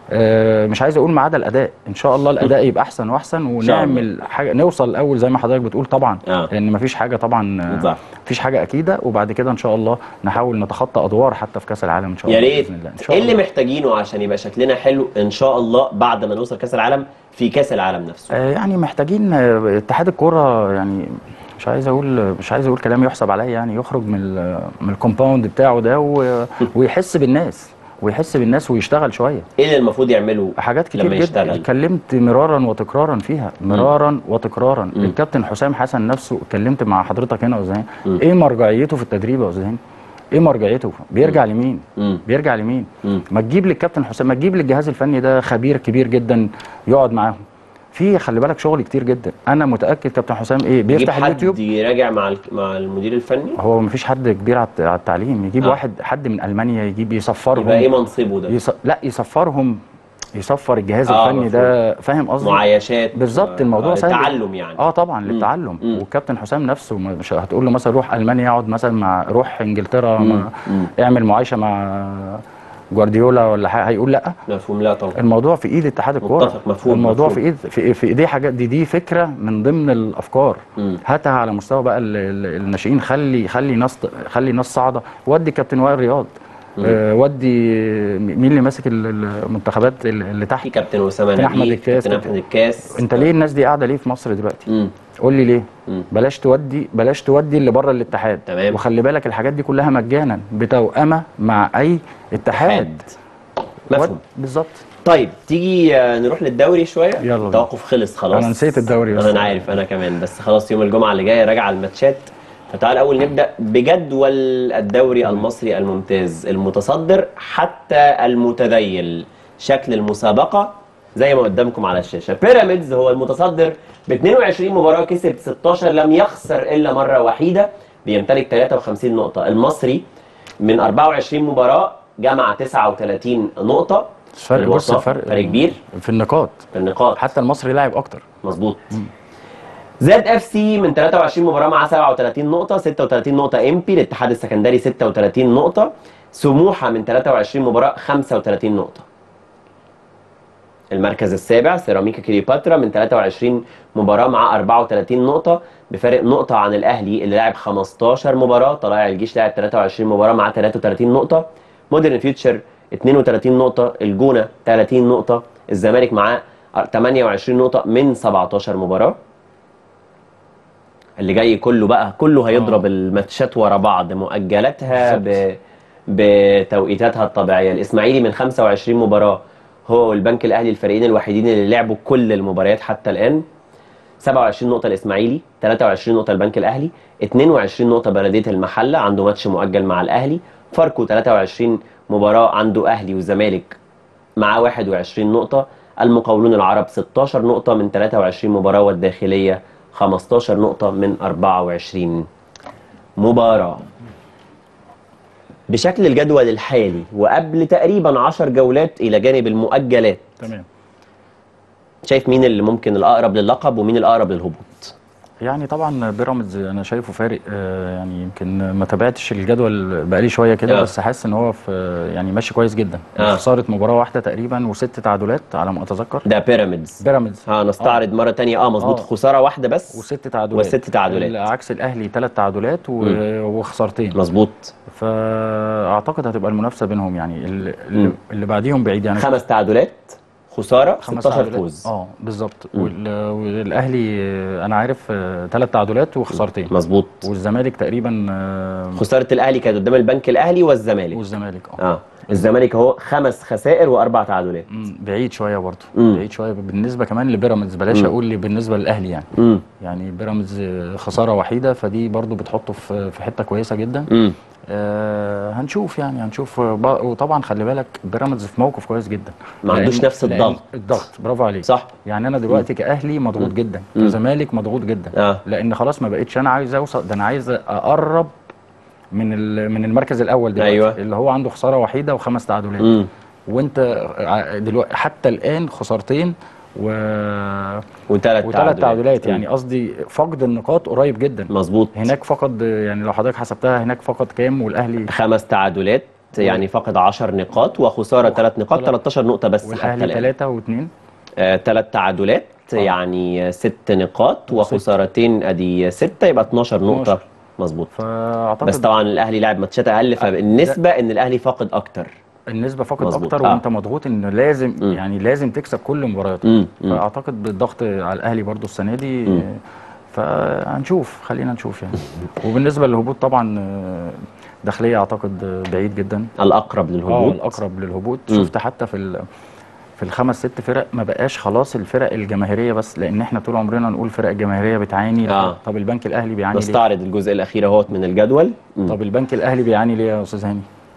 آه مش عايز اقول ما عدا الاداء ان شاء الله الاداء يبقى احسن واحسن شاء الله. ونعمل حاجه نوصل الاول زي ما حضرتك بتقول طبعا آه. لان مفيش حاجه طبعا آه، بالظبط. مفيش حاجه اكيده وبعد كده ان شاء الله نحاول نتخطى ادوار حتى في كاس العالم ان شاء يا الله ريت باذن الله ان شاء ايه اللي الله محتاجينه عشان يبقى شكلنا حلو ان شاء الله بعد ما نوصل كاس العالم في كاس العالم نفسه آه يعني محتاجين آه، اتحاد الكوره يعني مش عايز اقول مش عايز اقول كلام يحسب عليا يعني يخرج من ال- من الكومباوند بتاعه ده و- ويحس بالناس ويحس بالناس ويشتغل شويه ايه اللي المفروض يعمله حاجات كتير لما جدا يشتغل اتكلمت مرارا وتكرارا فيها مرارا وتكرارا الكابتن حسام حسن نفسه اتكلمت مع حضرتك هنا يا أستاذ هاني. ايه مرجعيته في التدريب يا أستاذ هاني؟ ايه مرجعيته بيرجع لمين بيرجع لمين ما تجيب للكابتن حسام ما تجيب للجهاز الفني ده خبير كبير جدا يقعد معاهم في خلي بالك شغل كتير جدا انا متاكد كابتن حسام ايه يجيب بيفتح حد اليوتيوب يراجع مع ال- مع المدير الفني هو مفيش حد كبير على الت- على التعليم يجيب آه. واحد حد من المانيا يجيب يصفرهم يبقى ايه منصبه ده يص... لا يصفرهم يصفر الجهاز آه، الفني ده فاهم قصدي معايشات بالظبط آه، الموضوع آه، سهل تعلم يعني اه طبعا للتعلم والكابتن حسام نفسه مش هتقول له مثلا روح المانيا اقعد مثلا مع روح انجلترا مع... اعمل معايشه مع جوارديولا ولا حاجه هيقول لا مفهوم لا طبعا الموضوع في ايد اتحاد الكوره متفق، مفهوم، الموضوع مفهوم. في ايد في, في ايديه حاجات دي دي فكره من ضمن الافكار هاتها على مستوى بقى ال- ال- الناشئين خلي خلي ناس خلي ناس صاعده ودي كابتن وائل رياض مم. آه ودي مين اللي ماسك ال- المنتخبات اللي اللي تحت كابتن اسامه كابتن احمد نبيل الكاس كابتن احمد الكاس انت ليه الناس دي قاعده ليه في مصر دلوقتي قول لي ليه بلاش تودي بلاش تودي اللي بره الاتحاد تمام. وخلي بالك الحاجات دي كلها مجانا بتوأمه مع اي اتحاد مفهوم بالظبط طيب تيجي آه، نروح للدوري شويه يلا بينا. التوقف خلص خلاص انا نسيت الدوري بس انا عارف انا كمان بس خلاص يوم الجمعه اللي جايه راجع الماتشات فتعال اول نبدا بجدول الدوري المصري الممتاز المتصدر حتى المتذيل شكل المسابقه زي ما قدامكم على الشاشه بيراميدز هو المتصدر ب 22 مباراه كسب 16 لم يخسر الا مره وحيده بيمتلك 53 نقطه المصري من 24 مباراه جمع 39 نقطه فرق بص الوسط الفرق فرق كبير في النقاط في النقاط حتى المصري لاعب اكتر مظبوط زاد اف سي من 23 مباراه مع 37 نقطه 36 نقطه امبي الاتحاد السكندري 36 نقطه سموحه من 23 مباراه 35 نقطه المركز السابع سيراميكا كليوباترا من 23 مباراه مع 34 نقطه بفارق نقطه عن الاهلي اللي لعب 15 مباراه طلائع الجيش لعب 23 مباراه مع 33 نقطه مودرن فيوتشر 32 نقطه الجونه 30 نقطه الزمالك معاه 28 نقطه من 17 مباراه اللي جاي كله بقى كله هيضرب الماتشات ورا بعض مؤجلاتها ب... بتوقيتاتها الطبيعيه الاسماعيلي من 25 مباراه هو والبنك الاهلي الفريقين الوحيدين اللي لعبوا كل المباريات حتى الان 27 نقطه الاسماعيلي 23 نقطه البنك الاهلي 22 نقطه بلديه المحله عنده ماتش مؤجل مع الاهلي فاركو 23 مباراه عنده اهلي وزمالك معاه 21 نقطه المقاولون العرب 16 نقطه من 23 مباراه والداخليه 15 نقطة من 24 مباراة بشكل الجدول الحالي وقبل تقريبا 10 جولات إلى جانب المؤجلات تمام شايف مين اللي ممكن الأقرب للقب ومين الأقرب للهبوط يعني طبعا بيراميدز انا شايفه فارق آه، يعني يمكن ما تابعتش الجدول بقالي شويه كده آه. بس حاسس ان هو في يعني ماشي كويس جدا آه. خساره مباراه واحده تقريبا وست تعادلات على ما اتذكر ده بيراميدز بيراميدز اه نستعرض مرة تانية اه مظبوط آه. خسارة واحدة بس وست تعادلات وست تعادلات عكس الاهلي ثلاث تعادلات و... مم. وخسارتين مظبوط فاعتقد هتبقى المنافسه بينهم يعني اللي, اللي, مم. اللي بعديهم بعيد يعني خمس تعادلات خسارة خمس 16 تعادلات. فوز اه بالظبط مم. وال- والاهلي آه، انا عارف ثلاث تعادلات وخسارتين مظبوط والزمالك تقريبا آه، خسارة الأهلي كانت قدام البنك الأهلي والزمالك والزمالك اه اه الزمالك اهو خمس خسائر وأربع تعادلات مم، بعيد شويه برضه مم. بعيد شويه بالنسبه كمان لبيراميدز بلاش مم. اقول لي بالنسبه للاهلي يعني مم. يعني بيراميدز آه، خساره وحيده فدي برضه بتحطه في في حته كويسه جدا مم. آه هنشوف يعني هنشوف آه، ب- وطبعا خلي بالك بيراميدز في موقف كويس جدا ما عندوش لأن- نفس لأن الضغط. الضغط برافو عليك صح يعني انا دلوقتي كاهلي مضغوط مم. جدا مم. كزمالك مضغوط جدا آه. لان خلاص ما بقتش انا عايز اوصل ده انا عايز اقرب من ال- من المركز الاول دلوقتي أيوة. اللي هو عنده خساره وحيده وخمس تعادلات مم. وانت ع- دلوقتي حتى الان خسارتين و وثلاث وثلاث تعادلات يعني قصدي فقد النقاط قريب جدا مظبوط هناك فقد يعني لو حضرتك حسبتها هناك فقد كام والاهلي خمس تعادلات يعني فقد 10 نقاط وخساره ثلاث نقاط تلات- 13 نقطه بس حتى والاهلي الان ثلاثة واثنين ثلاث تعادلات يعني ست نقاط وخسارتين ادي ستة يبقى 12 نقطة 12. مظبوط فاعتقد بس طبعا الاهلي لعب ماتشات اقل فالنسبة ان الاهلي فاقد اكتر النسبة فقط مظبوط. اكتر آه. وانت مضغوط ان لازم مم. يعني لازم تكسب كل مبارياتك مم. مم. فاعتقد بالضغط على الاهلي برضو السنة دي مم. فهنشوف خلينا نشوف يعني وبالنسبة للهبوط طبعا آه، داخلية اعتقد آه، بعيد جدا الاقرب اه للهبوط الاقرب للهبوط مم. شفت حتى في ال- في الخمس ست فرق ما بقاش خلاص الفرق الجماهيريه بس لان احنا طول عمرنا نقول فرق الجماهيريه بتعاني آه. طب البنك الاهلي بيعاني ليه؟ نستعرض الجزء الاخير اهوت من الجدول مم. طب البنك الاهلي بيعاني ليه يا استاذ هاني؟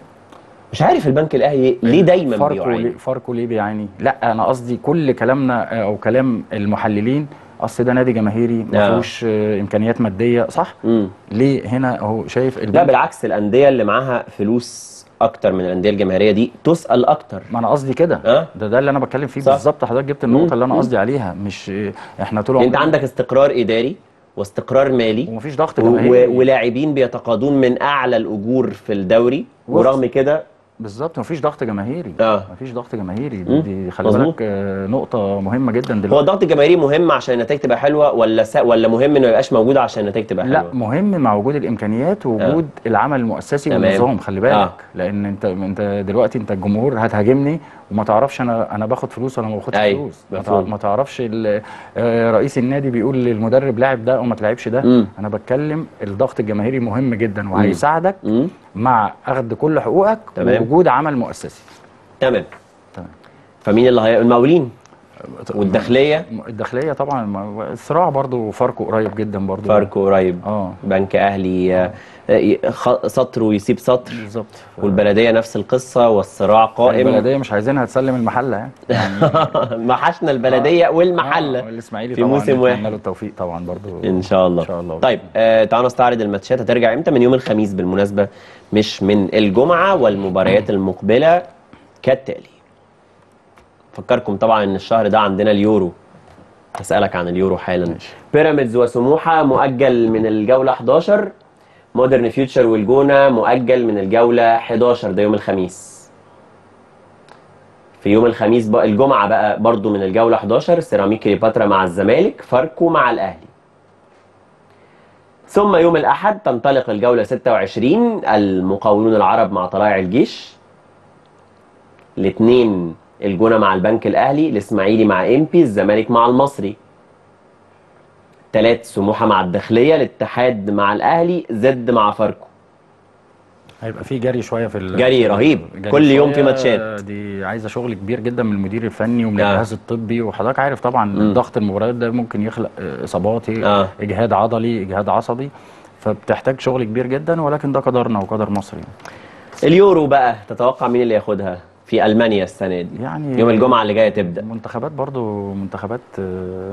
مش عارف البنك الاهلي ليه دايما فاركو بيعاني ليه فاركو ليه بيعاني؟ لا انا قصدي كل كلامنا آه، او كلام المحللين اصل ده نادي جماهيري ما آه. فيهوش آه، امكانيات ماديه صح؟ مم. ليه هنا اهو شايف لا البنك بالعكس الانديه اللي معاها فلوس اكتر من الانديه الجماهيريه دي تسال اكتر ما انا قصدي كده اه ده ده اللي انا بتكلم فيه صح. بالظبط حضرتك جبت مم. النقطه اللي انا مم. قصدي عليها مش آه، احنا طول يعني انت عمرنا عندك استقرار اداري واستقرار مالي ومفيش ضغط و- جماهيري و- ولاعبين بيتقاضون من اعلى الاجور في الدوري وفق- ورغم كده بالظبط مفيش ضغط جماهيري اه مفيش ضغط جماهيري مم. دي, دي خلي مظبوط. بالك آه، نقطة مهمة جدا هو دلوقتي الضغط الجماهيري مهم عشان النتائج تبقى حلوه ولا س... ولا مهم انه ما يبقاش موجود عشان النتائج تبقى لا حلوه مهم مع وجود الامكانيات ووجود العمل المؤسسي تمام. والنظام خلي بالك آه. لان انت انت دلوقتي انت الجمهور هتهاجمني وما تعرفش انا انا باخد فلوس ولا ما باخدش أيوة، فلوس ما تع- مفهوم. ما تعرفش ال- آه، رئيس النادي بيقول للمدرب لاعب ده وما تلعبش ده مم. انا بتكلم الضغط الجماهيري مهم جدا وهيساعدك مم. مع اخذ كل حقوقك تمام. ووجود عمل مؤسسي تمام تمام. فمين اللي هي المقاولين والداخليه الداخليه طبعا ما- الصراع برضو فاركو قريب جدا برضو فاركو قريب اه بنك اهلي آه، آه، خ- سطر ويسيب سطر بالظبط والبلديه نفس القصه والصراع قائم البلديه مش عايزينها تسلم المحله يعني محشنا البلديه والمحله والاسماعيلي في طبعا موسم نتمنى واحد. له التوفيق طبعا برضو ان شاء الله ان شاء الله طيب آه تعالوا نستعرض الماتشات هترجع امتى من يوم الخميس بالمناسبه مش من الجمعه والمباريات المقبله كالتالي فكركم طبعا ان الشهر ده عندنا اليورو هسألك عن اليورو حالا بيراميدز وسموحة مؤجل من الجولة 11 مودرن فيوتشر والجونة مؤجل من الجولة 11 ده يوم الخميس في يوم الخميس بقى الجمعة بقى برضو من الجولة 11 سيراميك كليوباترا مع الزمالك فاركو مع الأهلي ثم يوم الأحد تنطلق الجولة 26 المقاولون العرب مع طلائع الجيش الاثنين الجونة مع البنك الأهلي الإسماعيلي مع إمبي الزمالك مع المصري ثلاث سموحة مع الداخلية الاتحاد مع الأهلي زد مع فاركو هيبقى في جري شويه في ال- جري رهيب. جري كل يوم في شوية، ماتشات. دي عايزه شغل كبير جدا من المدير الفني ومن آه. الجهاز الطبي وحضرتك عارف طبعا مم. ضغط المباريات ده ممكن يخلق آه، اصابات آه. اجهاد عضلي اجهاد عصبي فبتحتاج شغل كبير جدا ولكن ده قدرنا وقدر مصر يعني. اليورو بقى تتوقع مين اللي ياخدها في ألمانيا السنة دي يعني يوم الجمعة اللي جاية تبدأ منتخبات برضو منتخبات آه،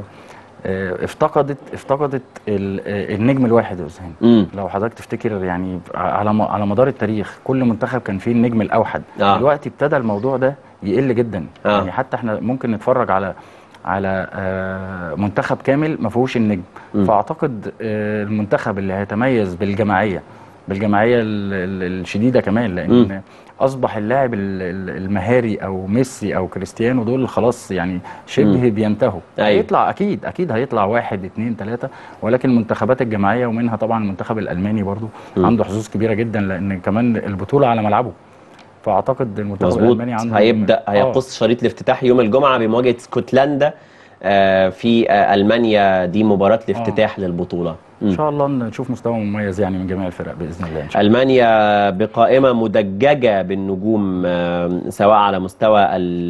آه، افتقدت افتقدت ال- آه، النجم الواحد يا استاذ مم. لو حضرتك تفتكر يعني على م- على مدار التاريخ كل منتخب كان فيه النجم الاوحد آه. دلوقتي ابتدى الموضوع ده يقل جدا آه. يعني حتى احنا ممكن نتفرج على على آه، منتخب كامل ما فيهوش النجم مم. فاعتقد آه، المنتخب اللي هيتميز بالجماعيه بالجماعيه ال- ال- الشديده كمان لان مم. اصبح اللاعب ال- ال- المهاري او ميسي او كريستيانو دول خلاص يعني شبه بينتهوا أيوة. هيطلع اكيد اكيد هيطلع واحد اتنين تلاته ولكن المنتخبات الجماعيه ومنها طبعا المنتخب الالماني برضو مم. عنده حظوظ كبيره جدا لان كمان البطوله على ملعبه فاعتقد المنتخب مظبوط الالماني عنده هيبدأ آه. هيقص شريط الافتتاح يوم الجمعة بمواجهة اسكتلندا آه، في آه، ألمانيا دي مباراة الافتتاح للبطولة ان مم. شاء الله نشوف مستوى مميز يعني من جميع الفرق باذن الله ان شاء الله ألمانيا بقائمة مدججة بالنجوم آه، سواء على مستوى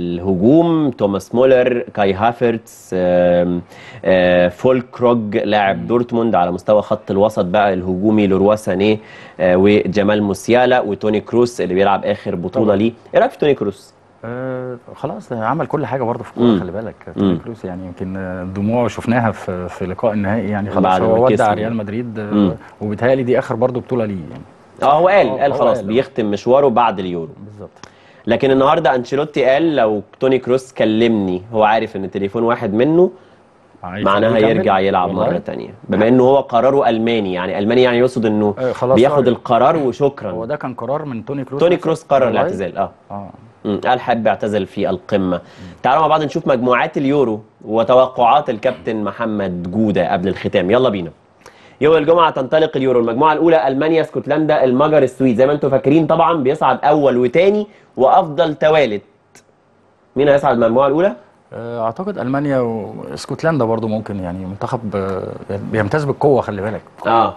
الهجوم توماس مولر كاي هافرتس آه، آه، فولكروج لاعب دورتموند على مستوى خط الوسط بقى الهجومي لوروا سانيه آه، وجمال موسيالا وتوني كروس اللي بيلعب آخر بطولة طبعا. ليه إيه رأيك في توني كروس؟ آه خلاص ده عمل كل حاجه برضه في الكوره مم. خلي بالك مم. توني كروس يعني يمكن آه، دموعه شفناها في في لقاء النهائي يعني خلاص بعد ما هو ودع كسب. ريال مدريد آه، مم. وبيتهيألي دي اخر برضه بطوله ليه يعني اه هو قال آه، قال هو خلاص قال. بيختم مشواره بعد اليورو بالظبط لكن النهارده انشيلوتي قال لو توني كروس كلمني هو عارف ان تليفون واحد منه عايز معناها يكمل؟ يرجع يلعب والله؟ مره تانية بما انه هو قراره الماني يعني الماني يعني يقصد انه آه، خلاص بياخد راجل. القرار هو وشكرا ده كان قرار من توني كروس توني نفسه؟ كروس قرر والله؟ الاعتزال اه اه مم، قال حابب يعتزل في القمه تعالوا مع بعض نشوف مجموعات اليورو وتوقعات الكابتن محمد جوده قبل الختام يلا بينا يوم الجمعه تنطلق اليورو المجموعه الاولى المانيا اسكتلندا المجر السويد زي ما انتم فاكرين طبعا بيصعد اول وتاني وافضل توالت مين هيصعد المجموعه الاولى آه، اعتقد المانيا واسكتلندا برضو ممكن يعني منتخب آه، بيمتاز بالقوه خلي بالك اه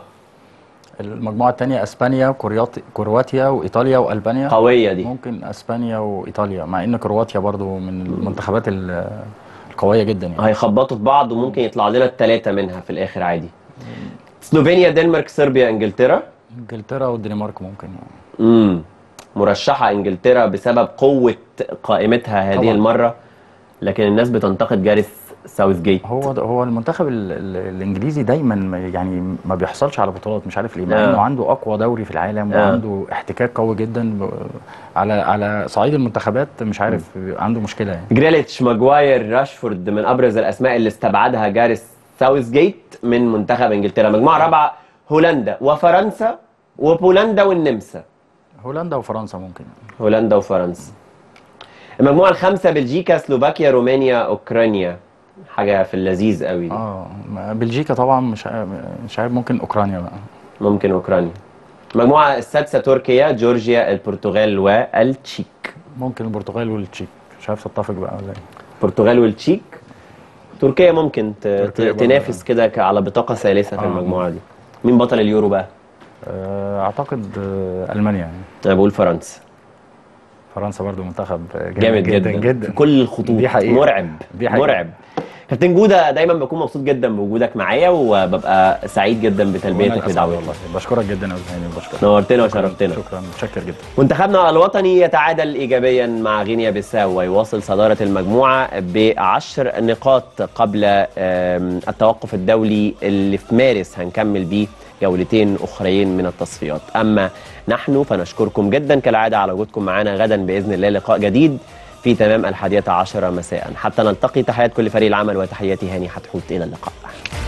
المجموعه الثانيه اسبانيا كرواتي- كرواتيا وايطاليا والبانيا قويه دي ممكن اسبانيا وايطاليا مع ان كرواتيا برضو من المنتخبات ال- القويه جدا يعني هيخبطوا في بعض وممكن يطلع لنا الثلاثه منها في الاخر عادي سلوفينيا دنمارك صربيا انجلترا انجلترا والدنمارك ممكن يعني امم مرشحه انجلترا بسبب قوه قائمتها هذه طبعاً. المره لكن الناس بتنتقد جاريث ساوث جيت هو ده هو المنتخب ال ال الانجليزي دايما ما- يعني ما بيحصلش على بطولات مش عارف ليه مع آه. انه عنده اقوى دوري في العالم آه. وعنده احتكاك قوي جدا ب- على على صعيد المنتخبات مش عارف عنده مشكله يعني جريليتش ماجواير راشفورد من ابرز الاسماء اللي استبعدها جاريث ساوث جيت من منتخب انجلترا مجموعه رابعه هولندا وفرنسا وبولندا والنمسا هولندا وفرنسا ممكن هولندا وفرنسا المجموعه الخامسه بلجيكا سلوفاكيا رومانيا اوكرانيا حاجه في اللذيذ قوي دي اه ما- بلجيكا طبعا مش عارف مش عارف ممكن اوكرانيا بقى ممكن اوكرانيا المجموعه السادسه تركيا جورجيا البرتغال والتشيك ممكن البرتغال والتشيك مش عارف تتفق بقى ولا ايه البرتغال والتشيك تركيا ممكن ت- تركيا برضه. تنافس كده ك- على بطاقه ثالثه في آه. المجموعه دي مين بطل اليورو بقى آه، اعتقد آه، المانيا يعني انا بقول فرنسا فرنسا برضو منتخب جامد, جامد جدا, جدا في كل الخطوط دي حقيقة. مرعب دي حقيقة. مرعب كابتن جوده دايما بكون مبسوط جدا بوجودك معايا وببقى سعيد جدا وأنا بتلبيتك الأسعد لدعوتي والله بشكرك جدا يا استاذ هاني بشكرك نورتنا شكراً- وشرفتنا. شكرا متشكر جدا منتخبنا الوطني يتعادل ايجابيا مع غينيا بيساو ويواصل صداره المجموعه بعشر نقاط قبل آم، التوقف الدولي اللي في مارس هنكمل بيه جولتين اخرين من التصفيات اما نحن فنشكركم جدا كالعاده على وجودكم معنا غدا باذن الله لقاء جديد في تمام الحادية عشرة مساء حتى نلتقي تحيات كل فريق العمل وتحياتي هاني حتحوت إلى اللقاء